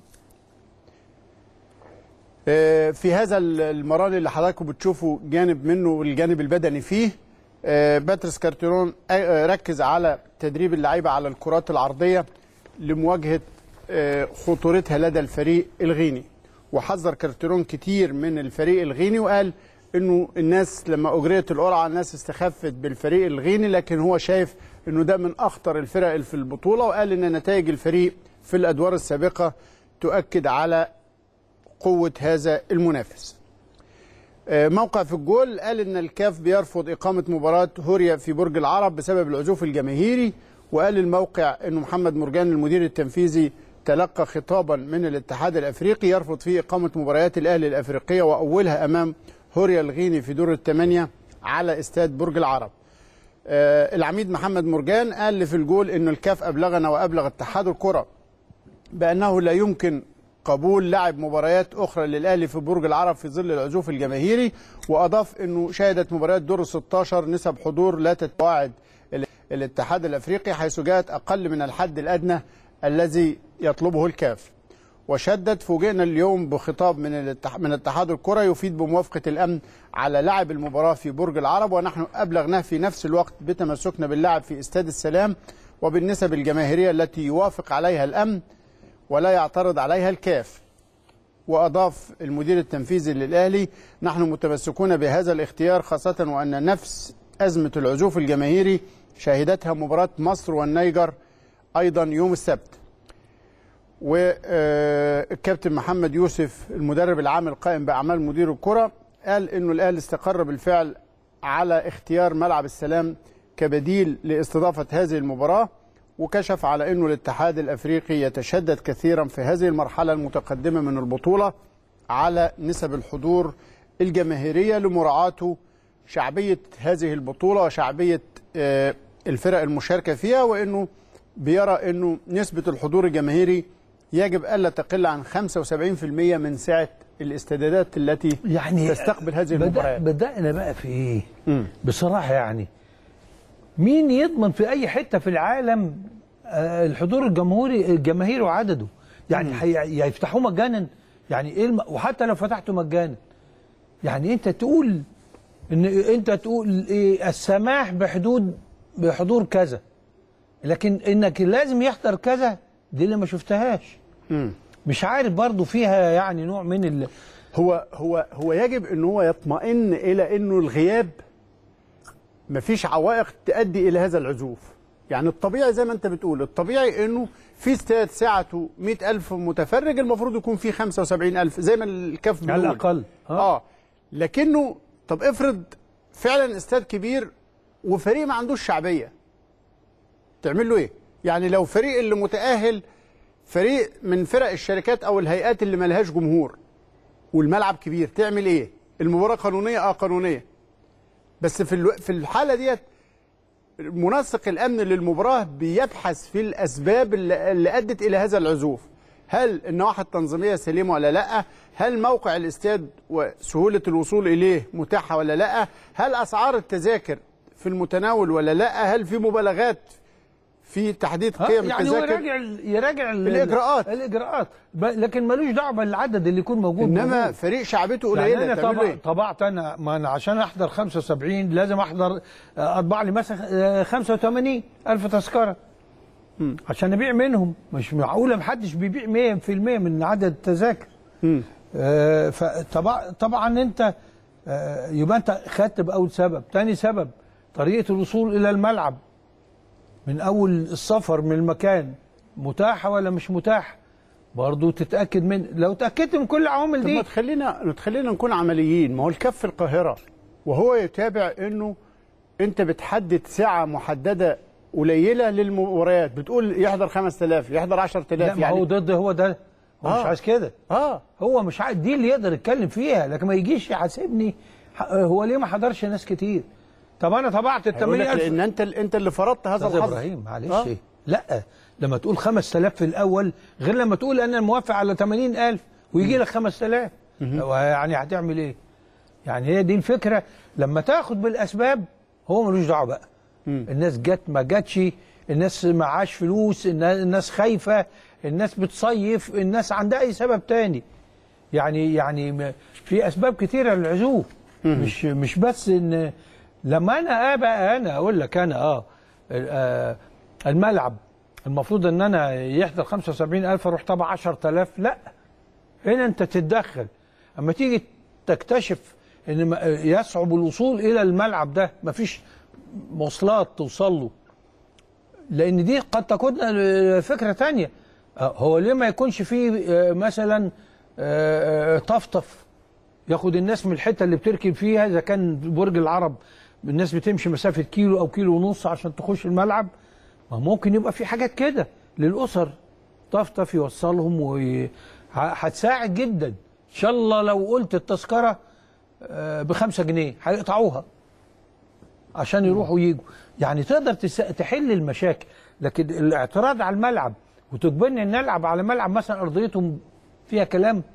S2: آه، في هذا المران اللي حضراتكم بتشوفوا جانب منه والجانب البدني فيه آه، باتريس كارتيرون آه، ركز على تدريب اللعيبه على الكرات العرضيه لمواجهه آه، خطورتها لدى الفريق الغيني وحذر كارتيرون كتير من الفريق الغيني وقال انه الناس لما اجريت القرعه الناس استخفت بالفريق الغيني لكن هو شايف انه ده من اخطر الفرق اللي في البطوله وقال ان نتائج الفريق في الادوار السابقه تؤكد على قوه هذا المنافس آه، موقع في الجول قال ان الكاف بيرفض اقامه مباراه هوريا في برج العرب بسبب العزوف الجماهيري وقال الموقع انه محمد مرجان المدير التنفيذي تلقى خطابا من الاتحاد الافريقي يرفض فيه اقامه مباريات الاهلي الافريقيه واولها امام هوريا الغيني في دور الثمانيه على استاد برج العرب. آه، العميد محمد مرجان قال في الجول ان الكاف ابلغنا وابلغ اتحاد الكره بانه لا يمكن قبول لعب مباريات اخرى للاهلي في برج العرب في ظل العزوف الجماهيري واضاف انه شهدت مباريات دور ال 16 نسب حضور لا تتواعد ال- الاتحاد الافريقي حيث جاءت اقل من الحد الادنى الذي يطلبه الكاف وشدد فوجئنا اليوم بخطاب من الاتح- من اتحاد الكرة يفيد بموافقة الأمن على لعب المباراة في برج العرب ونحن أبلغناه في نفس الوقت بتمسكنا باللعب في استاد السلام وبالنسب الجماهيرية التي يوافق عليها الأمن ولا يعترض عليها الكاف وأضاف المدير التنفيذي للأهلي نحن متمسكون بهذا الاختيار خاصة وأن نفس أزمة العزوف الجماهيري شهدتها مباراة مصر والنيجر أيضا يوم السبت والكابتن محمد يوسف المدرب العام القائم بأعمال مدير الكرة قال إنه الأهلي استقر بالفعل على اختيار ملعب السلام كبديل لاستضافة هذه المباراة وكشف على أنه الاتحاد الأفريقي يتشدد كثيرا في هذه المرحلة المتقدمة من البطولة على نسب الحضور الجماهيرية لمراعاة شعبية هذه البطولة وشعبية آه، الفرق المشاركة فيها وأنه بيرى أنه نسبة الحضور الجماهيري يجب ألا تقل عن 75% من سعة الاستادات التي
S1: يعني
S2: تستقبل هذه
S1: بدأ
S2: المباريات
S1: بدأنا بقى في ايه؟ بصراحة يعني مين يضمن في أي حتة في العالم آه، الحضور الجمهوري الجماهيري وعدده يعني حي- يا يفتحوه مجانا يعني ايه الم... وحتى لو فتحته مجانا يعني انت تقول ان انت تقول ايه السماح بحدود بحضور كذا لكن انك لازم يحضر كذا دي اللي ما شفتهاش مش عارف برضو فيها يعني نوع من ال...
S2: هو هو هو يجب ان هو يطمئن الى انه الغياب مفيش عوائق تؤدي الى هذا العزوف يعني الطبيعي زي ما انت بتقول الطبيعي انه في استاد سعته 100000 متفرج المفروض يكون فيه 75000 زي ما الكاف
S1: على
S2: بيقول
S1: الأقل.
S2: اه لكنه طب افرض فعلا استاد كبير وفريق ما عندوش شعبيه تعمل له ايه يعني لو فريق اللي متاهل فريق من فرق الشركات او الهيئات اللي ملهاش جمهور والملعب كبير تعمل ايه المباراه قانونيه اه قانونيه بس في الو... في الحاله ديت منسق الامن للمباراه بيبحث في الاسباب اللي, اللي ادت الى هذا العزوف هل النواحي التنظيميه سليمه ولا لا هل موقع الاستاد وسهوله الوصول اليه متاحه ولا لا هل اسعار التذاكر في المتناول ولا لا هل في مبالغات في تحديد
S1: ها،
S2: قيم
S1: يعني هو
S2: التذاكر
S1: يراجع ال- يراجع ال-
S2: الإجراءات.
S1: الاجراءات ب- لكن ملوش دعوه بالعدد اللي يكون موجود
S2: انما
S1: موجود.
S2: فريق شعبيته
S1: يعني
S2: قليله
S1: انا
S2: تعمل
S1: طبع
S2: ايه
S1: طبعت انا ما انا عشان احضر 75 لازم احضر آه، اطبع لي مثلا آه، 85 الف تذكره عشان ابيع منهم مش معقوله محدش بيبيع 100% من عدد التذاكر آه، فطبعا طبعا انت آه، يبقى انت خدت باول سبب تاني سبب طريقه الوصول الى الملعب من اول السفر من المكان متاحه ولا مش متاحه برضه تتاكد من لو تاكدت من كل العوامل
S2: طب
S1: دي
S2: ما تخلينا تخلينا نكون عمليين ما هو الكف في القاهره وهو يتابع انه انت بتحدد ساعه محدده قليله للمباريات بتقول يحضر 5000 يحضر 10000
S1: لا ما
S2: يعني
S1: هو ضد هو ده هو
S2: آه.
S1: مش عايز كده
S2: اه
S1: هو مش عايز دي اللي يقدر يتكلم فيها لكن ما يجيش يحاسبني ح- هو ليه ما حضرش ناس كتير طب انا طبعت ال
S2: هيقول لك
S1: 8000
S2: لان انت انت اللي فرضت هذا
S1: استاذ
S2: الحظ
S1: ابراهيم معلش
S2: آه.
S1: آه. لا لما تقول 5000 في الاول غير لما تقول انا موافق على 80000 ويجي لك 5000 هو يعني هتعمل ايه؟ يعني هي دي الفكره لما تاخد بالاسباب هو ملوش دعوه بقى الناس جت ما جاتش الناس معاش فلوس النا- الناس خايفه الناس بتصيف الناس عندها اي سبب تاني يعني يعني م- في اسباب كتيره للعزوف مش مش بس ان لما انا ابقى انا اقول لك انا اه آه، الملعب المفروض ان انا يحضر 75000 اروح طبعا 10000 لا هنا انت تتدخل اما تيجي تكتشف ان ما- يصعب الوصول الى الملعب ده مفيش مواصلات توصل له لان دي قد تكون فكره تانية آه، هو ليه ما يكونش فيه آه، مثلا آه، آه، طفطف ياخد الناس من الحته اللي بتركب فيها اذا كان برج العرب الناس بتمشي مسافه كيلو او كيلو ونص عشان تخش الملعب ما ممكن يبقى في حاجات كده للاسر طفطف يوصلهم وي... ه- هتساعد جدا ان شاء الله لو قلت التذكره آه، بخمسة جنيه هيقطعوها عشان يروحوا ويجوا يعني تقدر تس... تحل المشاكل لكن الاعتراض على الملعب وتجبرني ان العب على ملعب مثلا ارضيته فيها كلام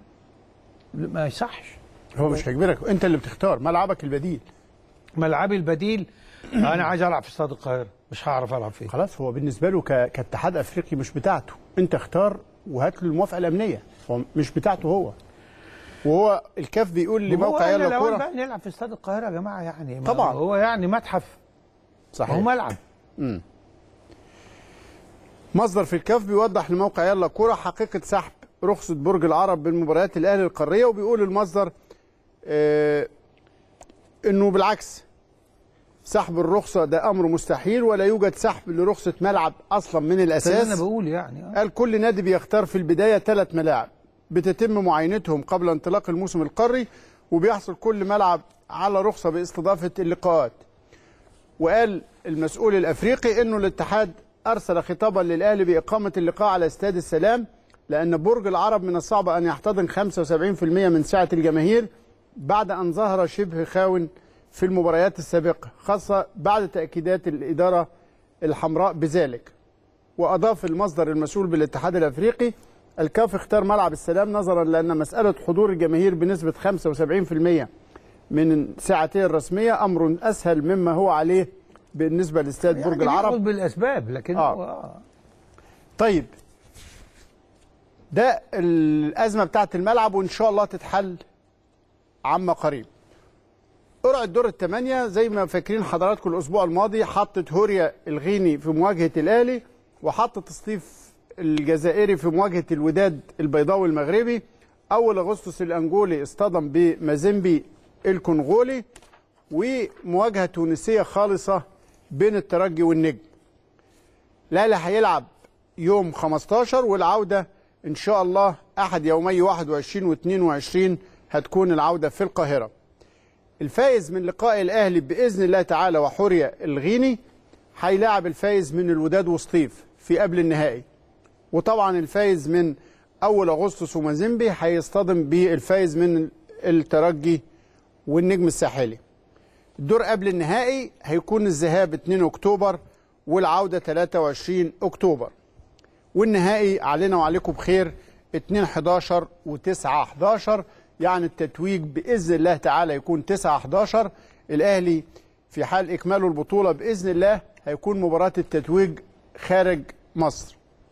S1: ما يصحش
S2: هو مش هيجبرك انت اللي بتختار ملعبك البديل
S1: ملعبي البديل انا عايز العب في استاد القاهره مش هعرف العب فيه
S2: خلاص هو بالنسبه له ك- كاتحاد افريقي مش بتاعته انت اختار وهات له الموافقه الامنيه هو مش بتاعته هو وهو الكاف بيقول لموقع
S1: هو
S2: يلا
S1: الأوان
S2: كوره
S1: بقى نلعب في استاد القاهره يا جماعه يعني ما
S2: طبعاً.
S1: هو يعني متحف
S2: صحيح
S1: هو ملعب
S2: مم. مصدر في الكاف بيوضح لموقع يلا كوره حقيقه سحب رخصه برج العرب بالمباريات الاهلي القاريه وبيقول المصدر آه انه بالعكس سحب الرخصه ده امر مستحيل ولا يوجد سحب لرخصه ملعب اصلا من
S1: ده اللي
S2: الاساس
S1: انا بقول يعني آه.
S2: قال كل نادي بيختار في البداية ثلاث ملاعب بتتم معاينتهم قبل انطلاق الموسم القاري وبيحصل كل ملعب على رخصة باستضافة اللقاءات وقال المسؤول الأفريقي أنه الاتحاد أرسل خطابا للأهلي بإقامة اللقاء على استاد السلام لأن برج العرب من الصعب أن يحتضن 75% من سعة الجماهير بعد أن ظهر شبه خاون في المباريات السابقة خاصة بعد تأكيدات الإدارة الحمراء بذلك واضاف المصدر المسؤول بالاتحاد الافريقي الكاف اختار ملعب السلام نظرا لان مساله حضور الجماهير بنسبه 75% من ساعته الرسميه امر اسهل مما هو عليه بالنسبه لاستاد برج
S1: يعني
S2: العرب
S1: بياخد بالاسباب لكن
S2: آه.
S1: هو آه.
S2: طيب ده الازمه بتاعت الملعب وان شاء الله تتحل عما قريب قرعه دور الثمانيه زي ما فاكرين حضراتكم الاسبوع الماضي حطت هوريا الغيني في مواجهه الاهلي وحطت سطيف الجزائري في مواجهه الوداد البيضاوي المغربي اول اغسطس الانجولي اصطدم بمازيمبي الكونغولي ومواجهه تونسيه خالصه بين الترجي والنجم الاهلي هيلعب يوم 15 والعوده ان شاء الله احد يومي 21 و22 هتكون العوده في القاهره الفائز من لقاء الاهلي باذن الله تعالى وحوريا الغيني هيلاعب الفائز من الوداد وسطيف في قبل النهائي وطبعا الفائز من اول اغسطس ومازيمبي هيصطدم بالفائز من الترجي والنجم الساحلي الدور قبل النهائي هيكون الذهاب 2 اكتوبر والعوده 23 اكتوبر والنهائي علينا وعليكم بخير 2 11 و9 11 يعني التتويج باذن الله تعالى يكون 9 11 الاهلي في حال اكماله البطوله باذن الله هيكون مباراه التتويج خارج مصر.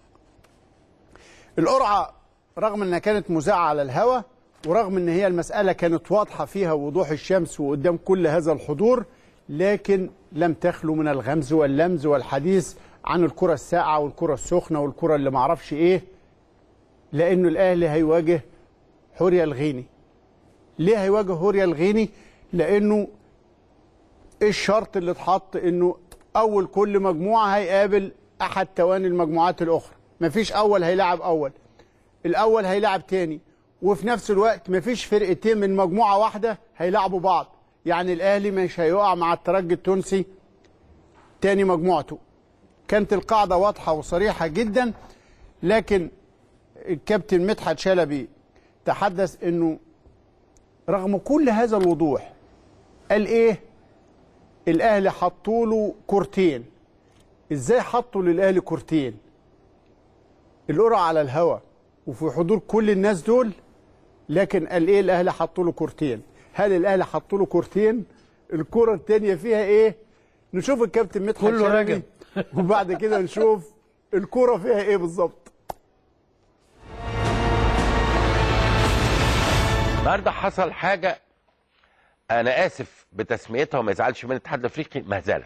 S2: القرعه رغم انها كانت مذاعه على الهوا ورغم ان هي المساله كانت واضحه فيها وضوح الشمس وقدام كل هذا الحضور لكن لم تخلو من الغمز واللمز والحديث عن الكره الساقعه والكره السخنه والكره اللي معرفش ايه لانه الاهلي هيواجه حوريا الغيني ليه هيواجه هوريا الغيني لانه ايه الشرط اللي اتحط انه اول كل مجموعه هيقابل احد تواني المجموعات الاخرى مفيش اول هيلاعب اول الاول هيلاعب تاني وفي نفس الوقت مفيش فرقتين من مجموعه واحده هيلاعبوا بعض يعني الاهلي مش هيقع مع الترجي التونسي تاني مجموعته كانت القاعده واضحه وصريحه جدا لكن الكابتن مدحت شلبي تحدث انه رغم كل هذا الوضوح قال ايه الاهلي حطوا له كورتين ازاي حطوا للاهلي كورتين القرعه على الهوا وفي حضور كل الناس دول لكن قال ايه الاهلي حطوا له كورتين هل الاهلي حطوا له كورتين الكره الثانيه فيها ايه نشوف الكابتن مدحت
S1: كله
S2: شلبي
S1: راجل.
S2: وبعد كده نشوف الكره فيها ايه بالظبط
S7: النهارده حصل حاجه انا اسف بتسميتها وما يزعلش من الاتحاد الافريقي مهزله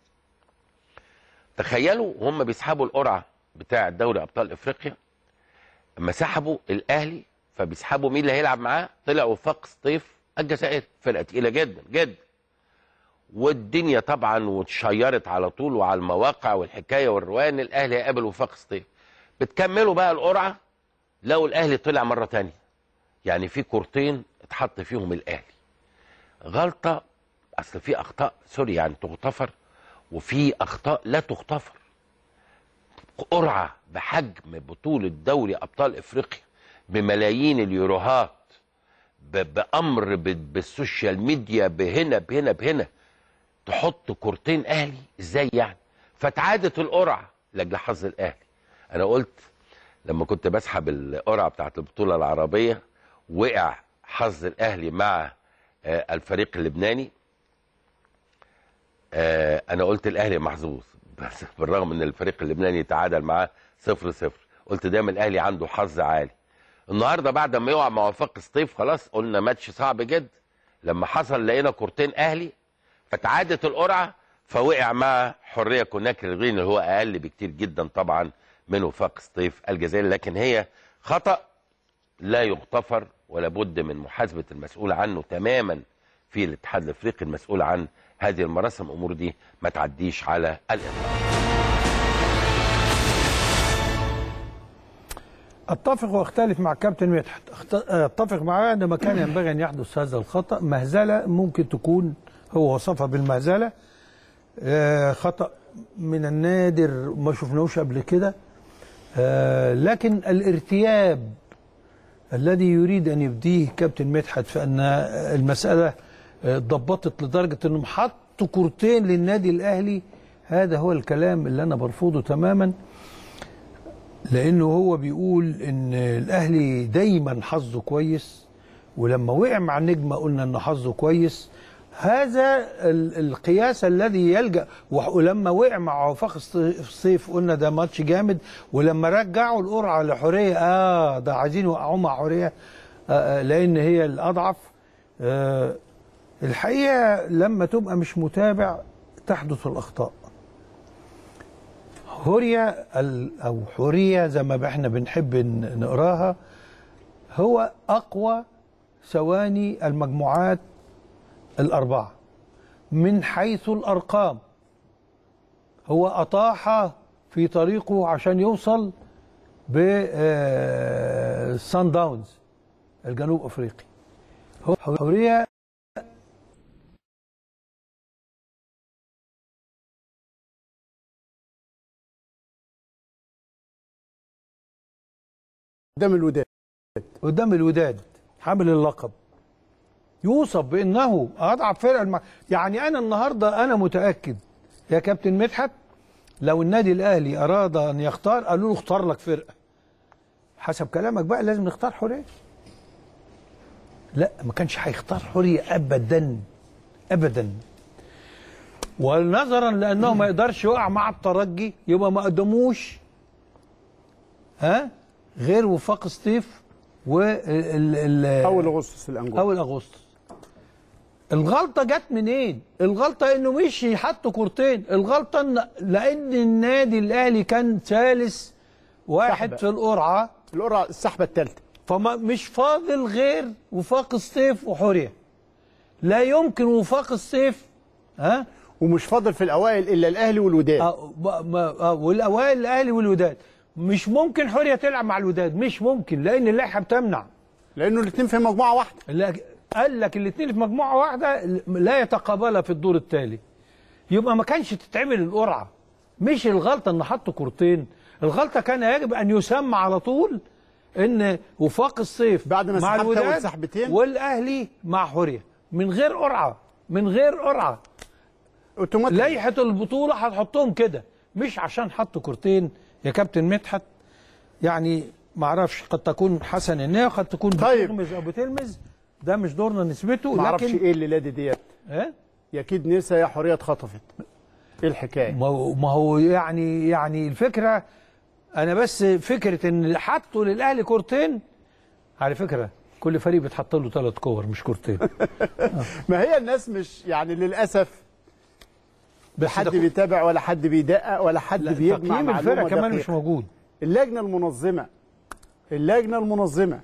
S7: تخيلوا وهم بيسحبوا القرعه بتاع دوري ابطال افريقيا اما سحبوا الاهلي فبيسحبوا مين اللي هيلعب معاه طلع وفاق سطيف الجزائر فرقه تقيله جدا جدا والدنيا طبعا واتشيرت على طول وعلى المواقع والحكايه والروايه ان الاهلي هيقابل وفاق سطيف بتكملوا بقى القرعه لو الاهلي طلع مره تانية يعني في كورتين اتحط فيهم الاهلي غلطه اصل في اخطاء سوري يعني تغتفر وفي اخطاء لا تغتفر قرعه بحجم بطوله دوري ابطال افريقيا بملايين اليوروهات ب- بامر ب- بالسوشيال ميديا بهنا بهنا بهنا تحط كورتين اهلي ازاي يعني فتعادت القرعه لاجل حظ الاهلي انا قلت لما كنت بسحب القرعه بتاعت البطوله العربيه وقع حظ الاهلي مع آه، الفريق اللبناني آه، انا قلت الاهلي محظوظ بس بالرغم ان الفريق اللبناني تعادل معاه صفر صفر قلت دايما الاهلي عنده حظ عالي النهارده بعد ما يقع مع وفاق سطيف خلاص قلنا ماتش صعب جدا لما حصل لقينا كورتين اهلي فتعادت القرعه فوقع مع حريه كوناكري الغين اللي هو اقل بكتير جدا طبعا من وفاق سطيف الجزائري لكن هي خطا لا يغتفر ولا بد من محاسبه المسؤول عنه تماما في الاتحاد الافريقي المسؤول عن هذه المراسم الامور دي ما تعديش على الاطلاق
S1: اتفق واختلف مع كابتن مدحت أخت- اتفق معاه ان ما كان ينبغي ان يحدث هذا الخطا مهزله ممكن تكون هو وصفها بالمهزله آه، خطا من النادر ما شفناهوش قبل كده آه، لكن الارتياب الذي يريد ان يبديه كابتن مدحت في ان المساله آه، اتضبطت لدرجه انهم حطوا كورتين للنادي الاهلي هذا هو الكلام اللي انا برفضه تماما لانه هو بيقول ان الاهلي دايما حظه كويس ولما وقع مع النجمه قلنا ان حظه كويس هذا ال- القياس الذي يلجا وح- ولما وقع مع وفاق الص- الصيف قلنا ده ماتش جامد ولما رجعوا القرعه لحوريه اه ده عايزين يوقعوه مع حوريه آه آه، لان هي الاضعف آه الحقيقه لما تبقى مش متابع تحدث الاخطاء هوريا ال- او حوريه زي ما احنا بنحب ن- نقراها هو اقوى ثواني المجموعات الاربعه من حيث الارقام هو اطاح في طريقه عشان يوصل ب سان داونز الجنوب افريقي هو حوريه
S2: قدام الوداد
S1: قدام الوداد حامل اللقب يوصف بانه اضعف فرقه الم... يعني انا النهارده انا متاكد يا كابتن مدحت لو النادي الاهلي اراد ان يختار قالوا له اختار لك فرقه حسب كلامك بقى لازم نختار حوريه لا ما كانش هيختار حوريه ابدا ابدا ونظرا لانه ما يقدرش يقع مع الترجي يبقى ما قدموش ها غير وفاق سطيف و
S2: اول اغسطس الانجول
S1: اول اغسطس الغلطه جت منين الغلطه انه مش يحطوا كورتين الغلطه إن لان النادي الاهلي كان ثالث واحد
S2: سحبة.
S1: في القرعه
S2: القرعه السحبه الثالثه
S1: فما مش فاضل غير وفاق الصيف وحوريه لا يمكن وفاق الصيف ها
S2: ومش فاضل في الاوائل الا الاهلي والوداد
S1: آه ب- ما آه والاوائل الاهلي والوداد مش ممكن حوريه تلعب مع الوداد مش ممكن لان اللائحه بتمنع
S2: لانه الاثنين في مجموعه واحده
S1: لا قال لك الاثنين في مجموعه واحده لا يتقابلا في الدور التالي يبقى ما كانش تتعمل القرعه مش الغلطه ان حطوا كورتين الغلطه كان يجب ان يسمى على طول ان وفاق الصيف
S2: بعد ما
S1: مع
S2: سحبت
S1: الوداد
S2: أول سحبتين.
S1: والاهلي مع حوريه من غير قرعه من غير قرعه
S2: اوتوماتيك
S1: لائحه البطوله هتحطهم كده مش عشان حطوا كورتين يا كابتن مدحت يعني ما اعرفش قد تكون حسن النيه وقد تكون
S2: طيب.
S1: بتغمز او بتلمز ده مش دورنا نثبته
S2: ما اعرفش
S1: لكن
S2: ايه الليله دي ديت
S1: ايه
S2: يا اكيد نسا يا حوريه اتخطفت ايه الحكايه
S1: ما هو- ما هو يعني يعني الفكره انا بس فكره ان حطوا للاهلي كورتين على فكره كل فريق بيتحط له ثلاث كور مش كورتين
S2: ما هي الناس مش يعني للاسف
S1: بس
S2: حد
S1: ده-
S2: بيتابع ولا حد بيدقق ولا حد
S1: لا،
S2: بيجمع
S1: تقييم
S2: معلومه
S1: الفرق كمان
S2: دقيقة.
S1: مش موجود
S2: اللجنه المنظمه اللجنه المنظمه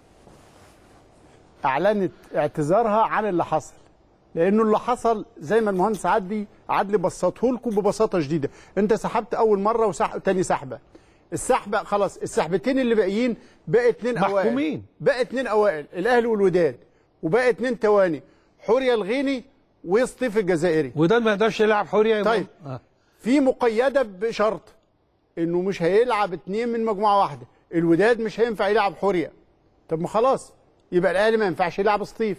S2: اعلنت اعتذارها عن اللي حصل لانه اللي حصل زي ما المهندس عدلي عدلي بسطه لكم ببساطه شديده انت سحبت اول مره وسح... تاني سحبه السحبه خلاص السحبتين اللي باقيين بقى اتنين اوائل
S1: محكومين.
S2: بقى اتنين اوائل الاهلي والوداد وبقى اتنين تواني حوريه الغيني وسطيف الجزائري
S1: وده ما يقدرش يلعب حوريه يبقى-
S2: طيب.
S1: آه.
S2: في مقيده بشرط انه مش هيلعب اتنين من مجموعه واحده الوداد مش هينفع يلعب حوريه طب ما خلاص يبقى الاهلي ما ينفعش يلعب سطيف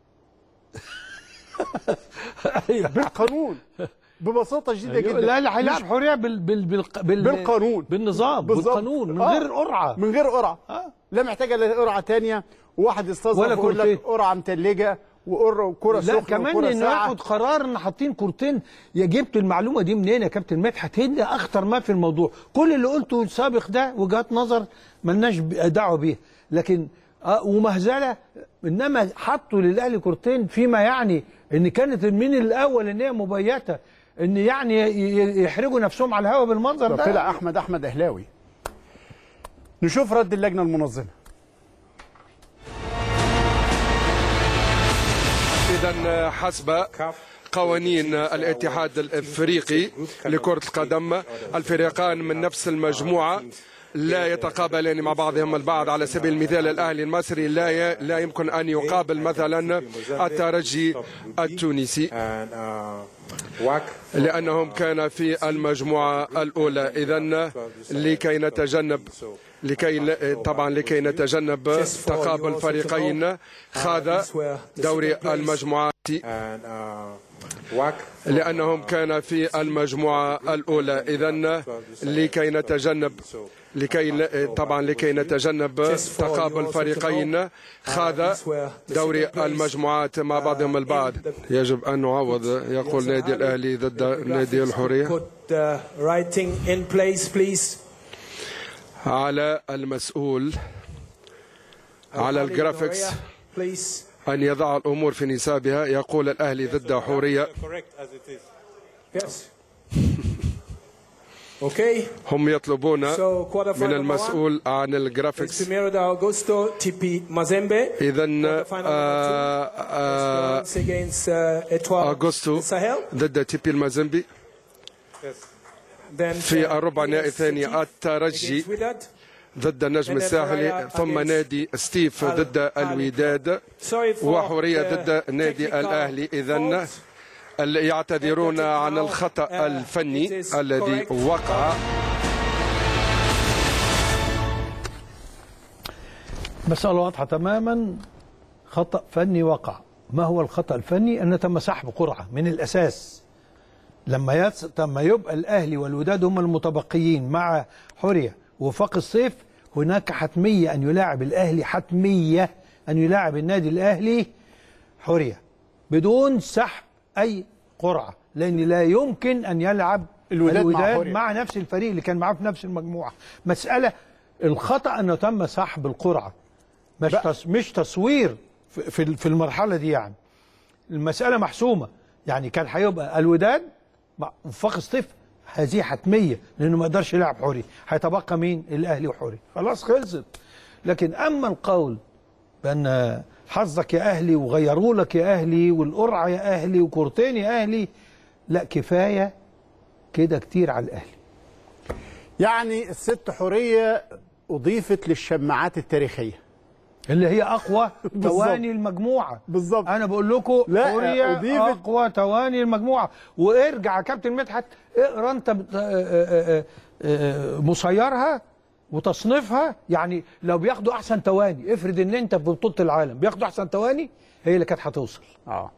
S2: بالقانون ببساطه شديده
S1: أيوة،
S2: جدا
S1: الاهلي هيلعب
S2: مش-
S1: حوريه بال بال بال بال
S2: بالقانون
S1: بالنظام
S2: بالظبط.
S1: بالقانون من
S2: آه.
S1: غير قرعه
S2: من غير قرعه
S1: آه.
S2: لا محتاجه لا قرعه تانية وواحد
S1: ولا
S2: يستظرف ويقول لك
S1: كورتين.
S2: قرعه متلجه وقرة وكرة
S1: لا
S2: سخنة
S1: كمان
S2: وكرة
S1: انه
S2: ساقعة.
S1: ياخد قرار ان حاطين كورتين يا جبت المعلومه دي منين يا كابتن مدحت هي اخطر ما في الموضوع كل اللي قلته السابق ده وجهات نظر ملناش ب- دعوه بيها لكن آه ومهزله انما حطوا للاهلي كورتين فيما يعني ان كانت من الاول ان هي مبيته ان يعني ي- ي- يحرجوا نفسهم على الهوا بالمنظر
S2: طب
S1: ده
S2: طلع احمد احمد اهلاوي نشوف رد اللجنه المنظمه
S13: إذا حسب قوانين الاتحاد الافريقي لكرة القدم الفريقان من نفس المجموعة لا يتقابلان مع بعضهم البعض على سبيل المثال الاهلي المصري لا ي... لا يمكن ان يقابل مثلا الترجي التونسي لانهم كان في المجموعه الاولى اذا لكي نتجنب لكي طبعا لكي نتجنب تقابل فريقين خاض دوري المجموعات لانهم كان في المجموعه الاولى اذا لكي نتجنب لكي طبعا لكي نتجنب تقابل فريقين خاض دوري المجموعات مع بعضهم البعض يجب ان نعوض يقول نادي الاهلي ضد نادي الحريه
S14: Put the writing in place, please.
S13: على المسؤول على الجرافيكس
S14: Please.
S13: أن يضع الأمور في نسابها يقول الأهلي ضد حورية
S14: Correct as it is. Yes. Okay.
S13: هم يطلبون
S14: So, quarter final
S13: من
S14: number
S13: المسؤول عن
S14: It's
S13: الجرافيكس
S14: Primero de Agosto, TP Mazembe.
S13: إذا
S14: Once against uh, Etoile
S13: أغسطو
S14: Sahel.
S13: ضد تيبي المازمبي
S14: Then
S13: في
S14: uh,
S13: الربع النهائي الثاني الترجي
S14: against Wydad.
S13: ضد النجم الساحلي ثم نادي ستيف ضد الوداد
S14: Sorry for
S13: وحورية
S14: the
S13: ضد نادي
S14: technical
S13: الأهلي إذا يعتذرون عن الخطأ الفني الذي وقع
S1: مسألة واضحة تماما خطأ فني وقع ما هو الخطأ الفني أن تم سحب قرعة من الأساس لما يس... لما يبقى الأهلي والوداد هم المتبقيين مع حورية وفاق الصيف هناك حتمية أن يلاعب الأهلي حتمية أن يلاعب النادي الأهلي حورية بدون سحب أي قرعة لأن لا يمكن أن يلعب
S2: الوداد مع
S1: الوداد
S2: حورية.
S1: مع نفس الفريق اللي كان معاه في نفس المجموعة مسألة الخطأ أنه تم سحب القرعة مش تص... مش تصوير في في- في المرحله دي يعني المساله محسومه يعني كان هيبقى الوداد مع وفاق سطيف هذه حتميه لانه ما يقدرش يلعب حوري هيتبقى مين الاهلي وحوري خلاص خلصت لكن اما القول بان حظك يا اهلي وغيروا لك يا اهلي والقرعه يا اهلي وكورتين يا اهلي لا كفايه كده كتير على الاهلي
S2: يعني الست حوريه اضيفت للشماعات التاريخيه
S1: اللي هي اقوى
S2: بالظبط.
S1: تواني المجموعه
S2: بالظبط
S1: انا بقول لكم
S2: لا،
S1: حوريه
S2: أضيفت-
S1: اقوى تواني المجموعه وارجع يا كابتن مدحت اقرا انت بت- آه، آه، آه، مصيرها وتصنيفها يعني لو بياخدوا احسن تواني افرض ان انت في بطوله العالم بياخدوا احسن تواني هي اللي كانت هتوصل
S2: اه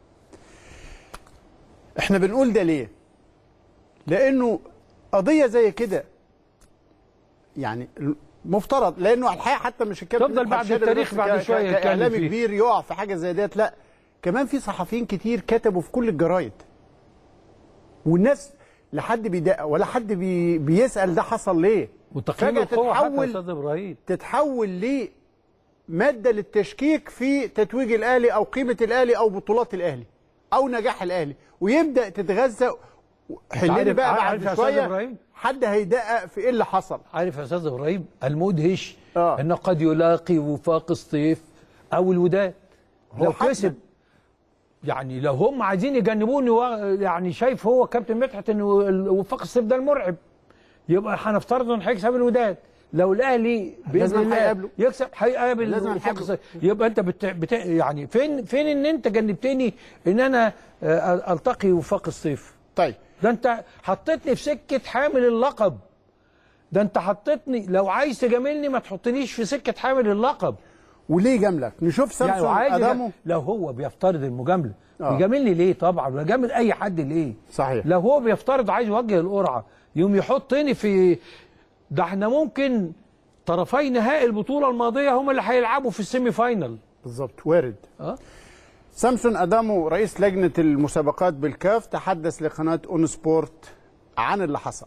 S2: احنا بنقول ده ليه لانه قضيه زي كده يعني مفترض لانه الحقيقه حتى مش الكابتن
S1: تفضل بعد
S2: مدحت شادر
S1: التاريخ
S2: بس
S1: بعد
S2: ك-
S1: شوية
S2: ك-
S1: يتكلم
S2: كاعلامي
S1: فيه.
S2: كبير يقع في حاجه زي ديت لا كمان في صحفيين كتير كتبوا في كل الجرايد والناس لا حد بيدقق ولا حد بي بيسال ده حصل ليه
S1: وتقييم
S2: فجأة
S1: القوه حتى يا
S2: تتحول
S1: استاذ ابراهيم
S2: تتحول لماده للتشكيك في تتويج الاهلي او قيمه الاهلي او بطولات الاهلي او نجاح الاهلي ويبدا تتغذى حلين
S1: عارف-
S2: بقى
S1: عارف يا
S2: بعد
S1: أستاذ
S2: شويه
S1: إبراهيم؟
S2: حد هيدقق في ايه اللي حصل
S1: عارف يا استاذ ابراهيم المدهش
S2: آه.
S1: انه قد يلاقي وفاق الصيف او الوداد
S2: هو
S1: لو
S2: حتماً.
S1: كسب يعني لو هم عايزين يجنبوني و- يعني شايف هو كابتن مدحت ان وفاق الصيف ده المرعب يبقى هنفترض انه هيكسب الوداد لو الاهلي باذن
S2: لازم
S1: الله
S2: هيقابله.
S1: يكسب هيقابل
S2: لازم
S1: وفاق
S2: هيقابله.
S1: الصيف يبقى انت بت... بت... يعني فين فين ان انت جنبتني ان انا آه، التقي وفاق الصيف
S2: طيب
S1: ده انت حطيتني في سكه حامل اللقب ده انت حطيتني لو عايز تجاملني ما تحطنيش في سكه حامل اللقب
S2: وليه جاملك نشوف
S1: يعني
S2: سامسون
S1: عايز
S2: ادامه
S1: لو هو بيفترض المجامله
S2: آه.
S1: يجاملني ليه طبعا ولا يجامل اي حد ليه
S2: صحيح
S1: لو هو بيفترض عايز يوجه القرعه يوم يحطني في ده احنا ممكن طرفي نهائي البطوله الماضيه هم اللي هيلعبوا في السيمي فاينل
S2: بالظبط وارد
S1: اه
S2: سامسون ادامو رئيس لجنه المسابقات بالكاف تحدث لقناه اون سبورت عن اللي حصل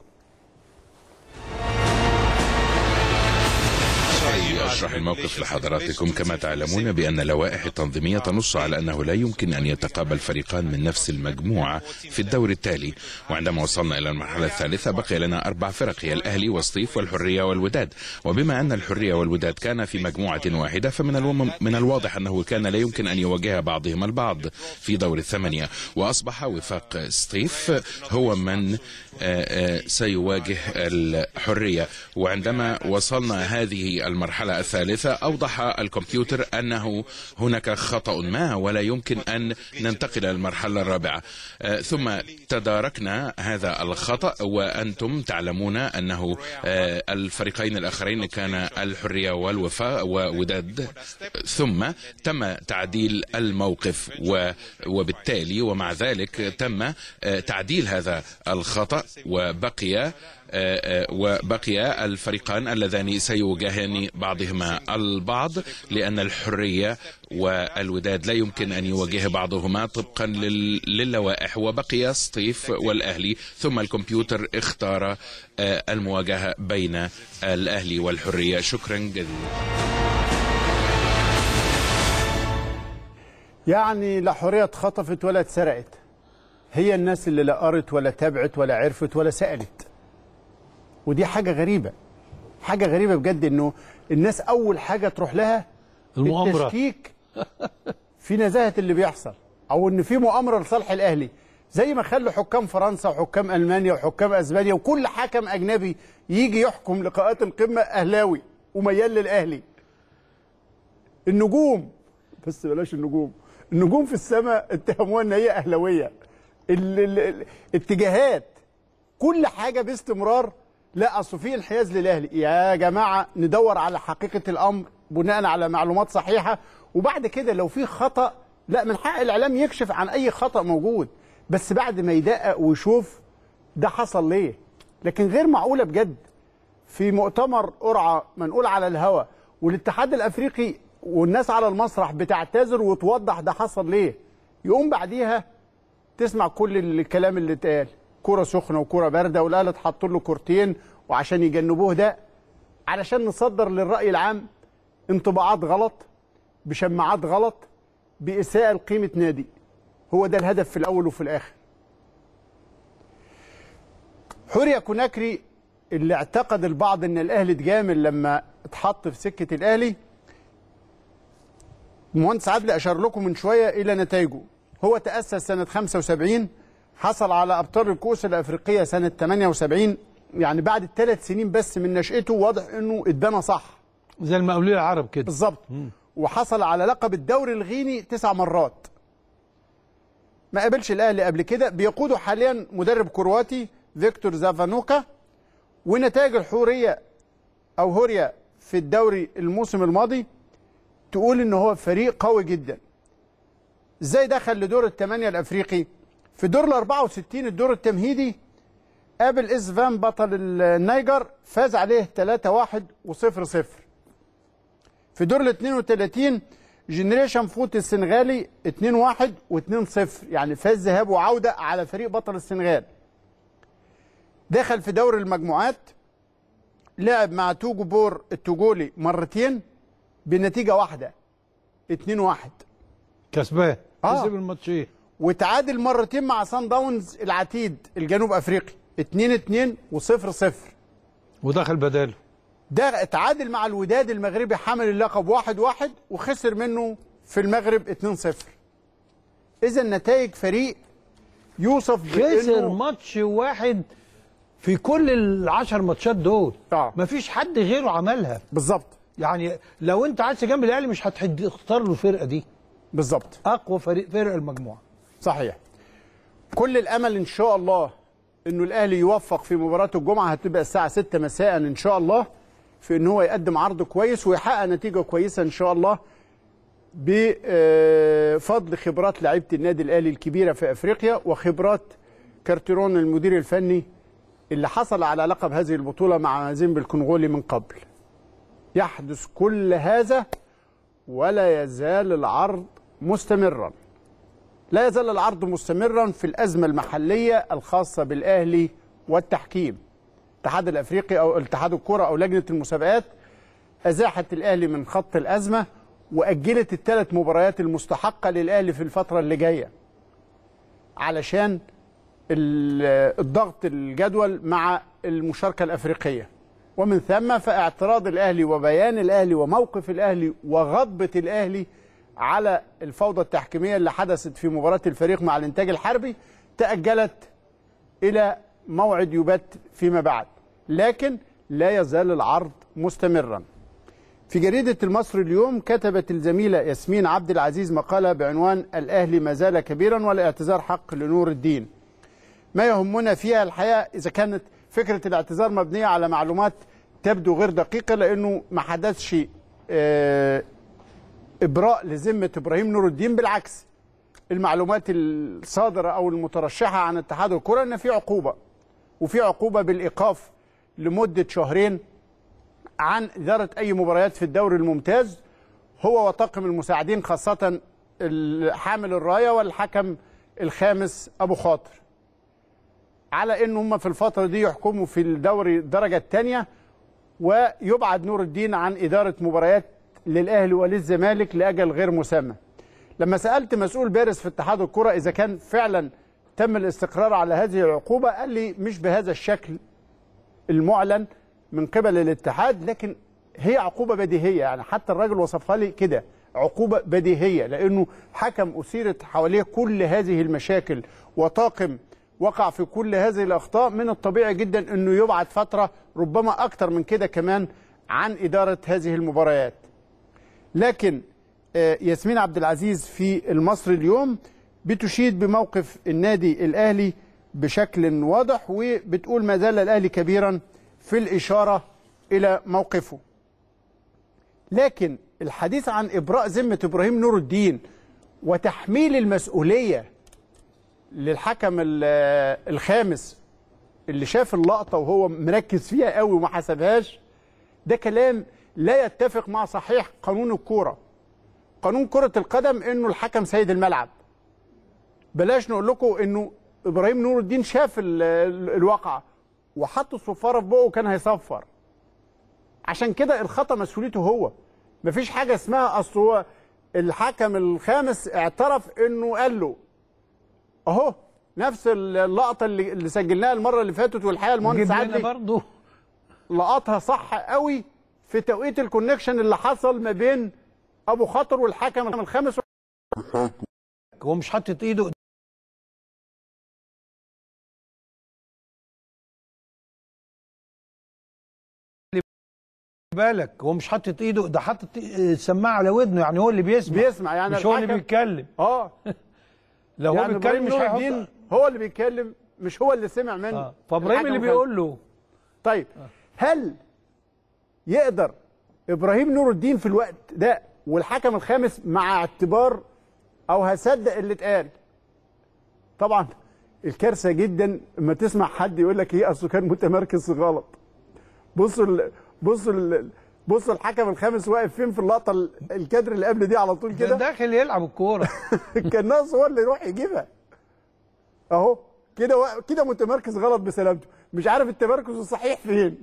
S15: أشرح الموقف لحضراتكم كما تعلمون بأن اللوائح التنظيمية تنص على أنه لا يمكن أن يتقابل فريقان من نفس المجموعة في الدور التالي وعندما وصلنا إلى المرحلة الثالثة بقي لنا أربع فرق هي الأهلي والصيف والحرية والوداد وبما أن الحرية والوداد كان في مجموعة واحدة فمن الوم من الواضح أنه كان لا يمكن أن يواجه بعضهما البعض في دور الثمانية وأصبح وفاق صيف هو من آه، آه، سيواجه الحرية وعندما وصلنا هذه المرحلة الثالثة أوضح الكمبيوتر أنه هناك خطأ ما ولا يمكن أن ننتقل إلى المرحلة الرابعة آه، ثم تداركنا هذا الخطأ وأنتم تعلمون أنه آه، الفريقين الآخرين كان الحرية والوفاء ووداد ثم تم تعديل الموقف و- وبالتالي ومع ذلك تم آه، تعديل هذا الخطأ وبقي آه، آه، وبقي الفريقان اللذان سيواجهان بعضهما البعض لأن الحرية والوداد لا يمكن أن يواجه بعضهما طبقا لل- للوائح وبقي سطيف والأهلي ثم الكمبيوتر اختار آه، المواجهة بين الأهلي والحرية شكرا جزيلا
S2: يعني لا حريه اتخطفت ولا اتسرقت هي الناس اللي لا قرت ولا تابعت ولا عرفت ولا سالت ودي حاجه غريبه حاجه غريبه بجد انه الناس اول حاجه تروح لها
S1: المؤامرة.
S2: التشكيك في نزاهه اللي بيحصل او ان في مؤامره لصالح الاهلي زي ما خلوا حكام فرنسا وحكام المانيا وحكام اسبانيا وكل حكم اجنبي يجي يحكم لقاءات القمه اهلاوي وميال للاهلي النجوم بس بلاش النجوم النجوم في السماء اتهموها ان هي اهلاويه ال- ال- ال- اتجاهات كل حاجه باستمرار لا اصل في انحياز للاهلي يا جماعه ندور على حقيقه الامر بناء على معلومات صحيحه وبعد كده لو في خطا لا من حق الاعلام يكشف عن اي خطا موجود بس بعد ما يدقق ويشوف ده حصل ليه لكن غير معقوله بجد في مؤتمر قرعه منقول على الهوا والاتحاد الافريقي والناس على المسرح بتعتذر وتوضح ده حصل ليه يقوم بعديها تسمع كل الكلام اللي اتقال كرة سخنة وكرة باردة والأهلي اتحط له كورتين وعشان يجنبوه ده علشان نصدر للرأي العام انطباعات غلط بشماعات غلط بإساءة لقيمة نادي هو ده الهدف في الأول وفي الآخر حوريا كوناكري اللي اعتقد البعض ان الاهلي اتجامل لما اتحط في سكه الاهلي المهندس عدلي اشار لكم من شويه الى نتائجه هو تاسس سنه 75 حصل على ابطال الكؤوس الافريقيه سنه 78 يعني بعد ثلاث سنين بس من نشأته واضح انه اتبنى صح
S1: زي المقاولين العرب كده
S2: بالظبط وحصل على لقب الدوري الغيني تسع مرات ما قابلش الاهلي قبل كده بيقوده حاليا مدرب كرواتي فيكتور زافانوكا ونتائج الحوريه او هوريا في الدوري الموسم الماضي تقول ان هو فريق قوي جدا ازاي دخل لدور الثمانيه الافريقي في دور ال 64 الدور التمهيدي قابل اسفان بطل النيجر فاز عليه 3-1 و0-0 في دور ال 32 جنريشن فوت السنغالي 2-1 و2-0 يعني فاز ذهاب وعوده على فريق بطل السنغال دخل في دور المجموعات لعب مع توجو بور التوجولي مرتين بنتيجه واحده 2-1
S1: كسبان
S2: آه.
S1: كسب الماتشين
S2: وتعادل مرتين مع سان داونز العتيد الجنوب افريقي 2-2 و0-0
S1: ودخل بداله
S2: ده اتعادل مع الوداد المغربي حامل اللقب 1-1 وخسر منه في المغرب 2-0 اذا نتائج فريق يوصف
S1: خسر ماتش واحد في كل العشر ماتشات دول
S2: اه
S1: مفيش حد غيره عملها
S2: بالظبط
S1: يعني لو انت عايز جنب الاهلي مش هتختار له الفرقه دي
S2: بالظبط
S1: اقوى فريق فرق المجموعه
S2: صحيح كل الامل ان شاء الله انه الاهلي يوفق في مباراه الجمعه هتبقى الساعه 6 مساء ان شاء الله في ان هو يقدم عرض كويس ويحقق نتيجه كويسه ان شاء الله بفضل خبرات لعيبه النادي الاهلي الكبيره في افريقيا وخبرات كارتيرون المدير الفني اللي حصل على لقب هذه البطوله مع زيمبي الكونغولي من قبل يحدث كل هذا ولا يزال العرض مستمرا لا يزال العرض مستمرا في الأزمة المحلية الخاصة بالأهلي والتحكيم الاتحاد الأفريقي أو اتحاد الكرة أو لجنة المسابقات أزاحت الأهلي من خط الأزمة وأجلت الثلاث مباريات المستحقة للأهلي في الفترة اللي جاية علشان ال- الضغط الجدول مع المشاركة الأفريقية ومن ثم فاعتراض الأهلي وبيان الأهلي وموقف الأهلي وغضبة الأهلي على الفوضى التحكيمية اللي حدثت في مباراة الفريق مع الإنتاج الحربي تأجلت إلى موعد يبات فيما بعد لكن لا يزال العرض مستمرا في جريدة المصري اليوم كتبت الزميلة ياسمين عبد العزيز مقالة بعنوان الأهلي ما زال كبيرا والاعتذار حق لنور الدين ما يهمنا فيها الحقيقة إذا كانت فكرة الاعتذار مبنية على معلومات تبدو غير دقيقة لأنه ما حدثش آه، إبراء لذمة إبراهيم نور الدين بالعكس المعلومات الصادرة أو المترشحة عن اتحاد الكرة أن في عقوبة وفي عقوبة بالإيقاف لمدة شهرين عن إدارة أي مباريات في الدوري الممتاز هو وطاقم المساعدين خاصة حامل الراية والحكم الخامس أبو خاطر على ان هم في الفتره دي يحكموا في الدوري الدرجه الثانيه ويبعد نور الدين عن اداره مباريات للاهلي وللزمالك لاجل غير مسمى. لما سالت مسؤول بارز في اتحاد الكره اذا كان فعلا تم الاستقرار على هذه العقوبه قال لي مش بهذا الشكل المعلن من قبل الاتحاد لكن هي عقوبه بديهيه يعني حتى الراجل وصفها لي كده عقوبه بديهيه لانه حكم اثيرت حواليه كل هذه المشاكل وطاقم وقع في كل هذه الاخطاء من الطبيعي جدا انه يبعد فتره ربما اكتر من كده كمان عن اداره هذه المباريات. لكن آه، ياسمين عبد العزيز في المصري اليوم بتشيد بموقف النادي الاهلي بشكل واضح وبتقول ما زال الاهلي كبيرا في الاشاره الى موقفه. لكن الحديث عن ابراء ذمه ابراهيم نور الدين وتحميل المسؤوليه للحكم ال- الخامس اللي شاف اللقطه وهو مركز فيها قوي وما حسبهاش ده كلام لا يتفق مع صحيح قانون الكوره قانون كره القدم انه الحكم سيد الملعب بلاش نقول لكم انه ابراهيم نور الدين شاف ال- ال- الواقعه وحط الصفاره في بقه وكان هيصفر عشان كده الخطا مسؤوليته هو مفيش حاجه اسمها اصل هو الحكم الخامس اعترف انه قال له اهو نفس اللقطه اللي, اللي سجلناها المره اللي فاتت والحقيقه المهندس
S1: جبنا
S2: عدلي
S1: برضه
S2: لقطها صح قوي في توقيت الكونكشن اللي حصل ما بين ابو خاطر والحكم الخامس
S1: هو مش حاطط ايده خلي بالك هو مش حاطط ايده ده حاطط السماعه على ودنه يعني هو اللي بيسمع
S2: بيسمع يعني
S1: مش هو اللي
S2: الحكم-
S1: بيتكلم
S2: اه
S1: لو
S2: يعني
S1: هو بيتكلم مش
S2: إبراهيم نور الدين
S1: هيحط
S2: هو اللي بيتكلم مش هو اللي سمع منه
S1: آه. فابراهيم
S2: الحكم
S1: اللي
S2: الخامس.
S1: بيقول له
S2: طيب هل يقدر ابراهيم نور الدين في الوقت ده والحكم الخامس مع اعتبار او هصدق اللي اتقال طبعا الكارثه جدا اما تسمع حد يقول لك ايه اصله كان متمركز غلط بصوا ال... بصوا ال... بصوا الحكم الخامس واقف فين في اللقطه ال- الكادر اللي قبل دي على طول
S1: ده
S2: كده
S1: داخل يلعب الكوره
S2: كان ناقص هو اللي يروح يجيبها اهو كده وا- كده متمركز غلط بسلامته مش عارف التمركز الصحيح فين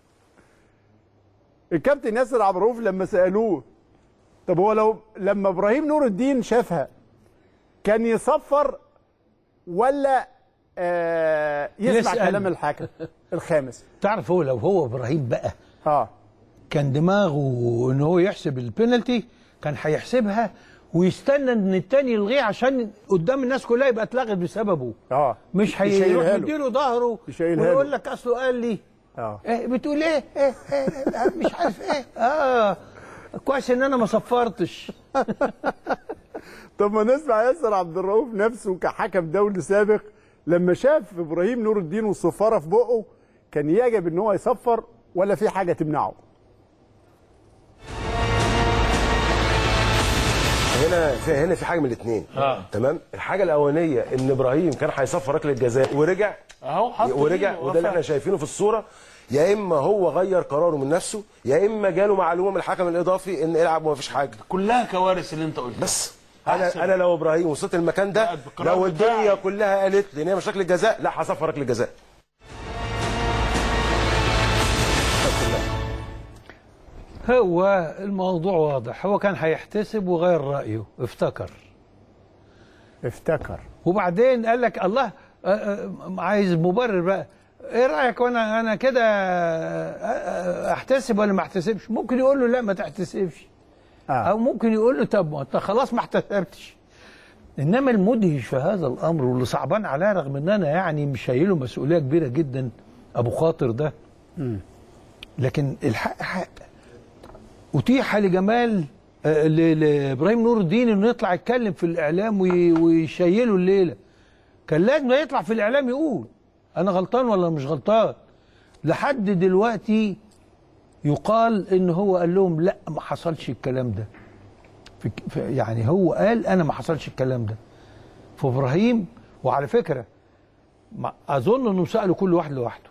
S2: الكابتن ياسر عبد الرؤوف لما سالوه طب هو لو لما ابراهيم نور الدين شافها كان يصفر ولا آه يسمع
S1: يسأل.
S2: كلام الحكم الخامس
S1: تعرف هو لو هو ابراهيم بقى
S2: اه
S1: كان دماغه ان هو يحسب البينالتي كان هيحسبها ويستنى ان التاني يلغيه عشان قدام الناس كلها يبقى اتلغت بسببه
S2: اه
S1: مش هيروح
S2: يشيلها له.
S1: مديله ظهره
S2: يشيلها له.
S1: ويقول لك اصله قال لي
S2: اه
S1: إيه بتقول ايه؟ إيه, إيه مش عارف ايه اه كويس ان انا ما صفرتش
S2: طب ما نسمع ياسر عبد الرؤوف نفسه كحكم دولي سابق لما شاف ابراهيم نور الدين والصفاره في بقه كان يجب ان هو يصفر ولا في حاجه تمنعه
S16: هنا في هنا في حاجه من الاثنين
S17: آه.
S16: تمام الحاجه الاولانيه ان ابراهيم كان هيصفر ركله جزاء ورجع
S17: اهو حط
S16: ورجع
S17: إيده
S16: وده اللي احنا
S17: وقفها.
S16: شايفينه في الصوره يا اما هو غير قراره من نفسه يا اما جاله معلومه من الحكم الاضافي ان العب ومفيش حاجه
S17: كلها كوارث اللي انت قلتها
S16: بس انا انا لو ابراهيم وصلت المكان ده
S17: بالقرار
S16: لو الدنيا
S17: بتاعي.
S16: كلها قالت لي ان هي مش ركله جزاء لا هصفر ركله جزاء
S1: هو الموضوع واضح هو كان هيحتسب وغير رأيه افتكر
S2: افتكر
S1: وبعدين قال لك الله آه، آه، عايز مبرر بقى ايه رايك وانا انا كده آه، آه، احتسب ولا ما احتسبش ممكن يقول له لا ما تحتسبش
S2: آه.
S1: او ممكن يقول له طب ما انت خلاص ما احتسبتش انما المدهش في هذا الامر واللي صعبان عليه رغم ان انا يعني مش شايله مسؤوليه كبيره جدا ابو خاطر ده لكن الحق حق اتيح لجمال آه، ل- لابراهيم نور الدين انه يطلع يتكلم في الاعلام وي- ويشيله الليله كان لازم يطلع في الاعلام يقول انا غلطان ولا مش غلطان لحد دلوقتي يقال ان هو قال لهم لا ما حصلش الكلام ده في في- يعني هو قال انا ما حصلش الكلام ده فابراهيم وعلى فكره ما اظن انه سالوا كل واحد لوحده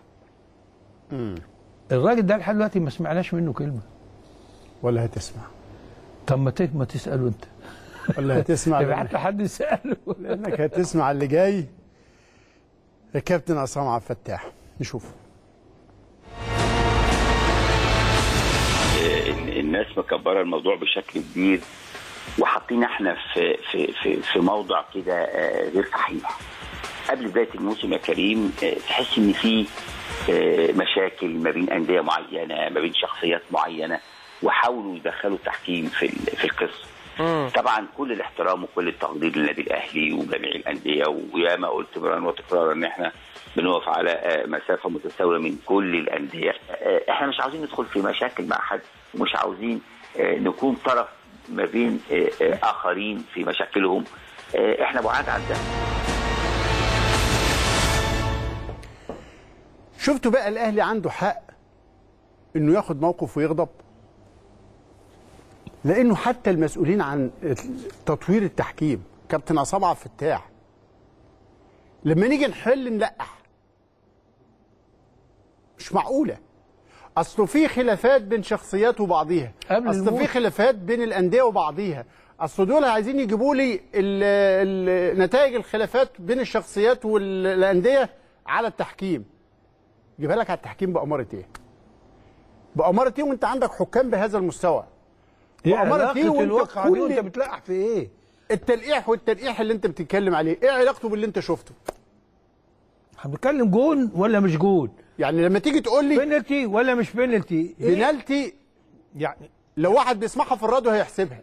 S1: الراجل ده لحد دلوقتي ما سمعناش منه كلمه
S2: ولا هتسمع
S1: طب ما ت- ما تساله انت
S2: ولا هتسمع
S1: يبقى
S2: لأنك-
S1: حتى حد يساله
S2: لانك هتسمع اللي جاي الكابتن عصام عبد الفتاح نشوف
S18: ال- الناس مكبره الموضوع بشكل كبير وحاطين احنا في في في في موضع كده آه، غير صحيح قبل بدايه الموسم يا كريم آه، تحس ان في آه، مشاكل ما بين انديه معينه ما بين شخصيات معينه وحاولوا يدخلوا التحكيم في ال- في القصه طبعا كل الاحترام وكل التقدير للنادي الاهلي وجميع الانديه وياما قلت مرارا وتكرارا ان احنا بنقف على آه، مسافه متساويه من كل الانديه آه، احنا مش عاوزين ندخل في مشاكل مع حد ومش عاوزين آه، نكون طرف ما بين آه، آه، اخرين في مشاكلهم آه، احنا بعاد عن ده
S2: شفتوا بقى الاهلي عنده حق انه ياخد موقف ويغضب لانه حتى المسؤولين عن تطوير التحكيم كابتن عصام عبد الفتاح لما نيجي نحل نلقح مش معقوله اصله في خلافات بين شخصيات وبعضيها
S1: قبل
S2: اصل في
S1: الموت.
S2: خلافات بين الانديه وبعضيها اصل دول عايزين يجيبوا لي ال- ال- نتائج الخلافات بين الشخصيات والانديه على التحكيم يجيبها لك على التحكيم بأمارة ايه؟ بأمارة ايه وانت عندك حكام بهذا المستوى؟
S1: ايه
S2: بأمارة
S1: علاقة الواقعة دي
S2: كل-
S1: وانت بتلقح في ايه؟
S2: التلقيح والتلقيح اللي انت بتتكلم عليه ايه علاقته باللي انت شفته؟
S1: هنتكلم جون ولا مش جون؟
S2: يعني لما تيجي تقول لي
S1: بينالتي ولا مش بينالتي؟ إيه؟
S2: بنالتي
S1: يعني
S2: لو واحد بيسمعها في الراديو هيحسبها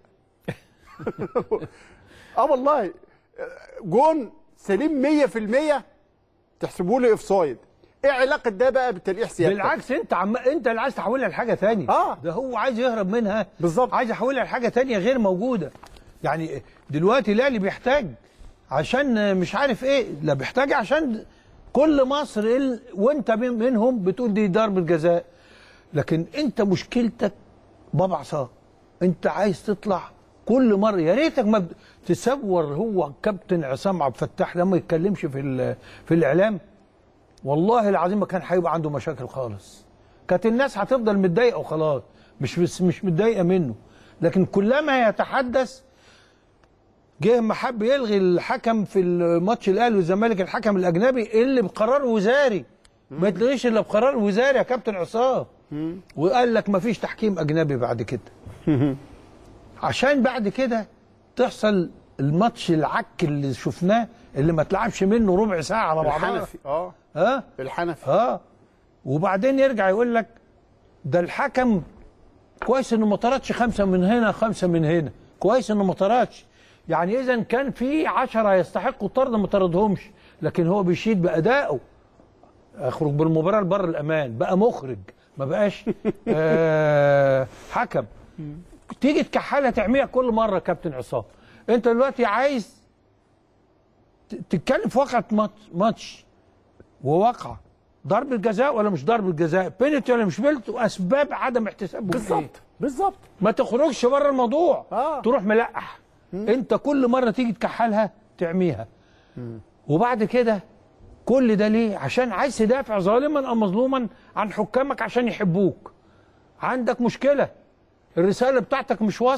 S2: اه والله جون سليم 100% تحسبوا لي اوفسايد ايه علاقه ده بقى بالتلقيح سيادتك؟
S1: بالعكس انت عم انت اللي عايز تحولها لحاجه ثانيه
S2: اه
S1: ده هو عايز يهرب منها
S2: بالظبط
S1: عايز يحولها لحاجه ثانيه غير موجوده يعني دلوقتي الاهلي بيحتاج عشان مش عارف ايه لا بيحتاج عشان كل مصر ال... وانت من- منهم بتقول دي ضربه جزاء لكن انت مشكلتك بابا عصام انت عايز تطلع كل مره يا ريتك ما بت- تصور هو كابتن عصام عبد الفتاح لما يتكلمش في ال- في الاعلام والله العظيم ما كان هيبقى عنده مشاكل خالص كانت الناس هتفضل متضايقه وخلاص مش بس مش متضايقه منه لكن كلما يتحدث جه ما حب يلغي الحكم في الماتش الاهلي والزمالك الحكم الاجنبي اللي بقرار وزاري ما يتلغيش الا بقرار وزاري يا كابتن عصام وقال لك ما فيش تحكيم اجنبي بعد كده عشان بعد كده تحصل الماتش العك اللي شفناه اللي ما اتلعبش منه ربع ساعه على بعضها
S2: الحنفي اه
S1: ها
S2: الحنفي
S1: اه وبعدين يرجع يقول لك ده الحكم كويس انه ما طردش خمسه من هنا خمسه من هنا كويس انه ما طردش يعني اذا كان في عشرة يستحقوا الطرد ما طردهمش لكن هو بيشيد بادائه اخرج بالمباراه لبر الامان بقى مخرج ما بقاش آه حكم تيجي تكحلها تعميها كل مره يا كابتن عصام انت دلوقتي عايز ت- تتكلم في واقعه ماتش ماتش وواقعه ضرب الجزاء ولا مش ضرب الجزاء بينالتي ولا مش بينالتي واسباب عدم احتسابه
S2: بالظبط بالظبط
S1: ما تخرجش بره الموضوع
S2: آه.
S1: تروح ملقح انت كل مره تيجي تكحلها تعميها وبعد كده كل ده ليه عشان عايز تدافع ظالما او مظلوما عن حكامك عشان يحبوك عندك مشكله الرساله بتاعتك مش واصله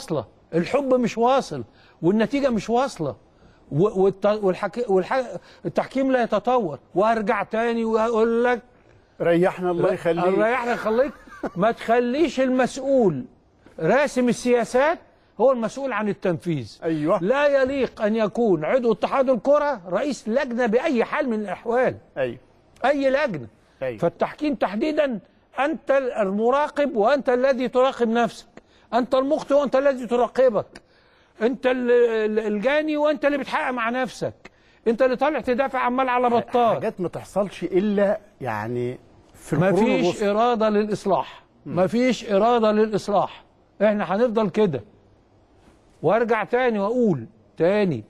S1: الحب مش واصل والنتيجه مش واصله و- والت- والحك... والح... التحكيم لا يتطور وارجع تاني واقول لك
S2: ريحنا الله يخليك
S1: ريحنا يخليك ما تخليش المسؤول راسم السياسات هو المسؤول عن التنفيذ
S2: ايوه
S1: لا يليق ان يكون عضو اتحاد الكره رئيس لجنه باي حال من الاحوال
S2: ايوه
S1: اي لجنه
S2: أيوة.
S1: فالتحكيم تحديدا انت المراقب وانت الذي تراقب نفسك انت المخطئ وانت الذي تراقبك انت ال- ال- الجاني وانت اللي بتحقق مع نفسك انت اللي طالع تدافع عمال على بطال
S2: حاجات ما تحصلش الا يعني في
S1: ما
S2: القرون
S1: فيش
S2: الوسطى.
S1: اراده للاصلاح ما فيش اراده للاصلاح احنا هنفضل كده وارجع تاني واقول تاني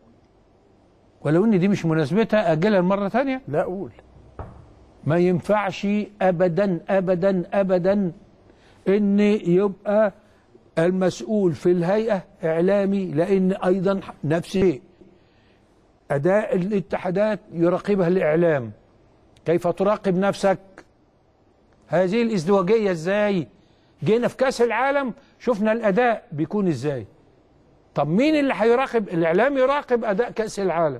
S1: ولو ان دي مش مناسبتها اجلها مره تانية
S2: لا قول
S1: ما ينفعش ابدا ابدا ابدا ان يبقى المسؤول في الهيئه اعلامي لان ايضا نفس الشيء اداء الاتحادات يراقبها الاعلام كيف تراقب نفسك هذه الازدواجيه ازاي جينا في كاس العالم شفنا الاداء بيكون ازاي طب مين اللي هيراقب الاعلام يراقب اداء كاس العالم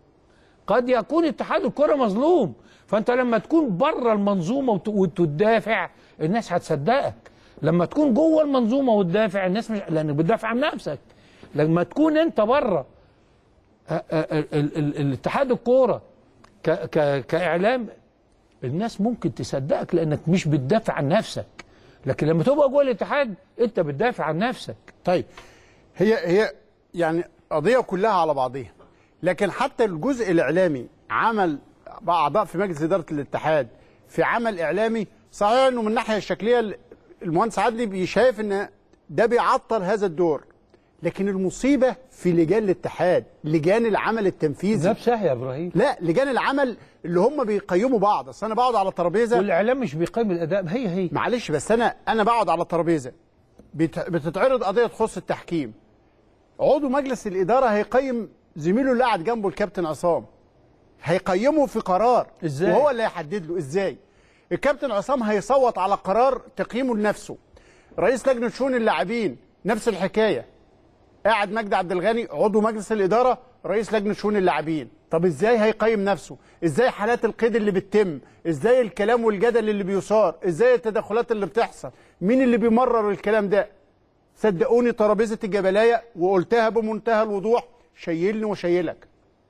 S1: قد يكون اتحاد الكره مظلوم فانت لما تكون بره المنظومه وت- وتدافع الناس هتصدقك لما تكون جوه المنظومه وتدافع الناس مش لانك بتدافع عن نفسك لما تكون انت بره ال- ال- ال- الاتحاد الكوره ك ك كاعلام الناس ممكن تصدقك لانك مش بتدافع عن نفسك لكن لما تبقى جوه الاتحاد انت بتدافع عن نفسك
S2: طيب هي هي يعني قضيه كلها على بعضها لكن حتى الجزء الاعلامي عمل اعضاء في مجلس اداره الاتحاد في عمل اعلامي صحيح انه من الناحيه الشكليه المهندس عدلي بي- شايف ان ده بيعطل هذا الدور لكن المصيبه في لجان الاتحاد لجان العمل التنفيذي
S1: نفسها يا ابراهيم
S2: لا لجان العمل اللي هم بيقيموا بعض اصل انا بقعد على ترابيزه
S1: والاعلام مش بيقيم الاداء هي هي
S2: معلش بس انا انا بقعد على ترابيزه بت- بتتعرض قضيه تخص التحكيم عضو مجلس الاداره هيقيم زميله اللي قاعد جنبه الكابتن عصام هيقيمه في قرار
S1: إزاي؟
S2: وهو اللي هيحدد له ازاي الكابتن عصام هيصوت على قرار تقييمه لنفسه رئيس لجنه شؤون اللاعبين نفس الحكايه قاعد مجدي عبد الغني عضو مجلس الاداره رئيس لجنه شؤون اللاعبين طب ازاي هيقيم نفسه ازاي حالات القيد اللي بتتم ازاي الكلام والجدل اللي بيثار ازاي التدخلات اللي بتحصل مين اللي بيمرر الكلام ده صدقوني ترابيزه الجبلايه وقلتها بمنتهى الوضوح شيلني وشيلك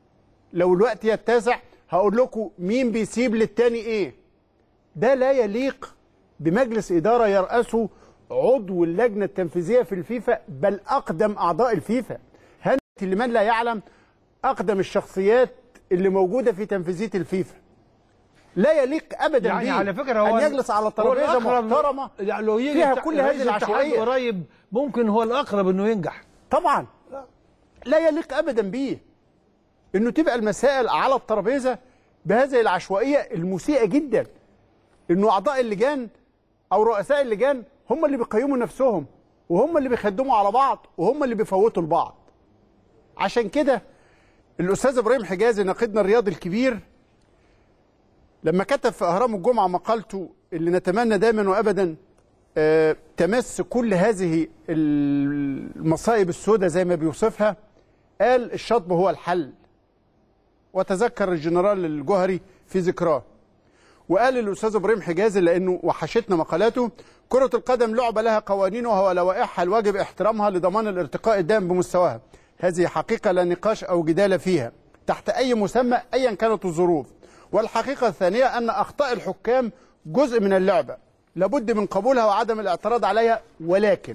S2: لو الوقت يتسع هقول لكم مين بيسيب للتاني ايه ده لا يليق بمجلس اداره يرأسه عضو اللجنه التنفيذيه في الفيفا بل اقدم اعضاء الفيفا هنت لمن لا يعلم اقدم الشخصيات اللي موجوده في تنفيذيه الفيفا لا يليق ابدا
S1: يعني
S2: بيه
S1: على فكره هو
S2: ان يجلس على
S1: هو
S2: ترابيزه
S1: الأقرب-
S2: محترمه
S1: يعني لو يجي
S2: فيها
S1: الت-
S2: كل
S1: رئيس
S2: هذه
S1: الاتحاد
S2: العشوائيه
S1: قريب ممكن هو الاقرب انه ينجح
S2: طبعا لا يليق ابدا بيه انه تبقى المسائل على الترابيزه بهذه العشوائيه المسيئه جدا انه اعضاء اللجان او رؤساء اللجان هم اللي بيقيموا نفسهم وهم اللي بيخدموا على بعض وهم اللي بيفوتوا لبعض عشان كده الاستاذ ابراهيم حجازي ناقدنا الرياضي الكبير لما كتب في اهرام الجمعه مقالته اللي نتمنى دائما وابدا آه، تمس كل هذه المصائب السوداء زي ما بيوصفها قال الشطب هو الحل وتذكر الجنرال الجوهري في ذكراه وقال الاستاذ ابراهيم حجازي لانه وحشتنا مقالاته كرة القدم لعبة لها قوانينها ولوائحها الواجب احترامها لضمان الارتقاء الدائم بمستواها هذه حقيقة لا نقاش أو جدال فيها تحت أي مسمى أيا كانت الظروف والحقيقة الثانية أن أخطاء الحكام جزء من اللعبة لابد من قبولها وعدم الاعتراض عليها ولكن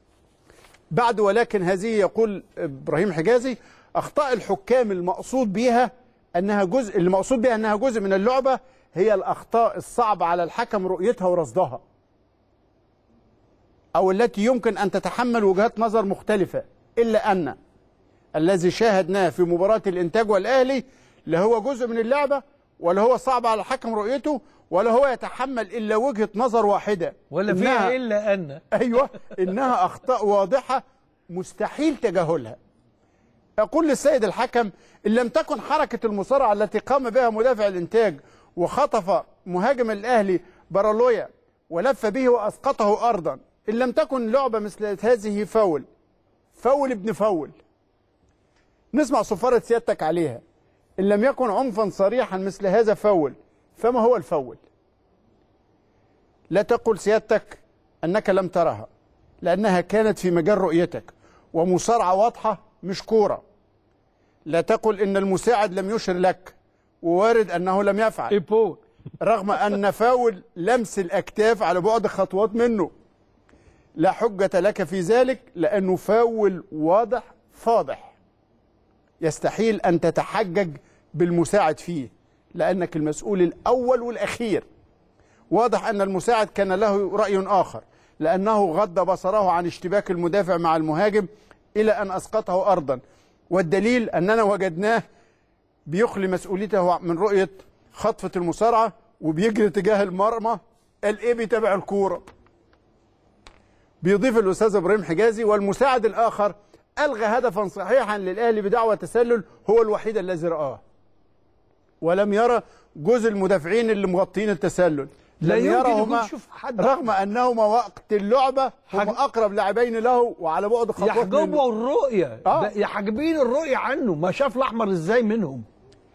S2: بعد ولكن هذه يقول ابراهيم حجازي اخطاء الحكام المقصود بها انها جزء اللي مقصود بها انها جزء من اللعبه هي الاخطاء الصعبه على الحكم رؤيتها ورصدها او التي يمكن ان تتحمل وجهات نظر مختلفه الا ان الذي شاهدناه في مباراه الانتاج والاهلي لا هو جزء من اللعبه ولا هو صعب على الحكم رؤيته ولا هو يتحمل الا وجهه نظر واحده
S1: ولا
S2: إنها-
S1: فيها الا ان
S2: ايوه انها اخطاء واضحه مستحيل تجاهلها يقول للسيد الحكم ان لم تكن حركه المصارعه التي قام بها مدافع الانتاج وخطف مهاجم الاهلي برالويا ولف به واسقطه ارضا ان لم تكن لعبه مثل هذه فاول فول ابن فول نسمع صفارة سيادتك عليها إن لم يكن عنفا صريحا مثل هذا فول فما هو الفول لا تقل سيادتك أنك لم ترها لأنها كانت في مجال رؤيتك ومصارعة واضحة مش كورة لا تقل إن المساعد لم يشر لك ووارد أنه لم يفعل
S1: إيبو
S2: رغم أن فاول لمس الأكتاف على بعد خطوات منه لا حجة لك في ذلك لأنه فاول واضح فاضح يستحيل أن تتحجج بالمساعد فيه لأنك المسؤول الأول والأخير واضح أن المساعد كان له رأي آخر لأنه غض بصره عن اشتباك المدافع مع المهاجم إلى أن أسقطه أرضا والدليل أننا وجدناه بيخلي مسؤوليته من رؤية خطفة المصارعة وبيجري تجاه المرمى قال إيه بيتابع الكورة بيضيف الأستاذ إبراهيم حجازي والمساعد الآخر ألغى هدفا صحيحا للأهلي بدعوى تسلل هو الوحيد الذي رآه ولم يرى جزء المدافعين اللي مغطين التسلل
S1: لا
S2: لم
S1: يمكن
S2: يرهما
S1: يكون شوف حد
S2: رغم أنهما وقت اللعبة هم أقرب لاعبين له وعلى بعد خطوات
S1: يحجبوا
S2: منه
S1: الرؤية
S2: آه.
S1: ده يحجبين الرؤية عنه ما شاف الأحمر إزاي منهم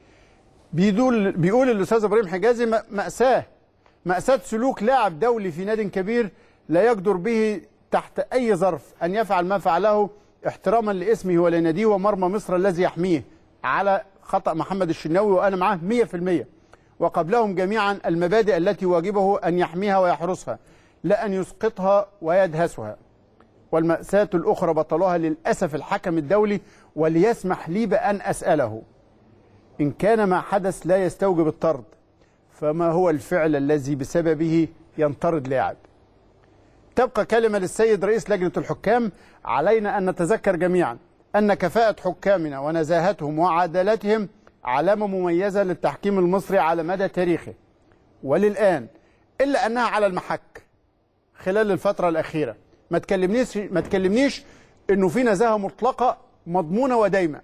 S2: بيدول بيقول الاستاذ ابراهيم حجازي م- ماساه ماساه سلوك لاعب دولي في نادي كبير لا يقدر به تحت اي ظرف ان يفعل ما فعله احتراما لاسمه ولناديه ومرمى مصر الذي يحميه على خطا محمد الشناوي وانا معاه 100% وقبلهم جميعا المبادئ التي واجبه ان يحميها ويحرسها لا ان يسقطها ويدهسها والمأساة الأخرى بطلها للأسف الحكم الدولي وليسمح لي بأن أسأله إن كان ما حدث لا يستوجب الطرد فما هو الفعل الذي بسببه ينطرد لاعب تبقى كلمة للسيد رئيس لجنة الحكام علينا أن نتذكر جميعا أن كفاءة حكامنا ونزاهتهم وعدالتهم علامة مميزة للتحكيم المصري على مدى تاريخه وللآن إلا أنها على المحك خلال الفترة الأخيرة ما تكلمنيش ما تكلمنيش إنه في نزاهة مطلقة مضمونة ودايمة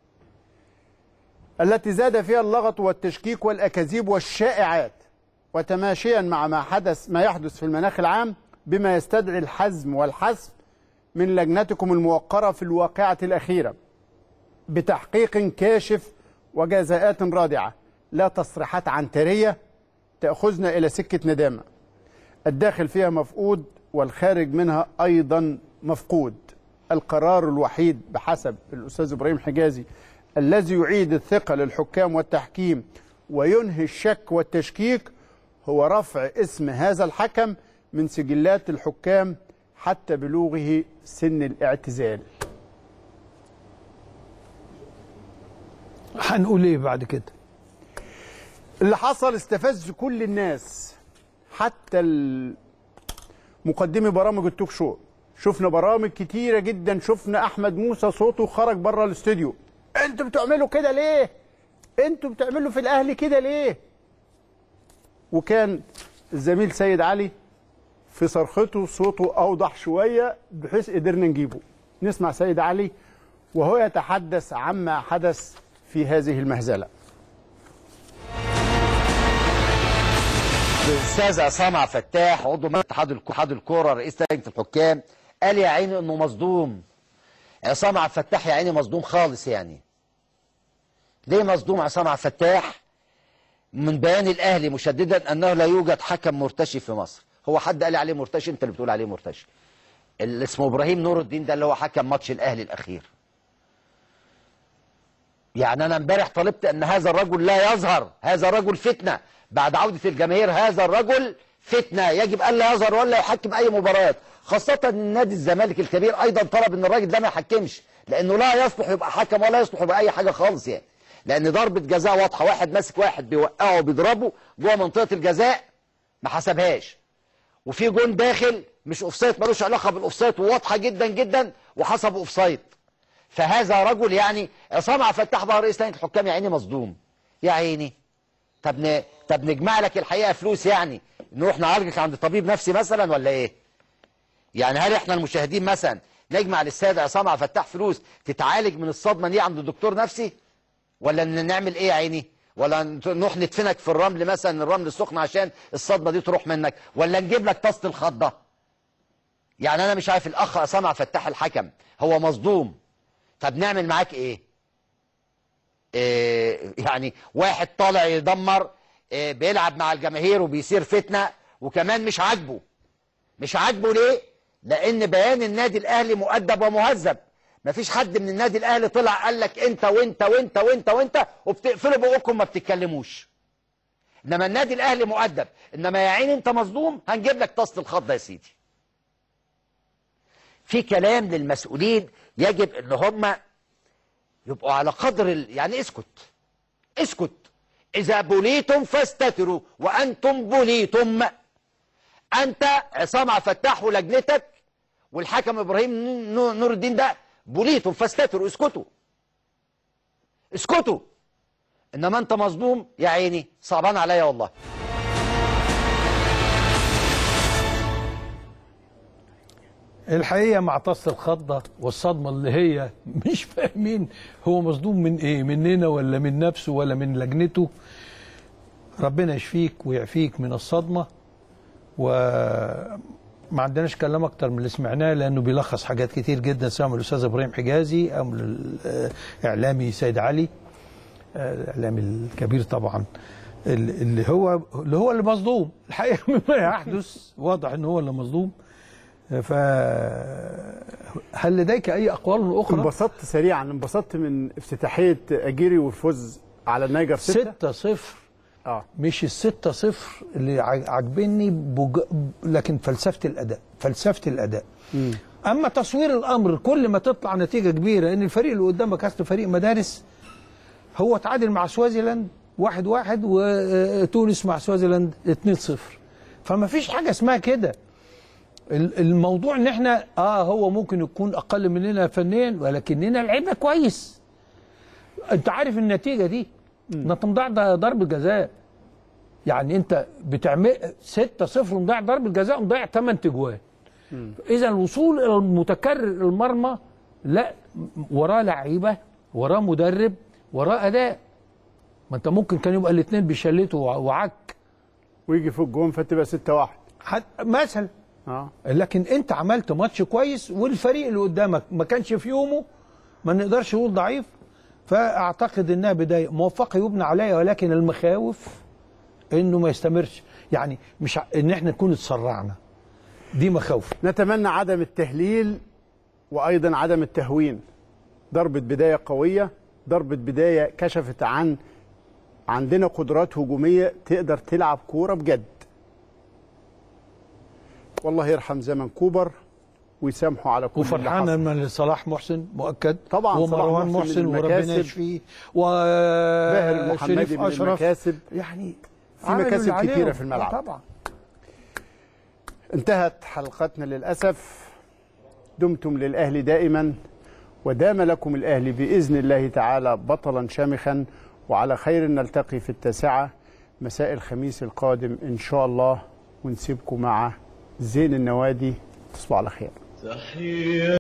S2: التي زاد فيها اللغط والتشكيك والأكاذيب والشائعات وتماشيا مع ما حدث ما يحدث في المناخ العام بما يستدعي الحزم والحسم من لجنتكم الموقرة في الواقعة الأخيرة بتحقيق كاشف وجزاءات رادعة لا تصريحات عنترية تأخذنا إلى سكة ندامة الداخل فيها مفقود والخارج منها أيضا مفقود القرار الوحيد بحسب الأستاذ إبراهيم حجازي الذي يعيد الثقة للحكام والتحكيم وينهي الشك والتشكيك هو رفع اسم هذا الحكم من سجلات الحكام حتى بلوغه سن الاعتزال
S1: هنقول ايه بعد كده
S2: اللي حصل استفز كل الناس حتى ال- مقدمي برامج التوك شو شفنا برامج كتيرة جدا شفنا أحمد موسى صوته خرج بره الاستوديو انتوا بتعملوا كده ليه انتوا بتعملوا في الأهلي كده ليه وكان الزميل سيد علي في صرخته صوته أوضح شوية بحيث قدرنا نجيبه نسمع سيد علي وهو يتحدث عما حدث في هذه المهزلة
S17: الاستاذ عصام عبد الفتاح عضو مجلس اتحاد الك- اتحاد الكوره رئيس لجنه الحكام قال يا عيني انه مصدوم عصام عبد الفتاح يا عيني مصدوم خالص يعني ليه مصدوم عصام عبد الفتاح من بيان الاهلي مشددا انه لا يوجد حكم مرتشي في مصر هو حد قال عليه مرتشي انت اللي بتقول عليه مرتشي اللي اسمه ابراهيم نور الدين ده اللي هو حكم ماتش الاهلي الاخير يعني انا امبارح طلبت ان هذا الرجل لا يظهر هذا الرجل فتنه بعد عوده الجماهير هذا الرجل فتنه يجب الا يظهر ولا يحكم اي مباراه خاصه ان نادي الزمالك الكبير ايضا طلب ان الراجل ده ما يحكمش لانه لا يصلح يبقى حكم ولا يصلح يبقى اي حاجه خالص يعني لان ضربه جزاء واضحه واحد ماسك واحد بيوقعه وبيضربه جوه منطقه الجزاء ما حسبهاش وفي جون داخل مش اوفسايد ملوش علاقه بالاوفسايد وواضحه جدا جدا وحسب اوفسايد فهذا رجل يعني عصام عبد الفتاح بقى رئيس لجنه الحكام يا عيني مصدوم يا عيني طب ن... طب نجمع لك الحقيقه فلوس يعني نروح نعالجك عند طبيب نفسي مثلا ولا ايه؟ يعني هل احنا المشاهدين مثلا نجمع للسيد عصام عبد الفتاح فلوس تتعالج من الصدمه دي عند دكتور نفسي؟ ولا ن- نعمل ايه يا عيني؟ ولا ن- نروح ندفنك في الرمل مثلا الرمل السخن عشان الصدمه دي تروح منك ولا نجيب لك طاسه الخضه؟ يعني انا مش عارف الاخ عصام عبد الفتاح الحكم هو مصدوم طب نعمل معاك ايه إيه يعني واحد طالع يدمر إيه بيلعب مع الجماهير وبيصير فتنه وكمان مش عاجبه مش عاجبه ليه لان بيان النادي الاهلي مؤدب ومهذب مفيش حد من النادي الاهلي طلع قال لك انت وانت وانت وانت وانت وبتقفلوا بقكم ما بتتكلموش انما النادي الاهلي مؤدب انما يا عيني انت مظلوم هنجيب لك طاسه الخضه يا سيدي في كلام للمسؤولين يجب ان هم يبقوا على قدر ال... يعني اسكت اسكت اذا بليتم فاستتروا وانتم بليتم انت عصام عبد الفتاح ولجنتك والحكم ابراهيم نو- نور الدين ده بليتم فاستتروا اسكتوا اسكتوا انما انت مظلوم يا عيني صعبان عليا والله
S1: الحقيقه مع طاسه الخضه والصدمه اللي هي مش فاهمين هو مصدوم من ايه مننا ولا من نفسه ولا من لجنته ربنا يشفيك ويعفيك من الصدمه وما عندناش كلام اكتر من اللي سمعناه لانه بيلخص حاجات كتير جدا سواء من الاستاذ ابراهيم حجازي او من الاعلامي سيد علي آه، الاعلامي الكبير طبعا ال- اللي هو اللي هو اللي مصدوم الحقيقه مما يحدث واضح ان هو اللي مصدوم ف هل لديك اي اقوال اخرى؟
S2: انبسطت سريعا انبسطت من افتتاحيه اجيري والفوز على النيجر 6
S1: 6 0
S2: اه
S1: مش الستة صفر اللي عاج- عاجبني بج... لكن فلسفة الأداء فلسفة الأداء أما تصوير الأمر كل ما تطلع نتيجة كبيرة إن الفريق اللي قدامك أصل فريق مدارس هو تعادل مع سوازيلاند واحد واحد وتونس مع سوازيلاند 2 صفر فما فيش حاجة اسمها كده ال- الموضوع ان احنا اه هو ممكن يكون اقل مننا فنيا ولكننا لعبنا كويس انت عارف النتيجه دي انت مضيع ده ضربه جزاء يعني انت بتعمل 6 0 مضيع ضربه جزاء مضيع 8 تجوان اذا الوصول الى المتكرر المرمى لا وراه لعيبه وراه مدرب وراه اداء ما انت ممكن كان يبقى الاثنين بيشلتوا وع- وعك
S2: ويجي فوق جون فتبقى 6 1
S1: حد مثلا
S2: اه
S1: لكن انت عملت ماتش كويس والفريق اللي قدامك ما كانش في يومه ما نقدرش نقول ضعيف فاعتقد انها بدايه موفقه يبنى عليها ولكن المخاوف انه ما يستمرش يعني مش ع- ان احنا نكون اتسرعنا دي مخاوف
S2: نتمنى عدم التهليل وايضا عدم التهوين ضربه بدايه قويه ضربه بدايه كشفت عن عندنا قدرات هجوميه تقدر تلعب كوره بجد والله يرحم زمن كوبر ويسامحه على كل اللي
S1: وفرحان
S2: حصل.
S1: من صلاح محسن مؤكد
S2: طبعا صلاح
S1: ومروان
S2: محسن
S1: محسن
S2: من
S1: وربنا
S2: المكاسب.
S1: يشفيه
S2: باهر المحمدي
S1: وشريف
S2: من
S1: اشرف
S2: المكاسب
S1: يعني
S2: في
S1: عملوا
S2: مكاسب
S1: اللي
S2: كتيره
S1: عليهم.
S2: في الملعب
S1: آه طبعا
S2: انتهت حلقتنا للأسف دمتم للأهلي دائما ودام لكم الأهلي بإذن الله تعالى بطلا شامخا وعلى خير نلتقي في التاسعة مساء الخميس القادم إن شاء الله ونسيبكم مع زين النوادي تصبحوا على خير
S19: تحية